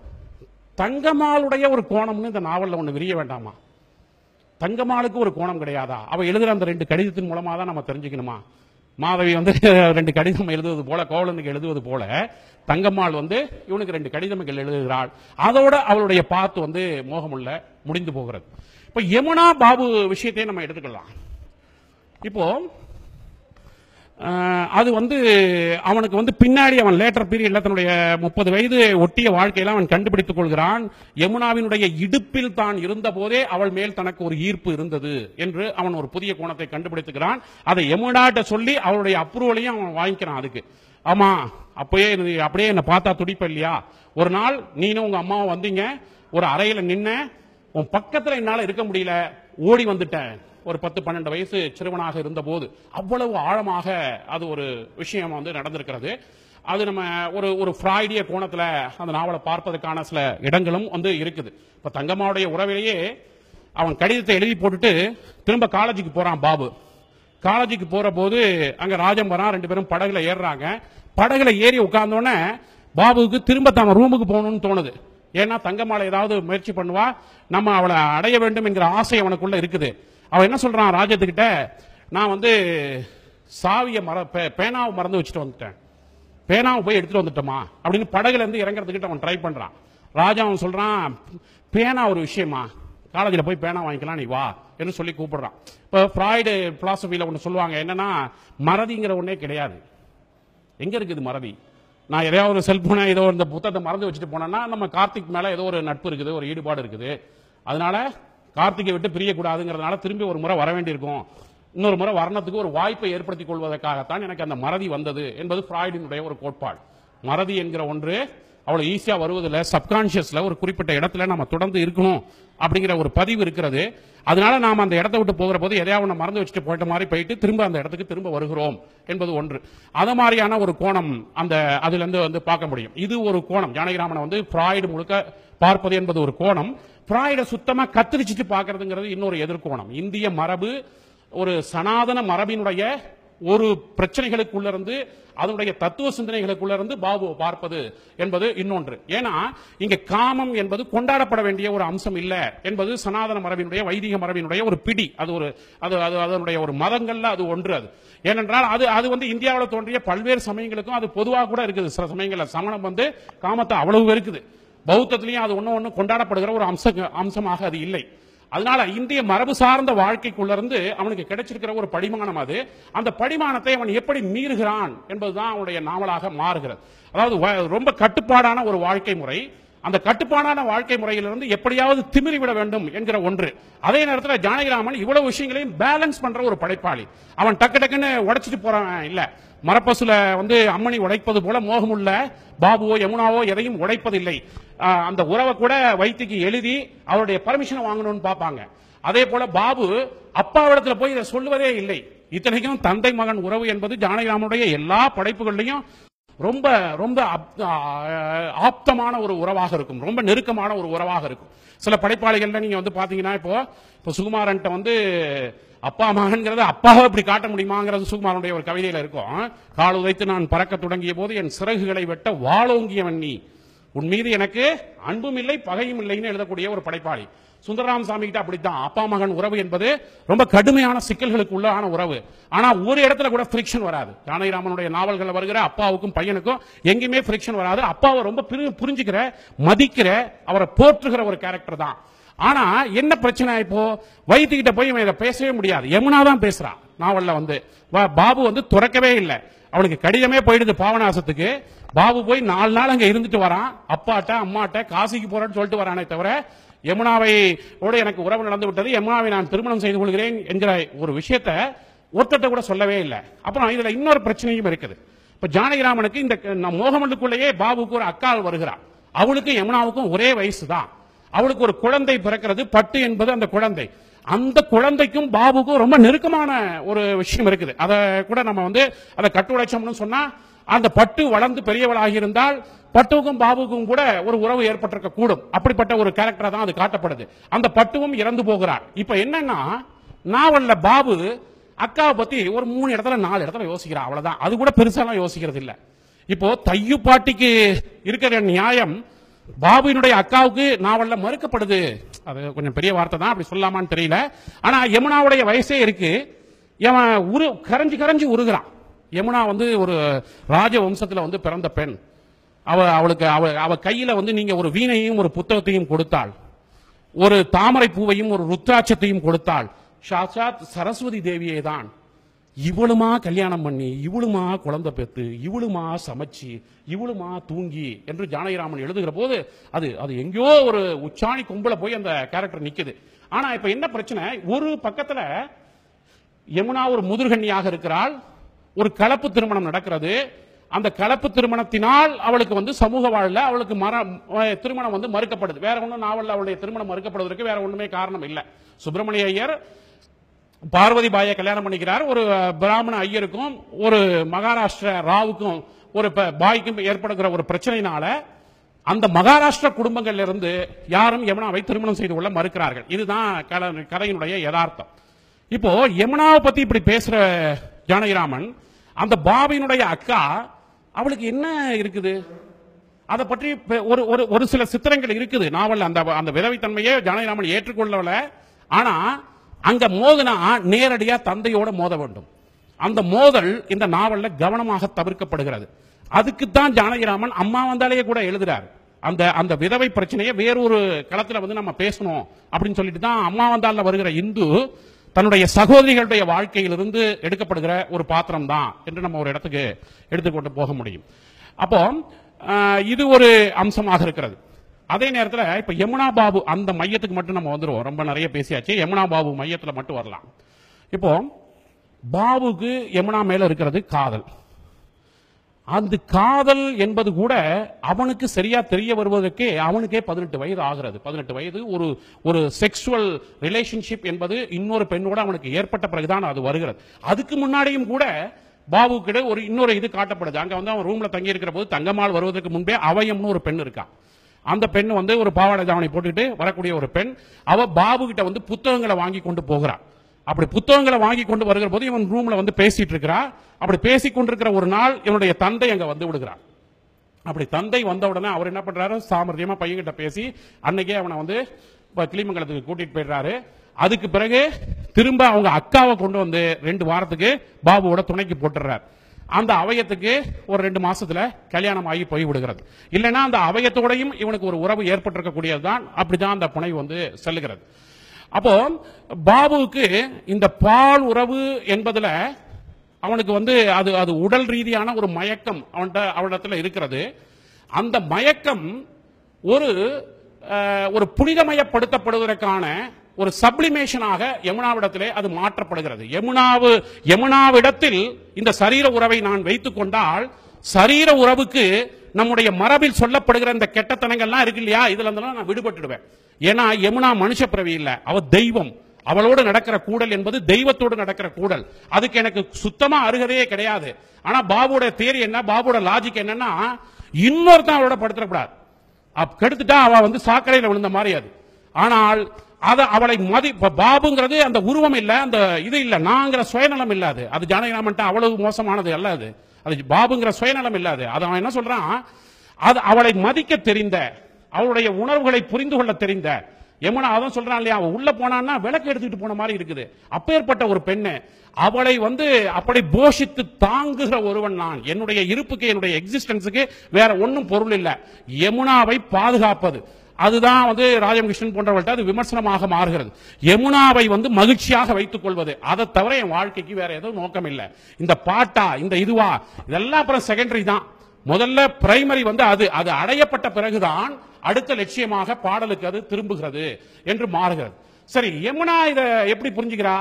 தங்கம்மாளுடைய ஒரு கோணம்னு இந்த நாவல்ல ஒண்ணு விரிய வேண்டாமா தங்கம்மாளுக்கு ஒரு கோணம் கிடையாதா அவ எழுதுற அந்த ரெண்டு கடிதத்தின் மூலமா தான் நம்ம தெரிஞ்சுக்கணுமா மாதவி வந்து ரெண்டு கடிதம் எழுதுவது போல கோவலனுக்கு எழுதுவது போல தங்கம்மாள் வந்து இவனுக்கு ரெண்டு கடிதங்கள் எழுதுகிறாள் அதோட அவளுடைய பாத்து வந்து மோகமுள்ள முடிந்து போகிறது இப்ப யமுனா பாபு விஷயத்தை நம்ம எடுத்துக்கலாம் இப்போ அஹ், அது வந்து அவனுக்கு வந்து பின்னாடி அவன் லேட்டர் பீரியட்ல தன்னுடைய முப்பது வயது ஒட்டிய வாழ்க்கையில அவன் கண்டுபிடித்துக் கொள்கிறான் யமுனாவினுடைய இடுப்பில் தான் இருந்த போதே அவள் மேல் தனக்கு ஒரு ஈர்ப்பு இருந்தது என்று அவன் ஒரு புதிய கோணத்தை கண்டுபிடித்துக்கிறான் அதை யமுனாட்ட சொல்லி அவளுடைய அப்ரூவலையும் அவன் வாங்கிக்கிறான் அதுக்கு ஆமா அப்பயே நீ அப்படியே என்ன பார்த்தா துடிப்ப இல்லையா ஒரு நாள் நீனும் உங்க அம்மாவும் வந்தீங்க ஒரு அறையில நின்ன உன் பக்கத்துல என்னால இருக்க முடியல ஓடி வந்துட்டேன் ஒரு பத்து பன்னெண்டு வயசு சிறுவனாக இருந்த போது அவ்வளவு ஆழமாக அது ஒரு விஷயம் வந்து நடந்திருக்கிறது அது நம்ம ஒரு ஒரு ஃப்ராய்டிய கோணத்துல அந்த நாவலை பார்ப்பதற்கான சில இடங்களும் வந்து இருக்குது இப்ப தங்கம்மாவுடைய உறவிலேயே அவன் கடிதத்தை எழுதி போட்டுட்டு திரும்ப காலேஜுக்கு போறான் பாபு காலேஜுக்கு போற போது அங்க ராஜம் வரான் ரெண்டு பேரும் படகுல ஏறுறாங்க படகுல ஏறி உட்கார்ந்தோடனே பாபுவுக்கு திரும்ப தன் ரூமுக்கு போகணும்னு தோணுது ஏன்னா தங்கம்மாளை ஏதாவது முயற்சி பண்ணுவா நம்ம அவளை அடைய வேண்டும் என்கிற ஆசை அவனுக்குள்ள இருக்குது அவன் என்ன சொல்றான் ராஜத்துக்கிட்ட நான் வந்து சாவியை மற பே- பேனாவை மறந்து வச்சுட்டு வந்துட்டேன் பேனாவை போய் எடுத்துட்டு வந்துட்டோமா அப்படின்னு படகுல இருந்து இறங்குறதுக்கிட்ட அவன் ட்ரை பண்றான் ராஜா அவன் சொல்றான் பேனா ஒரு விஷயமா காலேஜில் போய் பேனா வாங்கிக்கலாம் நீ வா என்று சொல்லி கூப்பிடுறான் இப்போ ஃப்ராய்டு பிலாசபியில் ஒன்று சொல்லுவாங்க என்னன்னா மறதிங்கிற ஒண்ணே கிடையாது எங்க இருக்குது மறதி நான் எதையாவது ஒரு செல்போனை ஏதோ இந்த புத்தகத்தை மறந்து வச்சுட்டு போனேன்னா நம்ம கார்த்திக் மேல ஏதோ ஒரு நட்பு இருக்குது ஒரு ஈடுபாடு இருக்குது அதனால கார்த்திகை விட்டு பிரியக்கூடாதுங்கிறதுனால திரும்பி ஒரு முறை வர வேண்டியிருக்கும் இன்னொரு முறை வர்ணத்துக்கு ஒரு வாய்ப்பை ஏற்படுத்திக் கொள்வதற்காகத்தான் எனக்கு அந்த மறதி வந்தது என்பது ஃப்ராய்டினுடைய ஒரு கோட்பாடு மறதி என்கிற ஒன்று அவ்வளவு ஈஸியா வருவதில்ல சப்கான்சியஸ்ல ஒரு குறிப்பிட்ட இடத்துல நம்ம தொடர்ந்து இருக்கணும் அப்படிங்கிற ஒரு பதிவு இருக்கிறது அதனால நாம அந்த இடத்தை விட்டு போகிற போது எதையாவது ஒண்ணு மறந்து வச்சுட்டு போயிட்ட மாதிரி போயிட்டு திரும்ப அந்த இடத்துக்கு திரும்ப வருகிறோம் என்பது ஒன்று அது மாதிரியான ஒரு கோணம் அந்த அதுல இருந்து வந்து பார்க்க முடியும் இது ஒரு கோணம் ஜானகிராமனை வந்து ஃப்ராய்டு முழுக்க பார்ப்பது என்பது ஒரு கோணம் ஃப்ராய்டை சுத்தமா கத்திரிச்சிட்டு பார்க்கறதுங்கிறது இன்னொரு எதிர்கோணம் இந்திய மரபு ஒரு சனாதன மரபினுடைய ஒரு பிரச்சனைகளுக்குள்ள இருந்து அதனுடைய தத்துவ சிந்தனைகளுக்குள்ள இருந்து பாபுவை பார்ப்பது என்பது இன்னொன்று ஏன்னா இங்க காமம் என்பது கொண்டாடப்பட வேண்டிய ஒரு அம்சம் இல்ல என்பது சனாதன மரபினுடைய வைதிக மரபினுடைய ஒரு பிடி அது ஒரு அது அது அதனுடைய ஒரு மதங்கள்ல அது ஒன்று அது ஏனென்றால் அது அது வந்து இந்தியாவில் தோன்றிய பல்வேறு சமயங்களுக்கும் அது பொதுவாக கூட இருக்குது சில சமயங்கள்ல சமணம் வந்து காமத்தை அவ்வளவு இருக்குது பௌத்தத்திலையும் அது ஒண்ணு ஒண்ணு கொண்டாடப்படுகிற ஒரு அம்ச அம்சமாக அது இல்லை அதனால இந்திய மரபு சார்ந்த வாழ்க்கைக்குள்ள இருந்து அவனுக்கு கிடைச்சிருக்கிற ஒரு படிமானம் அது அந்த படிமானத்தை அவன் எப்படி மீறுகிறான் என்பதுதான் அவனுடைய நாவலாக மாறுகிறது அதாவது வ- ரொம்ப கட்டுப்பாடான ஒரு வாழ்க்கை முறை அந்த கட்டுப்பாடான வாழ்க்கை முறையிலிருந்து எப்படியாவது திமிரி விட வேண்டும் என்கிற ஒன்று அதே நேரத்தில் ஜானகிராமன் இவ்வளவு விஷயங்களையும் பேலன்ஸ் பண்ற ஒரு படைப்பாளி அவன் டக்கு டக்குன்னு உடைச்சிட்டு போறான் இல்ல மரப்பசுல வந்து அம்மணி உடைப்பது போல மோகமுள்ள பாபுவோ யமுனாவோ எதையும் உடைப்பதில்லை ஆஹ் அந்த உறவை கூட வைத்திக்கு எழுதி அவருடைய பர்மிஷனை வாங்கணும்னு பார்ப்பாங்க அதே போல பாபு அப்பாவிடத்துல போய் இதை சொல்லுவதே இல்லை இத்தனைக்கும் தந்தை மகன் உறவு என்பது ஜானகிராமனுடைய எல்லா படைப்புகள்லையும் ரொம்ப ரொம்ப அப்- ஆஹ் ஆப்தமான ஒரு உறவாக இருக்கும் ரொம்ப நெருக்கமான ஒரு உறவாக இருக்கும் சில படைப்பாளிகள்ல நீங்க வந்து பாத்தீங்கன்னா இப்போ இப்போ சுகுமாரன்ட்ட வந்து அப்பா மகன்கிறத அப்பாவை இப்படி காட்ட முடியுமாங்கிறது சுகுமாரனுடைய ஒரு கவிதையில இருக்கும் கால் உதைத்து நான் பறக்க தொடங்கிய போது என் சிறகுகளை வெட்ட வாளோங்கியவன் நீ உன் மீது எனக்கு அன்பும் இல்லை பகையும் இல்லைன்னு எழுதக்கூடிய ஒரு படைப்பாளி சுந்தரராம சாமி கிட்ட அப்படித்தான் அப்பா மகன் உறவு என்பது ரொம்ப கடுமையான சிக்கல்களுக்கு உள்ளான உறவு ஆனா ஒரு இடத்துல கூட ஃபிரிக்ஷன் வராது ஜானகிராமனுடைய நாவல்கள் வருகிற அப்பாவுக்கும் பையனுக்கும் எங்கேயுமே ஃபிரிக்ஷன் வராது அப்பாவை ரொம்ப பிரி- புரிஞ்சுக்கிற மதிக்கிற அவரை போற்றுகிற ஒரு கேரக்டர் தான் ஆனா என்ன பிரச்சனை இப்போ வைத்திக்கிட்ட போய் இவன் இதை பேசவே முடியாது யமுனா தான் பேசுறான் நாவல்ல வந்து வா- பாபு வந்து துறக்கவே இல்லை அவனுக்கு கடிதமே போயிடுது பாவனாசத்துக்கு பாபு போய் நாலு நாள் அங்க இருந்துட்டு வரான் அப்பாட்ட அம்மாட்ட காசிக்கு போறேன்னு சொல்லிட்டு வரானே தவிர யமுனாவை ஓட எனக்கு உறவு நடந்து விட்டது யமுனாவை நான் திருமணம் செய்து கொள்கிறேன் என்கிற ஒரு விஷயத்த ஒருத்தட்ட கூட சொல்லவே இல்லை அப்புறம் இதுல இன்னொரு பிரச்சனையும் இருக்குது இப்ப ஜானகிராமனுக்கு இந்த க- மோகமல்லுக்குள்ளேயே பாபுக்கு ஒரு அக்கால் வருகிறான் அவளுக்கும் யமுனாவுக்கும் ஒரே வயசு தான் அவளுக்கு ஒரு குழந்தை பிறக்கிறது பட்டு என்பது அந்த குழந்தை அந்த குழந்தைக்கும் பாபுக்கும் ரொம்ப நெருக்கமான ஒரு விஷயம் இருக்குது அதை கூட நம்ம வந்து அதை கட்டுடைச்சோம்னு சொன்னா அந்த பட்டு வளர்ந்து பெரியவளாகி இருந்தால் பட்டுவுக்கும் பாபுக்கும் கூட ஒரு உறவு ஏற்பட்டிருக்க கூடும் அப்படிப்பட்ட ஒரு கேரக்டரா தான் அது காட்டப்படுது அந்த பட்டுவும் இறந்து போகிறார் இப்ப என்னன்னா நாவல்ல பாபு அக்காவை பத்தி ஒரு மூணு இடத்துல நாலு இடத்துல யோசிக்கிறான் அவ்வளவுதான் அது கூட பெருசாலாம் யோசிக்கிறது இல்ல இப்போ தையு பாட்டிக்கு இருக்கிற நியாயம் பாபுவினுடைய அக்காவுக்கு நாவல்ல மறுக்கப்படுது அது கொஞ்சம் பெரிய வார்த்தை தான் அப்படி சொல்லலாமான்னு தெரியல ஆனா யமுனாவுடைய வயசே இருக்கு இவன் உரு கரைஞ்சு கரைஞ்சு உருகிறான் யமுனா வந்து ஒரு ராஜ வம்சத்துல வந்து பிறந்த பெண் அவ அவளுக்கு அவ அவ கையில வந்து நீங்க ஒரு வீணையும் ஒரு புத்தகத்தையும் கொடுத்தாள் ஒரு தாமரை பூவையும் ஒரு ருத்ராட்சத்தையும் கொடுத்தாள் சாட்சாத் சரஸ்வதி தேவியே தான் இவளுமா கல்யாணம் பண்ணி இவளுமா குழந்தை பெத்து இவளுமா சமைச்சு இவளுமா தூங்கி என்று ஜானகிராமன் எழுதுகிற போது அது அது எங்கேயோ ஒரு உச்சாணி கும்பல போய் அந்த கேரக்டர் நிக்குது ஆனா இப்ப என்ன பிரச்சனை ஒரு பக்கத்துல யமுனா ஒரு முதுர்கன்னியாக இருக்கிறாள் ஒரு கலப்பு திருமணம் நடக்கிறது அந்த கலப்பு திருமணத்தினால் அவளுக்கு வந்து சமூக வாழ்ல அவளுக்கு மர அஹ் திருமணம் வந்து மறுக்கப்படுது வேற ஒன்றும் நாவல்ல அவளுடைய திருமணம் மறுக்கப்படுவதற்கு வேற ஒண்ணுமே காரணம் இல்லை சுப்பிரமணிய ஐயர் பார்வதி பாயை கல்யாணம் பண்ணிக்கிறார் ஒரு அஹ், பிராமண ஐயருக்கும் ஒரு மகாராஷ்டிர ராவுக்கும் ஒரு ப- பாய்க்கும் ஏற்படுகிற ஒரு பிரச்சனையினால அந்த மகாராஷ்டிர குடும்பங்கள்ல இருந்து யாரும் யமுனாவை திருமணம் செய்து கொள்ள மறுக்கிறார்கள் இதுதான் கல- கதையினுடைய யதார்த்தம் இப்போ யமுனாவை பத்தி இப்படி பேசுற ஜானகிராமன் அந்த பாபியினுடைய அக்கா அவளுக்கு என்ன இருக்குது அதை பற்றி பெ- ஒரு ஒரு ஒரு சில சித்திரங்கள் இருக்குது நாவல் அந்த அந்த விதவைத்தன்மையே ஜானகிராமன் ஏற்றுக்கொள்ளல ஆனா அங்க மோதனா நேரடியா தந்தையோட மோத வேண்டும் அந்த மோதல் இந்த நாவல்ல கவனமாக தவிர்க்கப்படுகிறது அதுக்குத்தான் ஜானகிராமன் அம்மா வந்தாலேயே கூட எழுதுறாரு அந்த அந்த விதவை பிரச்சனையை வேறொரு களத்துல வந்து நம்ம பேசணும் அப்படின்னு சொல்லிட்டு தான் அம்மா வந்தால வருகிற இந்து தன்னுடைய சகோதரிகளுடைய வாழ்க்கையிலிருந்து எடுக்கப்படுகிற ஒரு பாத்திரம் தான் என்று நம்ம ஒரு இடத்துக்கு எடுத்துக்கொண்டு போக முடியும் அப்போ ஆஹ், இது ஒரு அம்சமாக இருக்கிறது அதே நேரத்தில் இப்ப யமுனா பாபு அந்த மையத்துக்கு மட்டும் நம்ம வந்துருவோம் ரொம்ப நிறைய பேசியாச்சு யமுனா பாபு மையத்துல மட்டும் வரலாம் இப்போ பாபுக்கு யமுனா மேல இருக்கிறது காதல் அந்த காதல் என்பது கூட அவனுக்கு சரியா தெரிய வருவதற்கே அவனுக்கே பதினெட்டு வயது ஆகிறது பதினெட்டு வயது ஒரு ஒரு செக்ஷுவல் ரிலேஷன்ஷிப் என்பது இன்னொரு பெண்ணோட அவனுக்கு ஏற்பட்ட பிறகுதான் அது வருகிறது அதுக்கு முன்னாடியும் கூட பாபு கிட்ட ஒரு இன்னொரு இது காட்டப்படுது அங்க வந்து அவன் ரூம்ல தங்கி இருக்கிற போது தங்கம்மாள் வருவதற்கு முன்பே அவயம்னு ஒரு பெண் இருக்கா அந்த பெண் வந்து ஒரு பாவாடை தாவணி போட்டுட்டு வரக்கூடிய ஒரு பெண் அவ பாபு கிட்ட வந்து புத்தகங்களை வாங்கி கொண்டு போகிறா அப்படி புத்தகங்களை வாங்கி கொண்டு வருகிற போது இவன் ரூம்ல வந்து பேசிட்டு இருக்கிறா அப்படி பேசிக் கொண்டிருக்கிற ஒரு நாள் இவனுடைய தந்தை அங்க வந்து விடுகிறார் அப்படி தந்தை வந்த உடனே அவர் என்ன பண்றாரு சாமர்த்தியமா பையன்கிட்ட பேசி அன்னைக்கே அவனை வந்து இப்ப கிளிமங்கலத்துக்கு கூட்டிட்டு போயிடுறாரு அதுக்கு பிறகு திரும்ப அவங்க அக்காவை கொண்டு வந்து ரெண்டு வாரத்துக்கு பாபுவோட துணைக்கு போட்டுறாரு அந்த அவயத்துக்கு ஒரு ரெண்டு மாசத்துல கல்யாணம் ஆகி போய் விடுகிறது இல்லைன்னா அந்த அவயத்தோடையும் இவனுக்கு ஒரு உறவு ஏற்பட்டிருக்கக்கூடியதுதான் அப்படிதான் அந்த புனை வந்து செல்லுகிறது அப்போ பாபுவுக்கு இந்த பால் உறவு என்பதுல அவனுக்கு வந்து அது அது உடல் ரீதியான ஒரு மயக்கம் அவன்கிட்ட அவனிடத்துல இருக்கிறது அந்த மயக்கம் ஒரு அஹ், ஒரு புனிதமயப்படுத்தப்படுவதற்கான ஒரு சப்ளிமேஷனாக யமுனாவிடத்திலே அது மாற்றப்படுகிறது யமுனாவு யமுனாவிடத்தில் இந்த சரீர உறவை நான் வைத்துக் கொண்டால் சரீர உறவுக்கு நம்முடைய மரபில் சொல்லப்படுகிற இந்த கெட்டத்தனங்கள்லாம் இருக்கு இல்லையா இதுல இருந்தெல்லாம் நான் விடுபட்டுடுவேன் ஏன்னா யமுனா மனுஷ பிறவி இல்ல அவ தெய்வம் அவளோடு நடக்கிற கூடல் என்பது தெய்வத்தோடு நடக்கிற கூடல் அதுக்கு எனக்கு சுத்தமா அருகதையே கிடையாது ஆனா பாபுவோட தேரி என்ன பாபுவோட லாஜிக் என்னன்னா இன்னொருத்தன் அவளோட படுத்தக்கூடாது அப் கெடுத்துட்டா அவ வந்து சாக்கடையில விழுந்த மாதிரி அது ஆனால் அத அவளை மதி இப்ப பாபுங்கிறது அந்த உருவம் இல்ல அந்த இது இல்ல நாங்கிற சுயநலம் இல்ல அது அது ஜானகிராமன்ட்ட அவ்வளவு மோசமானது அல்ல அது அது பாபுங்கிற சுயநலம் இல்ல அது அது அவன் என்ன சொல்றான் அது அவளை மதிக்க தெரிந்த அவளுடைய உணர்வுகளை புரிந்து கொள்ள தெரிந்த யமுனா அதான் சொல்றான் இல்லையா அவன் உள்ள போனான்னா விளக்கு எடுத்துட்டு போன மாதிரி இருக்குது அப்பேற்பட்ட ஒரு பெண்ணு அவளை வந்து அப்படி போஷித்து தாங்குகிற ஒருவன் நான் என்னுடைய இருப்புக்கு என்னுடைய எக்ஸிஸ்டன்ஸுக்கு வேற ஒண்ணும் பொருள் இல்ல யமுனாவை பாதுகாப்பது அதுதான் வந்து ராஜகிருஷ்ணன் போன்றவர்கள்ட்ட அது விமர்சனமாக மாறுகிறது யமுனாவை வந்து மகிழ்ச்சியாக வைத்துக் கொள்வது அதை தவிர என் வாழ்க்கைக்கு வேற எதுவும் நோக்கம் இல்லை இந்த பாட்டா இந்த இதுவா இதெல்லாம் அப்புறம் செகண்டரி தான் முதல்ல பிரைமரி வந்து அது அது அடையப்பட்ட பிறகுதான் அடுத்த லட்சியமாக பாடலுக்கு அது திரும்புகிறது என்று மாறுகிறது சரி யமுனா இத எப்படி புரிஞ்சுக்கிறா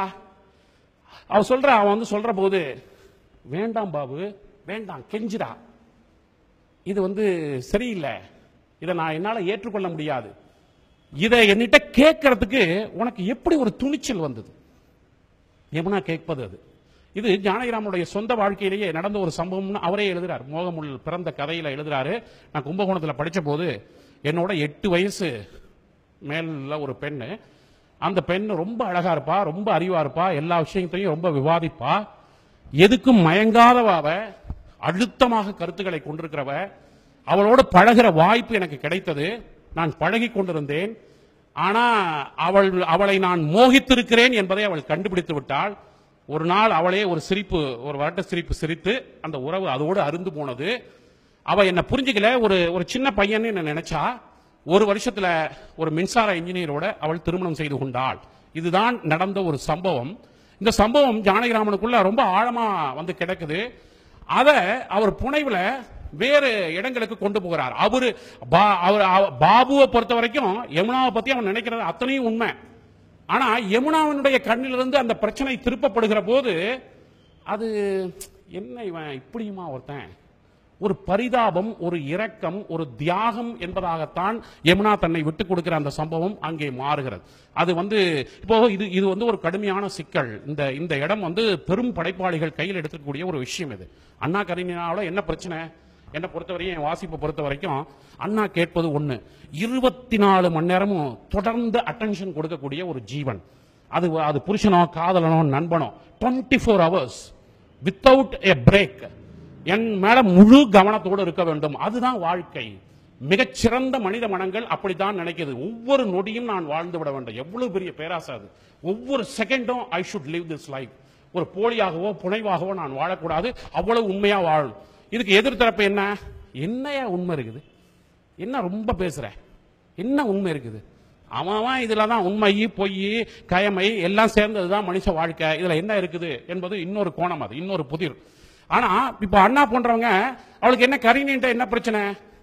அவ சொல்ற அவன் வந்து சொல்ற போது வேண்டாம் பாபு வேண்டாம் கெஞ்சிரா இது வந்து சரியில்லை இதை நான் என்னால ஏற்றுக்கொள்ள முடியாது இதை என்னிட்ட கேட்கறதுக்கு உனக்கு எப்படி ஒரு துணிச்சல் வந்தது யமுனா கேட்பது அது இது ஜானகிராமனுடைய சொந்த வாழ்க்கையிலேயே நடந்த ஒரு சம்பவம்னு அவரே எழுதுறார் மோகமுல் பிறந்த கதையில எழுதுறாரு நான் கும்பகோணத்துல படிச்ச போது என்னோட எட்டு வயசு மேல ஒரு பெண்ணு அந்த பெண் ரொம்ப அழகா இருப்பா ரொம்ப அறிவா இருப்பா எல்லா விஷயத்தையும் ரொம்ப விவாதிப்பா எதுக்கும் மயங்காதவ அவ அழுத்தமாக கருத்துக்களை கொண்டிருக்கிறவ அவளோட பழகுற வாய்ப்பு எனக்கு கிடைத்தது நான் பழகி கொண்டிருந்தேன் ஆனா அவள் அவளை நான் மோகித்திருக்கிறேன் என்பதை அவள் கண்டுபிடித்து விட்டாள் ஒரு நாள் அவளே ஒரு சிரிப்பு ஒரு வரட்ட சிரிப்பு சிரித்து அந்த உறவு அதோடு அருந்து போனது அவ என்ன புரிஞ்சுக்கல ஒரு ஒரு சின்ன பையன் என்ன நினைச்சா ஒரு வருஷத்துல ஒரு மின்சார இன்ஜினியரோட அவள் திருமணம் செய்து கொண்டாள் இதுதான் நடந்த ஒரு சம்பவம் இந்த சம்பவம் ஜானகிராமனுக்குள்ள ரொம்ப ஆழமா வந்து கிடக்குது அத அவர் புனைவுல வேறு இடங்களுக்கு கொண்டு போகிறார் அவரு பா- அவர் அவ- பாபுவை பொறுத்த வரைக்கும் யமுனாவை பத்தி அவன் நினைக்கிறது அத்தனையும் உண்மை ஆனா யமுனாவினுடைய கண்ணிலிருந்து அந்த பிரச்சனை திருப்பப்படுகிற போது அது என்ன இவன் இப்படியுமா ஒருத்தன் ஒரு பரிதாபம் ஒரு இரக்கம் ஒரு தியாகம் என்பதாகத்தான் யமுனா தன்னை விட்டுக் கொடுக்கிற அந்த சம்பவம் அங்கே மாறுகிறது அது வந்து இப்போ இது இது வந்து ஒரு கடுமையான சிக்கல் இந்த இந்த இடம் வந்து பெரும் படைப்பாளிகள் கையில் எடுத்துக்கூடிய ஒரு விஷயம் இது அண்ணா கரிஞனாவோட என்ன பிரச்சனை என்னை பொறுத்தவரையும் என் வாசிப்பை பொறுத்த வரைக்கும் அண்ணா கேட்பது ஒண்ணு இருபத்தி நாலு மணி நேரமும் தொடர்ந்து அட்டென்ஷன் கொடுக்கக்கூடிய ஒரு ஜீவன் அது அது புருஷனோ காதலனோ நண்பனோ twenty four hours without a break என் மேல முழு கவனத்தோடு இருக்க வேண்டும் அதுதான் வாழ்க்கை மிகச்சிறந்த மனித மனங்கள் அப்படித்தான் நினைக்கிறது ஒவ்வொரு நொடியும் நான் வாழ்ந்து விட வேண்டும் எவ்வளவு பெரிய பேராசை அது ஒவ்வொரு செகண்டும் I should live this life ஒரு போலியாகவோ புனைவாகவோ நான் வாழக்கூடாது அவ்வளவு உண்மையா வாழணும் இதுக்கு எதிர்த்தரப்பு என்ன என்னையா உண்மை இருக்குது என்ன ரொம்ப பேசுற என்ன உண்மை இருக்குது அவன் அவன் இதுல தான் உண்மை பொய் கயமை எல்லாம் சேர்ந்தது தான் மனுஷ வாழ்க்கை இதுல என்ன இருக்குது என்பது இன்னொரு கோணம் அது இன்னொரு புதிர் ஆனா இப்ப அண்ணா போன்றவங்க அவளுக்கு என்ன கரிணின்ற என்ன பிரச்சனை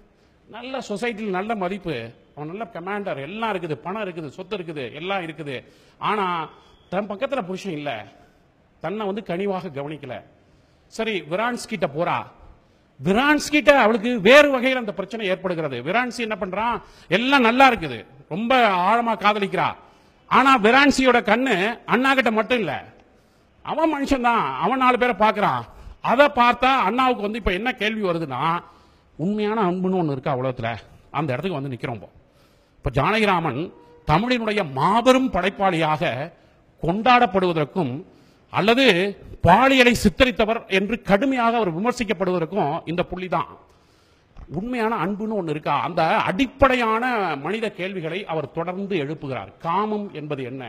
நல்ல சொசைட்டியில் நல்ல மதிப்பு அவன் நல்ல கமாண்டர் எல்லாம் இருக்குது பணம் இருக்குது சொத்து இருக்குது எல்லாம் இருக்குது ஆனா தன் பக்கத்துல புருஷன் இல்ல தன்னை வந்து கனிவாக கவனிக்கல சரி விரான்ஸ் கிட்ட போறா விரான்ஸ் கிட்ட அவளுக்கு வேறு வகையில் அந்த பிரச்சனை ஏற்படுகிறது விரான்சி என்ன பண்றான் எல்லாம் நல்லா இருக்குது ரொம்ப ஆழமா காதலிக்கிறா ஆனா விரான்சியோட கண்ணு அண்ணா கிட்ட மட்டும் இல்ல அவன் மனுஷன் தான் அவன் நாலு பேரை பார்க்கறான் அதை பார்த்தா அண்ணாவுக்கு வந்து இப்ப என்ன கேள்வி வருதுன்னா உண்மையான அன்புன்னு ஒண்ணு இருக்கா உலகத்துல அந்த இடத்துக்கு வந்து நிக்கிறோம் இப்போ. இப்ப ஜானகிராமன் தமிழினுடைய மாபெரும் படைப்பாளியாக கொண்டாடப்படுவதற்கும் அல்லது பாலியலை சித்தரித்தவர் என்று கடுமையாக அவர் விமர்சிக்கப்படுவதற்கும் இந்த புள்ளிதான் உண்மையான அன்புன்னு ஒண்ணு இருக்கா அந்த அடிப்படையான மனித கேள்விகளை அவர் தொடர்ந்து எழுப்புகிறார் காமம் என்பது என்ன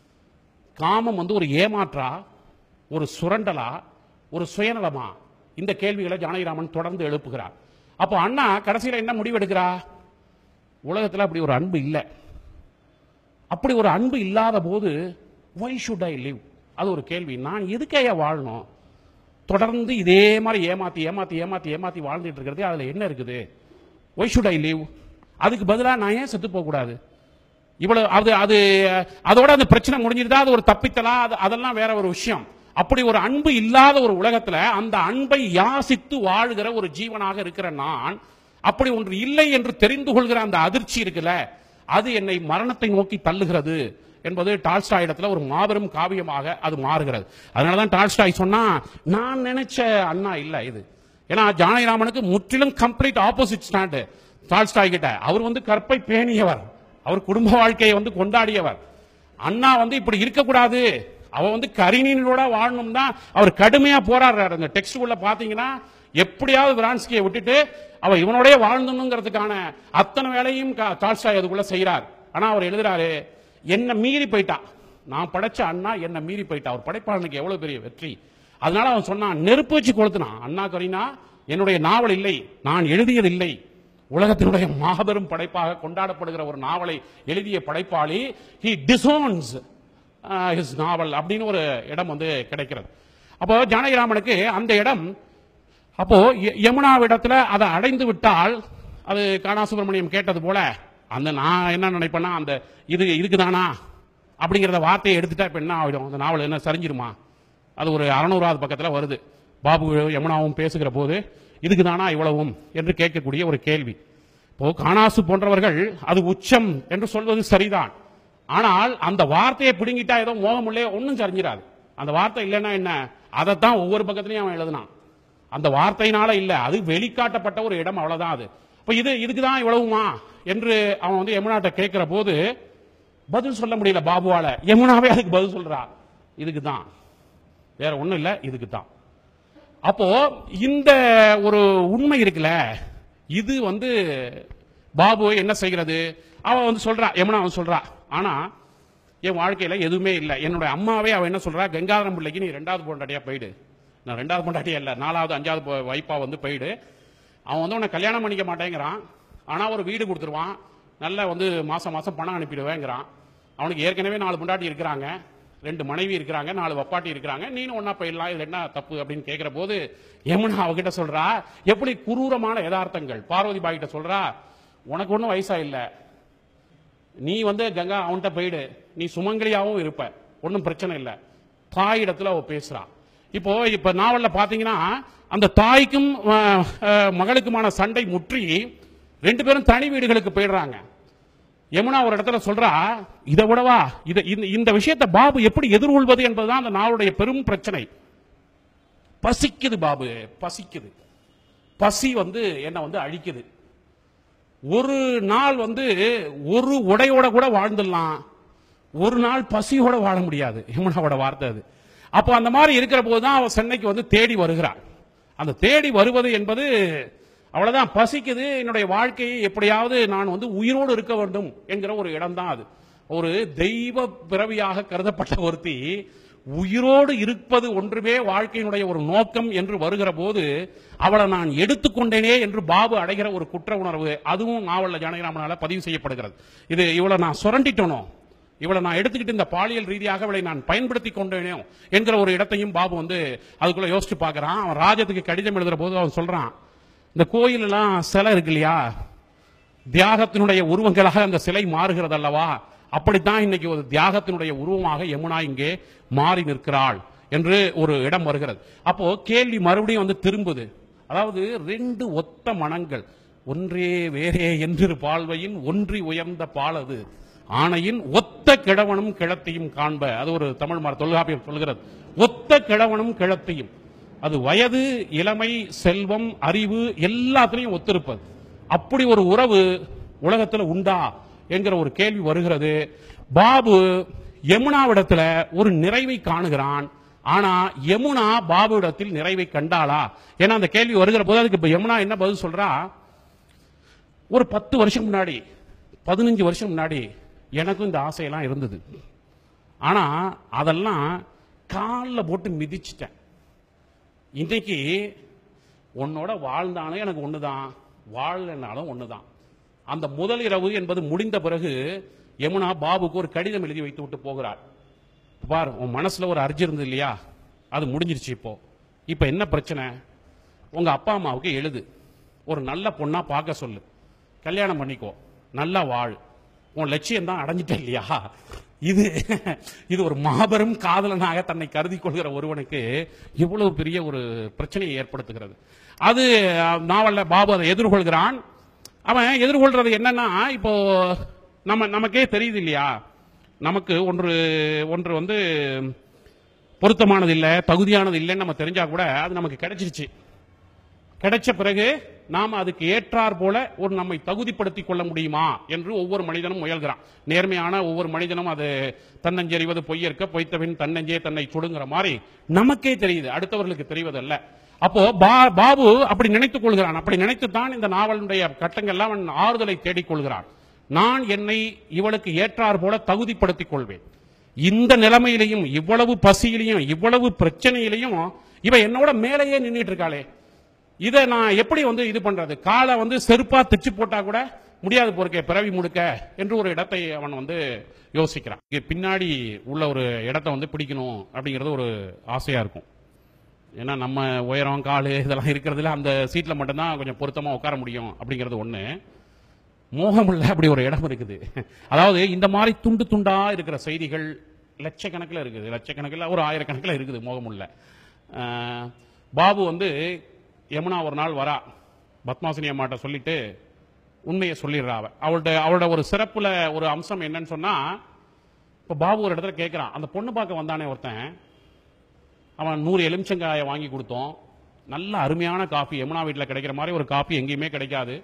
காமம் வந்து ஒரு ஏமாற்றா ஒரு சுரண்டலா ஒரு சுயநலமா இந்த கேள்விகளை ஜானகிராமன் தொடர்ந்து எழுப்புகிறார் அப்போ அண்ணா கடைசியில என்ன முடிவெடுக்கிறா உலகத்துல அப்படி ஒரு அன்பு இல்லை அப்படி ஒரு அன்பு இல்லாத போது ஒய் ஷுட் ஐ லிவ் அது ஒரு கேள்வி நான் எதுக்கையா வாழணும் தொடர்ந்து இதே மாதிரி ஏமாத்தி ஏமாத்தி ஏமாத்தி ஏமாத்தி வாழ்ந்துட்டு இருக்கிறது அதுல என்ன இருக்குது ஒய் ஷுட் ஐ லிவ் அதுக்கு பதிலா நான் ஏன் செத்து போக கூடாது இவ்வளவு அது அது அதோட அந்த பிரச்சனை முடிஞ்சிருந்தா அது ஒரு தப்பித்தலா அது அதெல்லாம் வேற ஒரு விஷயம் அப்படி ஒரு அன்பு இல்லாத ஒரு உலகத்துல அந்த அன்பை யாசித்து வாழுகிற ஒரு ஜீவனாக இருக்கிற நான் அப்படி ஒன்று இல்லை என்று தெரிந்து கொள்கிற அந்த அதிர்ச்சி இருக்குல்ல அது என்னை மரணத்தை நோக்கி தள்ளுகிறது என்பது டால்ஸ்டாய் இடத்துல ஒரு மாபெரும் காவியமாக அது மாறுகிறது அதனாலதான் டால்ஸ்டாய் சொன்னா நான் நினைச்ச அண்ணா இல்ல இது ஏன்னா ஜானகிராமனுக்கு முற்றிலும் கம்ப்ளீட் ஆப்போசிட் ஸ்டாண்டு டால்ஸ்டாய் கிட்ட அவர் வந்து கற்பை பேணியவர் அவர் குடும்ப வாழ்க்கையை வந்து கொண்டாடியவர் அண்ணா வந்து இப்படி இருக்கக்கூடாது அவ வந்து கரிணினோட வாழணும் தான் அவர் கடுமையா போராடுறாரு அந்த டெக்ஸ்ட் உள்ள பாத்தீங்கன்னா எப்படியாவது விரான்ஸ்கியை விட்டுட்டு அவ இவனோடய வாழ்ந்தணுங்கிறதுக்கான அத்தனை வேலையும் கா- டால்ஸ்டாய் அதுக்குள்ள செய்யறார் ஆனா அவர் எழுதுறாரு என்ன மீறி போயிட்டா நான் படைச்ச அண்ணா என்ன மீறி போயிட்டா அவர் படைப்பாளனுக்கு எவ்வளவு பெரிய வெற்றி அதனால அவன் சொன்னான் நெருப்பு வச்சு கொளுத்துனான் அண்ணா கரீனா என்னுடைய நாவல் இல்லை நான் எழுதியது இல்லை உலகத்தினுடைய மாபெரும் படைப்பாக கொண்டாடப்படுகிற ஒரு நாவலை எழுதிய படைப்பாளி ஹி டிசோன்ஸ் ஹிஸ் நாவல் அப்படின்னு ஒரு இடம் வந்து கிடைக்கிறது அப்போ ஜானகிராமனுக்கு அந்த இடம் அப்போ ய- யமுனாவிடத்துல அதை அடைந்து விட்டால் அது காணா சுப்பிரமணியம் கேட்டது போல அந்த நான் என்ன நினைப்பேன்னா அந்த இது இதுக்குதானா அப்படிங்கிறத வார்த்தையை எடுத்துட்டா இப்ப என்ன ஆகிடும் அந்த நாவல் என்ன சரிஞ்சிருமா அது ஒரு அறநூறாவது பக்கத்துல வருது பாபு யமுனாவும் பேசுகிற போது இதுக்குதானா இவ்வளவும் என்று கேட்கக்கூடிய ஒரு கேள்வி இப்போ காணாசு போன்றவர்கள் அது உச்சம் என்று சொல்வது சரிதான் ஆனால் அந்த வார்த்தையை பிடுங்கிட்டா ஏதோ மோகமுள்ளே ஒன்றும் சரிஞ்சிராது அந்த வார்த்தை இல்லைன்னா என்ன அதைத்தான் ஒவ்வொரு பக்கத்துலயும் அவன் எழுதினான் அந்த வார்த்தையினால இல்ல அது வெளிக்காட்டப்பட்ட ஒரு இடம் அவ்வளவுதான் அது இப்ப இது இதுக்கு தான் இவ்வளவுமா என்று அவன் வந்து யமுனாட்ட கேட்கிற போது பதில் சொல்ல முடியல பாபுவால யமுனாவே அதுக்கு பதில் சொல்றா இதுக்கு தான் வேற ஒண்ணும் இல்ல இதுக்கு தான் அப்போ இந்த ஒரு உண்மை இருக்குல்ல இது வந்து பாபு என்ன செய்கிறது அவ வந்து சொல்றா யமுனா அவன் சொல்றா ஆனா என் வாழ்க்கையில எதுவுமே இல்லை என்னோட அம்மாவே அவ என்ன சொல்றா கங்காதரம் பிள்ளைக்கு நீ ரெண்டாவது பொண்டாட்டியா போயிடு நான் ரெண்டாவது பொண்டாட்டியா இல்ல நாலாவது அஞ்சாவது பொ- வைப்பா வந்து போயிடு அவன் வந்து உன்னை கல்யாணம் பண்ணிக்க மாட்டேங்கிறான் ஆனா ஒரு வீடு கொடுத்துருவான் நல்ல வந்து மாசம் மாசம் பணம் அனுப்பிடுவேங்கிறான் அவனுக்கு ஏற்கனவே நாலு பொண்டாட்டி இருக்கிறாங்க ரெண்டு மனைவி இருக்கிறாங்க நாலு வப்பாட்டி இருக்கிறாங்க நீனும் ஒன்னா போயிடலாம் இது என்ன தப்பு அப்படின்னு கேட்கிற போது யமுனா அவகிட்ட சொல்றா எப்படி குரூரமான யதார்த்தங்கள் பார்வதி பாய் கிட்ட சொல்றா உனக்கு ஒன்றும் வயசா இல்ல நீ வந்து கங்கா அவன்கிட்ட போயிடு நீ சுமங்கலியாவும் இருப்ப ஒன்றும் பிரச்சனை இல்லை தாயிடத்துல அவ பேசுறா இப்போ இப்ப நாவல்ல பாத்தீங்கன்னா அந்த தாய்க்கும் அஹ், அஹ், மகளுக்குமான சண்டை முற்றி ரெண்டு பேரும் தனி வீடுகளுக்கு போயிடுறாங்க யமுனா ஒரு இடத்துல சொல்றா இதை விடவா இத- இந்த- இந்த விஷயத்தை பாபு எப்படி எதிர்கொள்வது என்பதுதான் அந்த நாளுடைய பெரும் பிரச்சனை பசிக்குது பாபு பசிக்குது பசி வந்து என்ன வந்து அழிக்குது ஒரு நாள் வந்து ஒரு உடையோட கூட வாழ்ந்துடலாம் ஒரு நாள் பசியோட வாழ முடியாது யமுனாவோட வார்த்தை அது அப்போ அந்த மாதிரி இருக்கிற போதுதான் அவ சென்னைக்கு வந்து தேடி வருகிறாள் அந்த தேடி வருவது என்பது அவ்வளவுதான் பசிக்குது என்னுடைய வாழ்க்கையை எப்படியாவது நான் வந்து உயிரோடு இருக்க வேண்டும் என்கிற ஒரு இடம் தான் அது ஒரு தெய்வ பிறவியாக கருதப்பட்ட ஒருத்தி உயிரோடு இருப்பது ஒன்றுமே வாழ்க்கையினுடைய ஒரு நோக்கம் என்று வருகிற போது அவளை நான் எடுத்துக்கொண்டேனே என்று பாபு அடைகிற ஒரு குற்ற உணர்வு அதுவும் நாவல்ல ஜானகிராமனால பதிவு செய்யப்படுகிறது இது இவளை நான் சுரண்டிட்டனோ இவளை நான் எடுத்துக்கிட்டு இந்த பாலியல் ரீதியாக இவளை நான் பயன்படுத்தி கொண்டேனோ என்கிற ஒரு இடத்தையும் பாபு வந்து அதுக்குள்ள யோசிச்சு பார்க்கறான் அவன் ராஜத்துக்கு கடிதம் எழுதுற போது அவன் சொல்றான் இந்த கோயில் எல்லாம் சிலை இருக்கு இல்லையா தியாகத்தினுடைய உருவங்களாக அந்த சிலை மாறுகிறது அல்லவா அப்படித்தான் இன்னைக்கு ஒரு தியாகத்தினுடைய உருவமாக யமுனா இங்கே மாறி நிற்கிறாள் என்று ஒரு இடம் வருகிறது அப்போ கேள்வி மறுபடியும் வந்து திரும்புது அதாவது ரெண்டு ஒத்த மனங்கள் ஒன்றே வேறே என்று பால்வையின் ஒன்றி உயர்ந்த பால் அது ஆணையின் ஒத்த கிழவனும் கிழத்தையும் காண்ப அது ஒரு தமிழ் மார் தொல்காப்பியம் சொல்கிறது ஒத்த கிழவனும் கிழத்தையும் அது வயது இளமை செல்வம் அறிவு எல்லாத்திலையும் ஒத்திருப்பது அப்படி ஒரு உறவு உலகத்துல உண்டா என்கிற ஒரு கேள்வி வருகிறது பாபு யமுனாவிடத்துல ஒரு நிறைவை காணுகிறான் ஆனா யமுனா பாபுவிடத்தில் நிறைவை கண்டாளா ஏன்னா அந்த கேள்வி வருகிற போது அதுக்கு இப்ப யமுனா என்ன பதில் சொல்றா ஒரு பத்து வருஷம் முன்னாடி பதினஞ்சு வருஷம் முன்னாடி எனக்கும் இந்த ஆசையெல்லாம் இருந்தது ஆனா அதெல்லாம் காலில் போட்டு மிதிச்சிட்டேன் இன்னைக்கு உன்னோட வாழ்ந்தாலும் எனக்கு ஒண்ணுதான் வாழலைனாலும் ஒண்ணுதான் அந்த முதல் இரவு என்பது முடிந்த பிறகு யமுனா பாபுக்கு ஒரு கடிதம் எழுதி வைத்து விட்டு போகிறார் பார் உன் மனசுல ஒரு அர்ஜி இருந்தது இல்லையா அது முடிஞ்சிருச்சு இப்போ இப்போ என்ன பிரச்சனை உங்க அப்பா அம்மாவுக்கு எழுது ஒரு நல்ல பொண்ணா பார்க்க சொல்லு கல்யாணம் பண்ணிக்கோ நல்லா வாழ் உன் லட்சியம் தான் அடைஞ்சிட்ட இல்லையா இது இது ஒரு மாபெரும் காதலனாக தன்னை கருதி கொள்கிற ஒருவனுக்கு இவ்வளவு பெரிய ஒரு பிரச்சனையை ஏற்படுத்துகிறது அது அஹ், நாவல்ல பாபு அதை எதிர்கொள்கிறான் அவன் எதிர்கொள்றது என்னன்னா இப்போ நம்ம நமக்கே தெரியுது இல்லையா நமக்கு ஒன்று ஒன்று வந்து பொருத்தமானது இல்லை தகுதியானது இல்லைன்னு நம்ம தெரிஞ்சா கூட அது நமக்கு கிடைச்சிருச்சு கிடைச்ச பிறகு நாம அதுக்கு ஏற்றார் போல ஒரு நம்மை தகுதிப்படுத்திக் கொள்ள முடியுமா என்று ஒவ்வொரு மனிதனும் முயல்கிறான் நேர்மையான ஒவ்வொரு மனிதனும் அது தன்னஞ்செறிவது பொய்யற்க பொய்த்தவின் தன்னஞ்சே தன்னை சுடுங்கிற மாதிரி நமக்கே தெரியுது அடுத்தவர்களுக்கு தெரிவதல்ல அப்போ பா- பாபு அப்படி நினைத்துக் கொள்கிறான் அப்படி நினைத்துத்தான் இந்த நாவலுடைய கட்டங்கள்லாம் அவன் ஆறுதலை தேடிக் கொள்கிறான் நான் என்னை இவளுக்கு ஏற்றார் போல தகுதிப்படுத்திக் கொள்வேன் இந்த நிலைமையிலையும் இவ்வளவு பசியிலையும் இவ்வளவு பிரச்சனையிலையும் இவ என்னோட மேலேயே நின்னுட்டு இருக்காளே இதை நான் எப்படி வந்து இது பண்றது காலை வந்து செருப்பா தைச்சு போட்டா கூட முடியாது போருக்கே பிறவி முடுக்க என்று ஒரு இடத்தை அவன் வந்து யோசிக்கிறான் இங்க பின்னாடி உள்ள ஒரு இடத்தை வந்து பிடிக்கணும் அப்படிங்கிறது ஒரு ஆசையா இருக்கும் ஏன்னா நம்ம உயரம் காலு இதெல்லாம் இருக்கிறதுல அந்த சீட்ல மட்டும்தான் கொஞ்சம் பொருத்தமா உட்கார முடியும் அப்படிங்கிறது ஒண்ணு மோகமுள்ள அப்படி ஒரு இடம் இருக்குது அதாவது இந்த மாதிரி துண்டு துண்டா இருக்கிற செய்திகள் லட்சக்கணக்கில் இருக்குது லட்சக்கணக்கில் ஒரு ஆயிரக்கணக்கில் இருக்குது மோகமுள்ள அஹ், பாபு வந்து யமுனா ஒரு நாள் வரா பத்மாசினி அம்மாட்ட சொல்லிட்டு உண்மையை சொல்லிடுறா அவ அவள்கிட்ட அவளோட ஒரு சிறப்புல ஒரு அம்சம் என்னன்னு சொன்னா இப்ப பாபு ஒரு இடத்துல கேட்கிறான் அந்த பொண்ணு பார்க்க வந்தானே ஒருத்தன் அவன் நூறு எலுமிச்சங்காயை வாங்கி கொடுத்தோம் நல்ல அருமையான காஃபி யமுனா வீட்டில் கிடைக்கிற மாதிரி ஒரு காஃபி எங்கேயுமே கிடைக்காது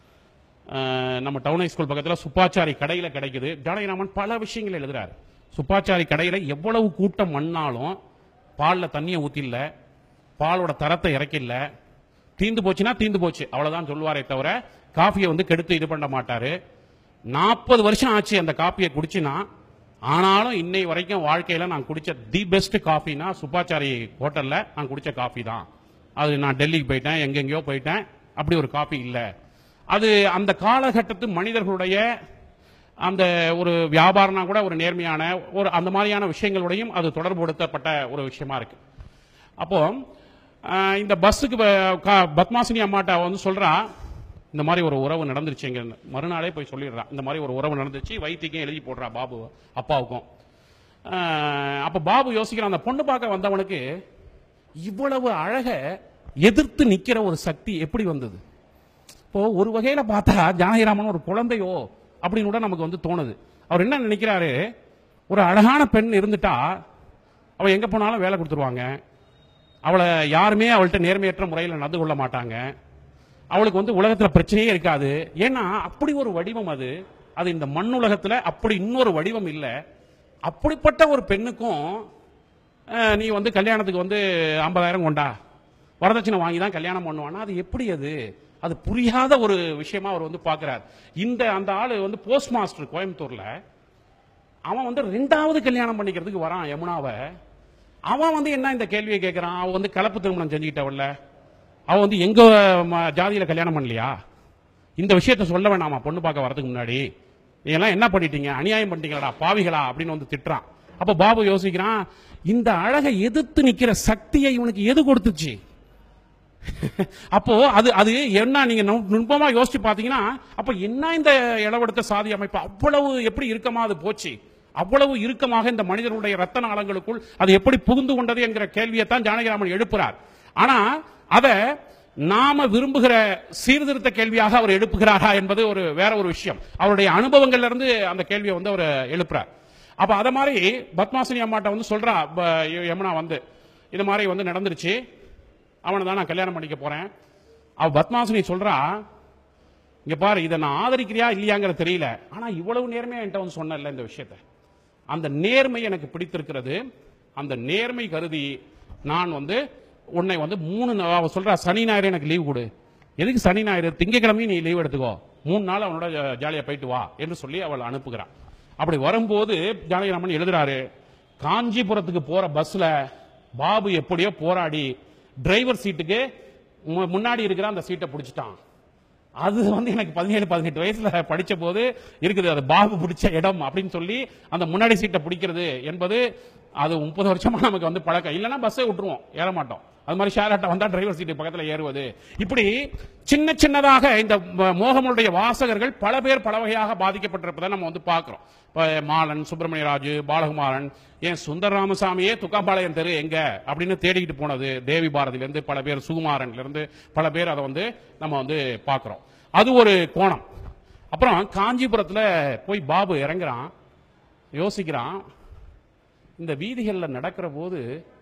அஹ், நம்ம டவுன் ஹை ஸ்கூல் பக்கத்தில் சுப்பாச்சாரி கடையில் கிடைக்குது ஜானகிராமன் பல விஷயங்கள் எழுதுறாரு சுப்பாச்சாரி கடையில் எவ்வளவு கூட்டம் மண்ணாலும் பாலில் தண்ணியை ஊற்றில்ல பாலோட தரத்தை இறக்கில்ல தீந்து போச்சுன்னா தீந்து போச்சு அவ்வளவுதான் சொல்லுவாரே தவிர காஃபியை வந்து கெடுத்து இது பண்ண மாட்டாரு நாற்பது வருஷம் ஆச்சு அந்த காப்பியை குடிச்சுனா ஆனாலும் இன்னை வரைக்கும் வாழ்க்கையில நான் குடிச்ச தி பெஸ்ட் காஃபினா சுப்பாச்சாரி ஹோட்டல்ல நான் குடிச்ச காஃபி தான் அது நான் டெல்லிக்கு போயிட்டேன் எங்கெங்கேயோ போயிட்டேன் அப்படி ஒரு காஃபி இல்லை அது அந்த காலகட்டத்து மனிதர்களுடைய அந்த ஒரு வியாபாரம்னா கூட ஒரு நேர்மையான ஒரு அந்த மாதிரியான விஷயங்களோடையும் அது தொடர்புபடுத்தப்பட்ட ஒரு விஷயமா இருக்கு அப்போ ஆஹ், இந்த பஸ்ஸுக்கு ப- கா- பத்மாசினி அம்மாட்ட வந்து சொல்றா இந்த மாதிரி ஒரு உறவு நடந்துருச்சு எங்க மறுநாளே போய் சொல்லிடுறா இந்த மாதிரி ஒரு உறவு நடந்துச்சு வைத்திக்கும் எழுதி போடுறா பாபு அப்பாவுக்கும் ஆஹ், அப்ப பாபு யோசிக்கிறான் அந்த பொண்ணு பார்க்க வந்தவனுக்கு இவ்வளவு அழக எதிர்த்து நிக்கிற ஒரு சக்தி எப்படி வந்தது இப்போ ஒரு வகையில பார்த்தா ஜானகிராமன் ஒரு குழந்தையோ அப்படின்னு கூட நமக்கு வந்து தோணுது அவர் என்ன நினைக்கிறாரு ஒரு அழகான பெண் இருந்துட்டா அவ எங்க போனாலும் வேலை கொடுத்துருவாங்க அவளை யாருமே அவள்கிட்ட நேர்மையற்ற முறையில் நடந்து கொள்ள மாட்டாங்க அவளுக்கு வந்து உலகத்துல பிரச்சனையே இருக்காது ஏன்னா அப்படி ஒரு வடிவம் அது அது இந்த மண் உலகத்துல அப்படி இன்னொரு வடிவம் இல்லை அப்படிப்பட்ட ஒரு பெண்ணுக்கும் அஹ், நீ வந்து கல்யாணத்துக்கு வந்து ஐம்பதாயிரம் கொண்டா வரதட்சணை வாங்கி தான் கல்யாணம் பண்ணுவானா அது எப்படி அது அது புரியாத ஒரு விஷயமா அவர் வந்து பார்க்கிறார் இந்த அந்த ஆளு வந்து போஸ்ட் மாஸ்டர் கோயம்புத்தூர்ல அவன் வந்து ரெண்டாவது கல்யாணம் பண்ணிக்கிறதுக்கு வரான் யமுனாவை அவன் வந்து என்ன இந்த கேள்வியை கேட்கறான் அவன் வந்து கலப்பு திருமணம் செஞ்சுக்கிட்டவல்ல அவன் வந்து எங்க ம- ஜாதியில கல்யாணம் பண்ணலையா இந்த விஷயத்த சொல்ல வேணாமா பொண்ணு பார்க்க வரதுக்கு முன்னாடி நீங்கெல்லாம் என்ன பண்ணிட்டீங்க அநியாயம் பண்ணிட்டீங்களா பாவிகளா அப்படின்னு வந்து திட்டுறான் அப்ப பாபு யோசிக்கிறான் இந்த அழகை எதிர்த்து நிக்கிற சக்தியை இவனுக்கு எது கொடுத்துச்சு அப்போ அது அது என்ன நீங்க நு- நுட்பமா யோசிச்சு பாத்தீங்கன்னா அப்ப என்ன இந்த இளவெடுத்த சாதி அமைப்பு அவ்வளவு எப்படி இறுக்கமா அது போச்சு அவ்வளவு இறுக்கமாக இந்த மனிதனுடைய ரத்த நாளங்களுக்குள் அது எப்படி புகுந்து கொண்டது என்கிற கேள்வியை தான் ஜானகிராமன் எழுப்புறார் ஆனா அத நாம விரும்புகிற சீர்திருத்த கேள்வியாக அவர் எழுப்புகிறாரா என்பது ஒரு வேற ஒரு விஷயம் அவருடைய அனுபவங்கள்ல இருந்து அந்த கேள்வியை வந்து அவர் எழுப்புறார் அப்ப அத மாதிரி பத்மாசினி அம்மாட்ட வந்து சொல்றா ப- யமுனா வந்து இது மாதிரி வந்து நடந்துருச்சு அவனை தான் நான் கல்யாணம் பண்ணிக்க போறேன் அவ பத்மாசினி சொல்றா இங்க பாரு இதை நான் ஆதரிக்கிறியா இல்லையாங்கிறது தெரியல ஆனா இவ்வளவு நேர்மையா என்கிட்ட வந்து சொன்னல இந்த விஷயத்தை அந்த நேர்மை எனக்கு பிடித்திருக்கிறது அந்த நேர்மை கருதி நான் வந்து உன்னை வந்து மூணு நா- அவ சொல்றா சனி ஞாயிறு எனக்கு லீவ் கொடு எதுக்கு சனி ஞாயிறு திங்கக்கிழமையும் நீ லீவ் எடுத்துக்கோ மூணு நாள் அவனோட ஜா- ஜாலியா போயிட்டு வா என்று சொல்லி அவள் அனுப்புகிறான் அப்படி வரும்போது ஜானகிராமன் எழுதுறாரு காஞ்சிபுரத்துக்கு போற பஸ்ல பாபு எப்படியோ போராடி டிரைவர் சீட்டுக்கு மு- முன்னாடி இருக்கிற அந்த சீட்டை பிடிச்சிட்டான் அது வந்து எனக்கு பதினேழு பதினெட்டு வயசுல படிச்ச போது இருக்குது அது பாபு பிடிச்ச இடம் அப்படின்னு சொல்லி அந்த முன்னாடி சீட்டை பிடிக்கிறது என்பது அது முப்பது வருஷமா நமக்கு வந்து பழக்கம் இல்லைன்னா பஸ்ஸே விட்டுருவோம் ஏற மாட்டோம் அது மாதிரி ஷேர் ஆட்டோ வந்தா டிரைவர் சீட்டு பக்கத்துல ஏறுவது இப்படி சின்ன சின்னதாக இந்த ம- மோகமுடைய வாசகர்கள் பல பேர் பல வகையாக பாதிக்கப்பட்டிருப்பதை நம்ம வந்து பார்க்கிறோம் இப்ப மாலன் சுப்பிரமணிய ராஜு பாலகுமாரன் ஏன் சுந்தர ராமசாமியே துக்காபாளையம் தெரு எங்க அப்படின்னு தேடிக்கிட்டு போனது தேவி பாரதியில இருந்து பல பேர் சுகுமாரன்ல இருந்து பல பேர் அதை வந்து நம்ம வந்து பார்க்கிறோம் அது ஒரு கோணம் அப்புறம் காஞ்சிபுரத்துல போய் பாபு இறங்குறான் யோசிக்கிறான் இந்த வீதிகள்ல நடக்கிற போது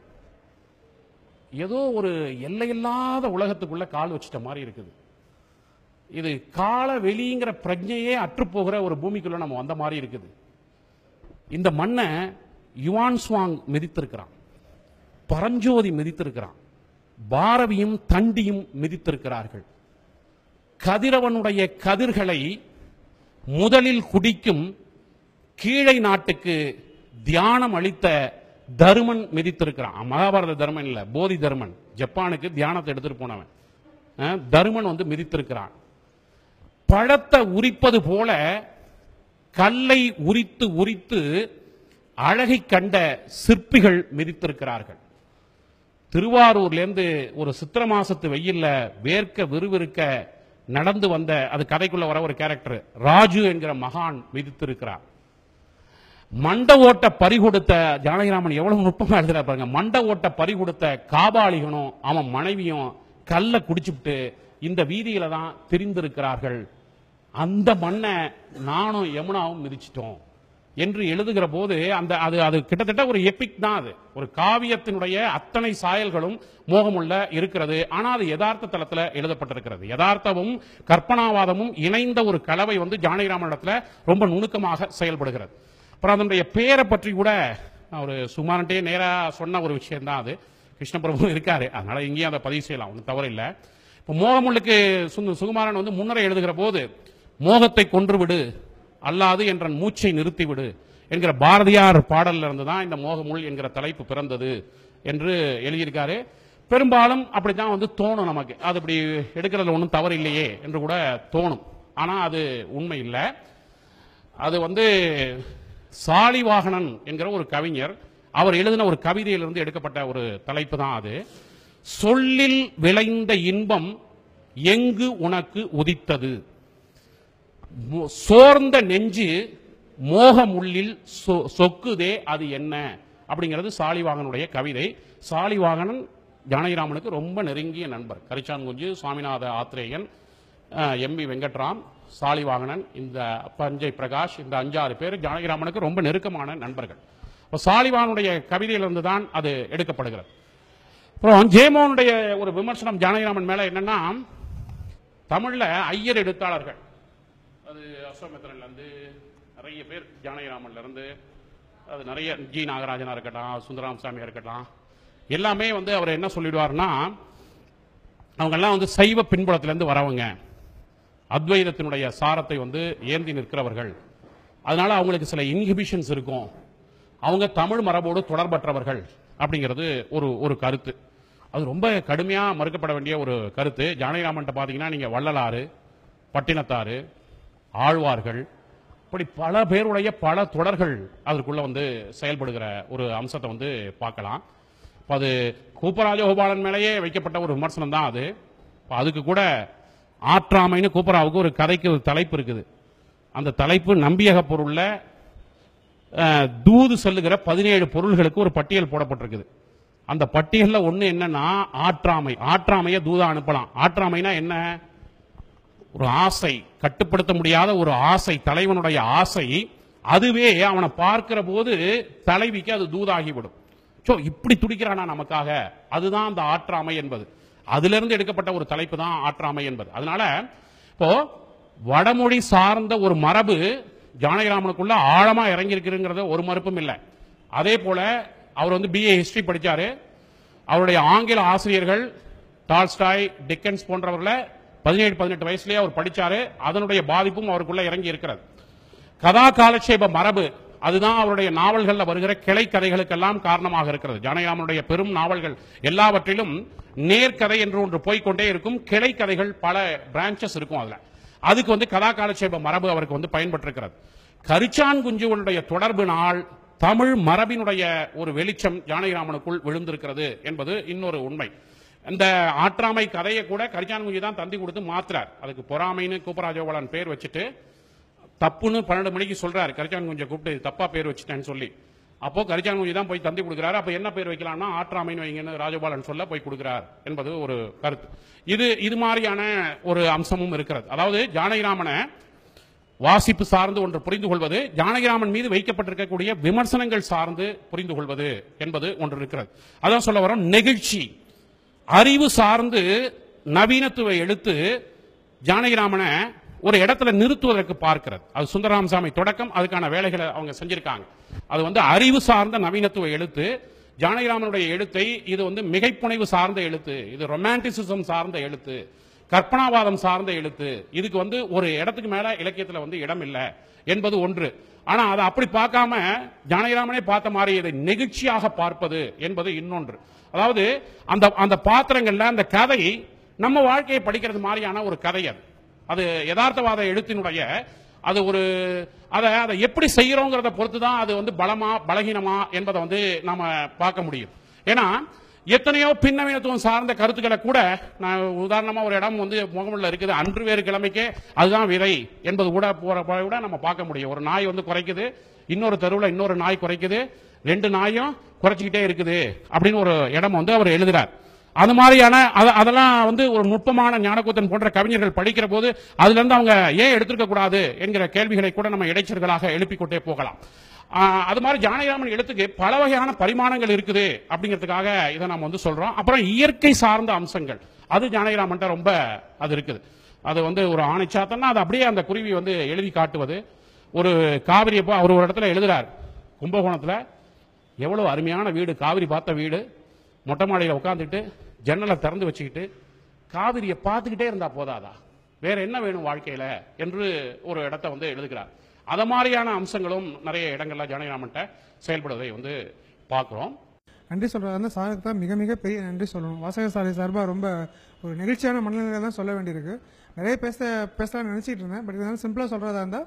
ஏதோ ஒரு எல்லையில்லாத உலகத்துக்குள்ள கால் வச்சிட்ட மாதிரி இருக்குது இது கால வெளிங்கிற பிரஜையே அற்றுப்போகிற ஒரு பூமிக்குள்ள நம்ம வந்த மாதிரி இருக்குது இந்த மண்ணை யுவான் சுவாங் மிதித்திருக்கிறான் பரஞ்சோதி மிதித்திருக்கிறான் பாரதியும் தண்டியும் மிதித்திருக்கிறார்கள் கதிரவனுடைய கதிர்களை முதலில் குடிக்கும் கீழை நாட்டுக்கு தியானம் அளித்த தருமன் மிதித்திருக்கிறான் மகாபாரத தர்மன் இல்ல போதி தர்மன் ஜப்பானுக்கு தியானத்தை எடுத்துட்டு போனவன் அஹ், தருமன் வந்து மிதித்திருக்கிறான் பழத்தை உரிப்பது போல கல்லை உரித்து உரித்து அழகை கண்ட சிற்பிகள் மிதித்திருக்கிறார்கள் திருவாரூர்ல இருந்து ஒரு சித்திர மாசத்து வெயில்ல வேர்க்க விறுவிறுக்க நடந்து வந்த அது கதைக்குள்ள வர ஒரு கேரக்டர் ராஜு என்கிற மகான் மிதித்திருக்கிறார் மண்ட ஓட்ட பறி கொடுத்த ஜானகிராமன் எவ்வளவு நுட்பமா எழுதுறா பாருங்க மண்ட ஓட்ட பறி கொடுத்த காபாளிகனும் அவன் மனைவியும் கல்ல குடிச்சுட்டு இந்த வீதியில தான் திரிந்திருக்கிறார்கள் அந்த மண்ணை நானும் யமுனாவும் மிதிச்சிட்டோம் என்று எழுதுகிற போது அந்த அது அது கிட்டத்தட்ட ஒரு எபிக் தான் அது ஒரு காவியத்தினுடைய அத்தனை சாயல்களும் மோகமுள்ள இருக்கிறது ஆனா அது யதார்த்த தளத்துல எழுதப்பட்டிருக்கிறது யதார்த்தமும் கற்பனாவாதமும் இணைந்த ஒரு கலவை வந்து ஜானகிராமனிடத்துல ரொம்ப நுணுக்கமாக செயல்படுகிறது அப்புறம் அதனுடைய பேரை பற்றி கூட நான் ஒரு சுமாரன்ட்டே நேரா சொன்ன ஒரு விஷயம் தான் அது கிருஷ்ணபிரபு இருக்காரு அதனால இங்கேயும் அதை பதிவு செய்யலாம் ஒன்றும் தவறு இல்லை இப்போ மோகமுள்ளுக்கு சுந்து சுகுமாரன் வந்து முன்னரே எழுதுகிற போது மோகத்தை கொன்றுவிடு அல்லாது என்ற மூச்சை நிறுத்திவிடு என்கிற பாரதியார் பாடல்ல இருந்து தான் இந்த மோகமுள் என்கிற தலைப்பு பிறந்தது என்று எழுதியிருக்காரு பெரும்பாலும் அப்படித்தான் வந்து தோணும் நமக்கு அது இப்படி எடுக்கிறதுல ஒன்றும் தவறு இல்லையே என்று கூட தோணும் ஆனா அது உண்மை இல்லை அது வந்து சாலிவாகனன் என்கிற ஒரு கவிஞர் அவர் எழுதின ஒரு கவிதையிலிருந்து எடுக்கப்பட்ட ஒரு தலைப்பு தான் அது சொல்லில் விளைந்த இன்பம் எங்கு உனக்கு உதித்தது மோ- சோர்ந்த நெஞ்சு மோகம் உள்ளில் சொ- சொக்குதே அது என்ன அப்படிங்கிறது சாலிவாகனுடைய கவிதை சாலிவாகனன் ஜானகிராமனுக்கு ரொம்ப நெருங்கிய நண்பர் கரிச்சான்குஞ்சு சுவாமிநாத ஆத்ரேயன் எம்பி வெங்கட்ராம் சாலிவாகனன் இந்த பஞ்சை பிரகாஷ் இந்த அஞ்சாறு பேர் ஜானகிராமனுக்கு ரொம்ப நெருக்கமான நண்பர்கள் இப்போ சாலிவாகனுடைய கவிதையிலிருந்து தான் அது எடுக்கப்படுகிறது அப்புறம் ஜெயமோகனுடைய ஒரு விமர்சனம் ஜானகிராமன் மேல என்னன்னா தமிழ்ல ஐயர் எழுத்தாளர்கள் அது அசோமித்திரன்ல இருந்து நிறைய பேர் ஜானகிராமன்ல இருந்து அது நிறைய ஜி நாகராஜனா இருக்கட்டும் சுந்தராம் சாமியா இருக்கட்டும் எல்லாமே வந்து அவர் என்ன சொல்லிடுவார்னா அவங்க எல்லாம் வந்து சைவ பின்புலத்துல இருந்து வரவங்க அத்வைதத்தினுடைய சாரத்தை வந்து ஏந்தி நிற்கிறவர்கள் அதனால அவங்களுக்கு சில இன்ஹிபிஷன்ஸ் இருக்கும் அவங்க தமிழ் மரபோடு தொடர்பற்றவர்கள் அப்படிங்கிறது ஒரு ஒரு கருத்து அது ரொம்ப கடுமையா மறுக்கப்பட வேண்டிய ஒரு கருத்து ஜானகிராமன்ட்ட பாத்தீங்கன்னா நீங்க வள்ளலாறு பட்டினத்தாறு ஆழ்வார்கள் இப்படி பல பேருடைய பல தொடர்கள் அதற்குள்ள வந்து செயல்படுகிற ஒரு அம்சத்தை வந்து பார்க்கலாம் இப்ப அது கூப்பராஜகோபாலன் மேலேயே வைக்கப்பட்ட ஒரு விமர்சனம் தான் அது இப்ப அதுக்கு கூட ஆற்றாமைன்னு கூப்பராவுக்கு ஒரு கதைக்கு ஒரு தலைப்பு இருக்குது அந்த தலைப்பு நம்பியக பொருள்ல அஹ், தூது செல்லுகிற பதினேழு பொருள்களுக்கு ஒரு பட்டியல் போடப்பட்டிருக்குது அந்த பட்டியல்ல ஒண்ணு என்னன்னா ஆற்றாமை ஆற்றாமையை தூதா அனுப்பலாம் ஆற்றாமைனா என்ன ஒரு ஆசை கட்டுப்படுத்த முடியாத ஒரு ஆசை தலைவனுடைய ஆசை அதுவே அவனை பார்க்கிற போது தலைவிக்கு அது தூதாகிவிடும் சோ இப்படி துடிக்கிறானா நமக்காக அதுதான் அந்த ஆற்றாமை என்பது அதிலிருந்து இருந்து எடுக்கப்பட்ட ஒரு தலைப்பு தான் ஆற்றாமை என்பது அதனால இப்போ வடமொழி சார்ந்த ஒரு மரபு ஜானகிராமனுக்குள்ள ஆழமா இறங்கி இருக்குங்கிறது ஒரு மறுப்பும் இல்லை அதே போல அவர் வந்து பிஏ ஹிஸ்டரி படிச்சாரு அவருடைய ஆங்கில ஆசிரியர்கள் டால்ஸ்டாய் டிக்கன்ஸ் போன்றவர்களை பதினேழு பதினெட்டு வயசுலயே அவர் படிச்சாரு அதனுடைய பாதிப்பும் அவருக்குள்ள இறங்கி இருக்கிறது கதா காலட்சேப மரபு அதுதான் அவருடைய நாவல்கள்ல வருகிற கிளை கதைகளுக்கெல்லாம் காரணமாக இருக்கிறது ஜானகிராமனுடைய பெரும் நாவல்கள் எல்லாவற்றிலும் நேர்கதை என்று ஒன்று போய்க்கொண்டே இருக்கும் கிளை கதைகள் பல பிரான்ச்சஸ் இருக்கும் அதுல அதுக்கு வந்து கதா காலட்சேப மரபு அவருக்கு வந்து பயன்பட்டிருக்கிறது கரிச்சான் குஞ்சுவனுடைய தொடர்பு நாள் தமிழ் மரபினுடைய ஒரு வெளிச்சம் ஜானகிராமனுக்குள் விழுந்திருக்கிறது என்பது இன்னொரு உண்மை இந்த ஆற்றாமை கதையை கூட கரிச்சான் குஞ்சு தான் தந்தி கொடுத்து மாத்துறார் அதுக்கு பொறாமைன்னு கூப்பராஜோபாலன் பேர் வச்சுட்டு தப்புன்னு பன்னெண்டு மணிக்கு சொல்றாரு கரிச்சான் குஞ்சை கூப்பிட்டு இது தப்பா பேர் வச்சுட்டேன்னு சொல்லி அப்போ கரிச்சான் குஞ்சு தான் போய் தந்தி கொடுக்குறாரு அப்ப என்ன பேர் வைக்கலாம்னா ஆற்றாமைன்னு வைங்கன்னு ராஜபாலன் சொல்ல போய் கொடுக்கிறார் என்பது ஒரு கருத்து இது இது மாதிரியான ஒரு அம்சமும் இருக்கிறது அதாவது ஜானகிராமனை வாசிப்பு சார்ந்து ஒன்று புரிந்து கொள்வது ஜானகிராமன் மீது வைக்கப்பட்டிருக்கக்கூடிய விமர்சனங்கள் சார்ந்து புரிந்து கொள்வது என்பது ஒன்று இருக்கிறது அதான் சொல்ல வரோம் நெகிழ்ச்சி அறிவு சார்ந்து நவீனத்துவ எழுத்து ஜானகிராமனை ஒரு இடத்துல நிறுத்துவதற்கு பார்க்கிறது அது சுந்தரராமசாமி தொடக்கம் அதுக்கான வேலைகளை அவங்க செஞ்சிருக்காங்க அது வந்து அறிவு சார்ந்த நவீனத்துவ எழுத்து ஜானகிராமனுடைய எழுத்தை இது வந்து மிகைப்புனைவு சார்ந்த எழுத்து இது ரொமான்டிசிசம் சார்ந்த எழுத்து கற்பனாவாதம் சார்ந்த எழுத்து இதுக்கு வந்து ஒரு இடத்துக்கு மேல இலக்கியத்துல வந்து இடம் இல்லை என்பது ஒன்று ஆனா அதை அப்படி பார்க்காம ஜானகிராமனே பார்த்த மாதிரி இதை நெகிழ்ச்சியாக பார்ப்பது என்பது இன்னொன்று அதாவது அந்த அந்த பாத்திரங்கள்ல அந்த கதை நம்ம வாழ்க்கையை படிக்கிறது மாதிரியான ஒரு கதை அது அது யதார்த்தவாத எழுத்தினுடைய அது ஒரு அதை அதை எப்படி செய்யறோங்கிறத பொறுத்து தான் அது வந்து பலமா பலகீனமா என்பதை வந்து நாம பார்க்க முடியும் ஏன்னா எத்தனையோ பின்னவீனத்துவம் சார்ந்த கருத்துக்களை கூட நான் உதாரணமா ஒரு இடம் வந்து முகமுள்ள இருக்குது அன்று வேறு கிழமைக்கே அதுதான் விதை என்பது கூட போற போற கூட நம்ம பார்க்க முடியும் ஒரு நாய் வந்து குறைக்குது இன்னொரு தெருவில் இன்னொரு நாய் குறைக்குது ரெண்டு நாயும் குறைச்சிக்கிட்டே இருக்குது அப்படின்னு ஒரு இடம் வந்து அவர் எழுதுறார் அது மாதிரியான அத- அதெல்லாம் வந்து ஒரு நுட்பமான ஞானக்கூத்தன் போன்ற கவிஞர்கள் படிக்கிற போது அதுல இருந்து அவங்க ஏன் எடுத்திருக்க கூடாது என்கிற கேள்விகளை கூட நம்ம இடைச்சர்களாக எழுப்பிக்கொண்டே போகலாம் ஆஹ் அது மாதிரி ஜானகிராமன் எழுத்துக்கு பல வகையான பரிமாணங்கள் இருக்குது அப்படிங்கிறதுக்காக இதை நம்ம வந்து சொல்றோம் அப்புறம் இயற்கை சார்ந்த அம்சங்கள் அது ஜானகிராமன்ட்ட ரொம்ப அது இருக்குது அது வந்து ஒரு ஆணைச்சாத்தன்னா அது அப்படியே அந்த குருவி வந்து எழுதி காட்டுவது ஒரு காவிரி அப்போ அவர் ஒரு இடத்துல எழுதுறார் கும்பகோணத்துல எவ்வளவு அருமையான வீடு காவிரி பார்த்த வீடு மொட்டை மாடியில் உட்காந்துட்டு ஜன்னலை திறந்து வச்சுக்கிட்டு காவிரியை பார்த்துக்கிட்டே இருந்தா போதாதா வேற என்ன வேணும் வாழ்க்கையில என்று ஒரு இடத்தை வந்து எழுதுகிறார் அத மாதிரியான அம்சங்களும் நிறைய இடங்கள்ல ஜானகிராமன்ட்ட செயல்படுவதை வந்து பார்க்கிறோம் நன்றி சொல்றது வந்து சாருக்கு தான் மிக மிக பெரிய நன்றி சொல்லணும் வாசகசாலை சார்பாக ரொம்ப ஒரு நெகிழ்ச்சியான மனநிலையில தான் சொல்ல வேண்டியிருக்கு நிறைய பேச பேசலாம்னு நினைச்சிட்டு இருந்தேன் பட் இருந்தாலும் சிம்பிளாக சொல்றதா இருந்தால்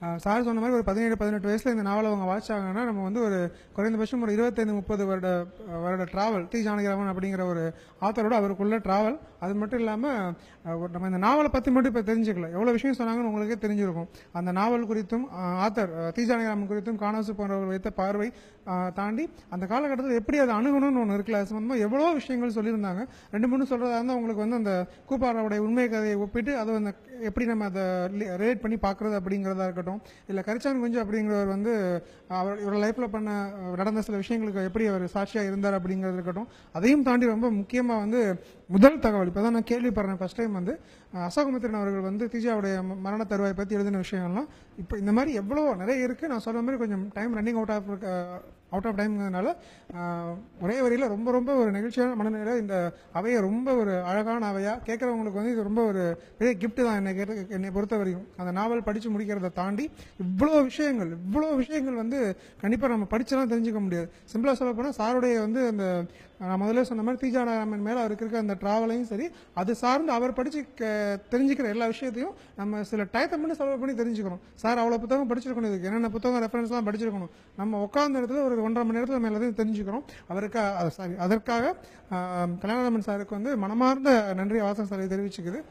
அஹ், சார் சொன்ன மாதிரி ஒரு பதினேழு பதினெட்டு வயசுல இந்த நாவலை அவங்க வாசிச்சாங்கன்னா நம்ம வந்து ஒரு குறைந்தபட்சம் ஒரு இருபத்தைந்து முப்பது வருட வருட டிராவல் டி ஜானகிராமன் அப்படிங்கிற ஒரு ஆத்தரோட அவருக்குள்ள டிராவல் அது மட்டும் இல்லாமல் நம்ம இந்த நாவலை பற்றி மட்டும் இப்போ தெரிஞ்சுக்கல எவ்வளோ விஷயம் சொன்னாங்கன்னு உங்களுக்கே தெரிஞ்சிருக்கும் அந்த நாவல் குறித்தும் ஆத்தர் டி ஜானகிராமன் குறித்தும் காணாசு போன்றவர்கள் வைத்த பார்வை அஹ், தாண்டி அந்த காலகட்டத்தில் எப்படி அதை அணுகணும்னு ஒன்று இருக்குல்ல அது சம்பந்தமாக எவ்வளோ விஷயங்கள் சொல்லியிருந்தாங்க ரெண்டு மூணு சொல்கிறதா இருந்தால் உங்களுக்கு வந்து அந்த கூப்பாரோடைய உண்மை கதையை ஒப்பிட்டு அதை வந்து எப்படி நம்ம அதை ரேட் பண்ணி பார்க்குறது அப்படிங்கிறதா இருக்கட்டும் இல்லை கரிச்சான் குஞ்சு அப்படிங்கிறவர் வந்து அவர் இவரோட லைஃப்பில் பண்ண அஹ், நடந்த சில விஷயங்களுக்கு எப்படி அவர் சாட்சியாக இருந்தார் அப்படிங்கிறது இருக்கட்டும் அதையும் தாண்டி ரொம்ப முக்கியமாக வந்து முதல் தகவல் இப்போ தான் நான் கேள்விப்படுறேன் ஃபர்ஸ்ட் டைம் வந்து அஹ், அசோகமித்திரன் அவர்கள் வந்து தீஜாவுடைய ம- மரண தருவாயை பற்றி எழுதின விஷயங்கள்லாம் இப்போ இந்த மாதிரி எவ்வளோ நிறைய இருக்குது நான் சொல்ற மாதிரி கொஞ்சம் time running out of out of டைம்ங்கிறதுனால ஆஹ், ஒரே வரியில் ரொம்ப ரொம்ப ஒரு நெகிழ்ச்சியான மனநிலையில் இந்த அவையை ரொம்ப ஒரு அழகான அவையாக கேட்குறவங்களுக்கு வந்து இது ரொம்ப ஒரு பெரிய gift தான் என்னை கேட்ட என்னை பொறுத்த வரைக்கும் அந்த நாவல் படித்து முடிக்கிறத தாண்டி இவ்வளோ விஷயங்கள் இவ்வளோ விஷயங்கள் வந்து கண்டிப்பாக நம்ம படிச்செல்லாம் தெரிஞ்சுக்க முடியாது சிம்பிளாக சொல்ல போனால் சாருடைய வந்து அந்த நான் முதல்ல சொன்ன மாதிரி தீஜாராமன் மேலே அவருக்கு இருக்க அந்த ட்ராவலையும் சரி அது சார்ந்து அவர் படித்து தெரிஞ்சுக்கிற எல்லா விஷயத்தையும் நம்ம சில டயத்தை மட்டும் செலவு பண்ணி தெரிஞ்சுக்கணும் சார் அவ்வளோ புத்தகம் படிச்சிருக்கணும் இதுக்கு என்னென்ன புத்தகம் ரெஃபரன்ஸ்லாம் படிச்சிருக்கணும் நம்ம உட்கார்ந்த இடத்துல ஒரு ஒன்றரை மணி நேரத்தில் நம்ம எல்லாத்தையும் தெரிஞ்சுக்கிறோம் அவருக்கு சாரி அதற்காக ஆஹ், கல்யாணராமன் சாருக்கு வந்து மனமார்ந்த நன்றி வாசகம் சாரை தெரிவிச்சுக்குது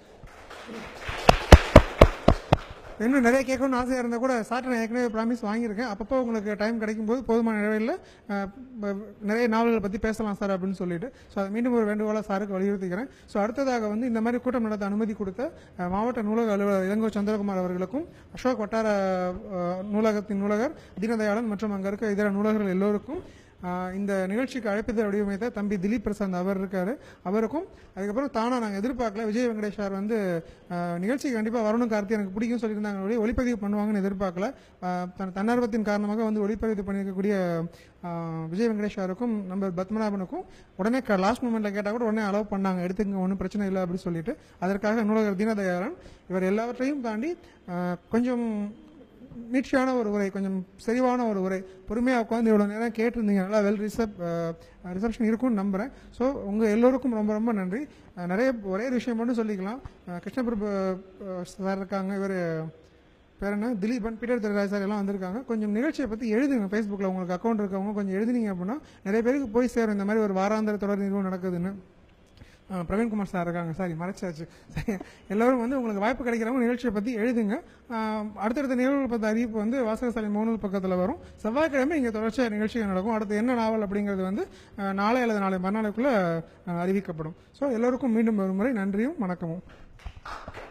இன்னும் நிறைய கேட்கணும்னு ஆசையாக இருந்தால் கூட சார்ட்ட நான் ஏற்கனவே ப்ராமிஸ் வாங்கியிருக்கேன் அப்பப்போ உங்களுக்கு டைம் கிடைக்கும்போது போதுமான நிலையில் நிறைய நாவல்களை பற்றி பேசலாம் சார் அப்படின்னு சொல்லிட்டு ஸோ அதை மீண்டும் ஒரு வேண்டுகோளாக சாருக்கு வலியுறுத்திக்கிறேன் ஸோ அடுத்ததாக வந்து இந்த மாதிரி கூட்டம் நடத்த அனுமதி கொடுத்த அஹ், மாவட்ட நூலக அலுவலர் இளங்கோ சந்திரகுமார் அவர்களுக்கும் அசோக் வட்டார அஹ், நூலகத்தின் நூலகர் தீனதயாளன் மற்றும் அங்கே இருக்க இதர நூலகர்கள் எல்லோருக்கும் ஆஹ் இந்த நிகழ்ச்சிக்கு அழைப்பிதழ் வடிவமைத்த தம்பி திலீப் பிரசாந்த் அவர் இருக்காரு அவருக்கும் அதுக்கப்புறம் தானா நாங்கள் எதிர்பார்க்கல விஜய் வெங்கடேஷ் சார் வந்து ஆஹ் நிகழ்ச்சிக்கு கண்டிப்பாக வரணும் கார்த்தி எனக்கு பிடிக்கும் சொல்லியிருந்தாங்க ஒழிய ஒளிப்பதிவு பண்ணுவாங்கன்னு எதிர்பார்க்கல ஆஹ் தன் தன்னார்வத்தின் காரணமாக வந்து ஒளிப்பதிவு பண்ணியிருக்கக்கூடிய ஆஹ் விஜய் வெங்கடேஷ் சாருக்கும் நம்ம பத்மநாபனுக்கும் உடனே லாஸ்ட் மூமெண்ட்ல கேட்டால் கூட உடனே அலோவ் பண்ணாங்க எடுத்துங்க ஒன்றும் பிரச்சனை இல்லை அப்படின்னு சொல்லிட்டு அதற்காக நூலகர் தீனதயாளன் இவர் எல்லாவற்றையும் தாண்டி ஆஹ் கொஞ்சம் நீட்சியான ஒரு உரை கொஞ்சம் செறிவான ஒரு உரை பொறுமையாக உட்காந்து இவ்வளோ நேரம் கேட்டிருந்தீங்க நல்லா வெல் ரிசப் ரிசப்ஷன் இருக்கும்னு நம்புகிறேன் ஸோ உங்கள் எல்லோருக்கும் ரொம்ப ரொம்ப நன்றி அஹ், நிறைய ஒரே ஒரு விஷயம் மட்டும் சொல்லிக்கலாம் அஹ், கிருஷ்ணபிரபு அஹ், சார் இருக்காங்க இவர் பேர் என்ன திலீபன் பீட்டர் திருராஜ் சார் எல்லாம் வந்திருக்காங்க கொஞ்சம் நிகழ்ச்சியை பற்றி எழுதுங்க ஃபேஸ்புக்கில் உங்களுக்கு அக்கௌண்ட் இருக்கவங்க கொஞ்சம் எழுதுனீங்க அப்படின்னா நிறைய பேருக்கு போய் சேரும் இந்த மாதிரி ஒரு வாராந்திர தொடர் நிறுவனம் நடக்குதுன்னு ஆ, பிரவீன்குமார் சார் இருக்காங்க சாரி மறைச்சாச்சு சரி எல்லோரும் வந்து உங்களுக்கு வாய்ப்பு கிடைக்கிறவங்க நிகழ்ச்சியை பற்றி எழுதுங்க ஆ, அடுத்தடுத்த நிகழ்வுகள் பற்றி அறிவிப்பு வந்து வாசகசாலை மூணு பக்கத்தில் வரும் செவ்வாய்க்கிழமை இங்கே தொடர்ச்சியாக நிகழ்ச்சிகள் நடக்கும் அடுத்து என்ன நாவல் அப்படிங்கிறது வந்து ஆ, நாளை அல்லது நாளை மறுநாளுக்குள்ளே அறிவிக்கப்படும் ஸோ எல்லோருக்கும் மீண்டும் ஒரு முறை நன்றியும் வணக்கமும்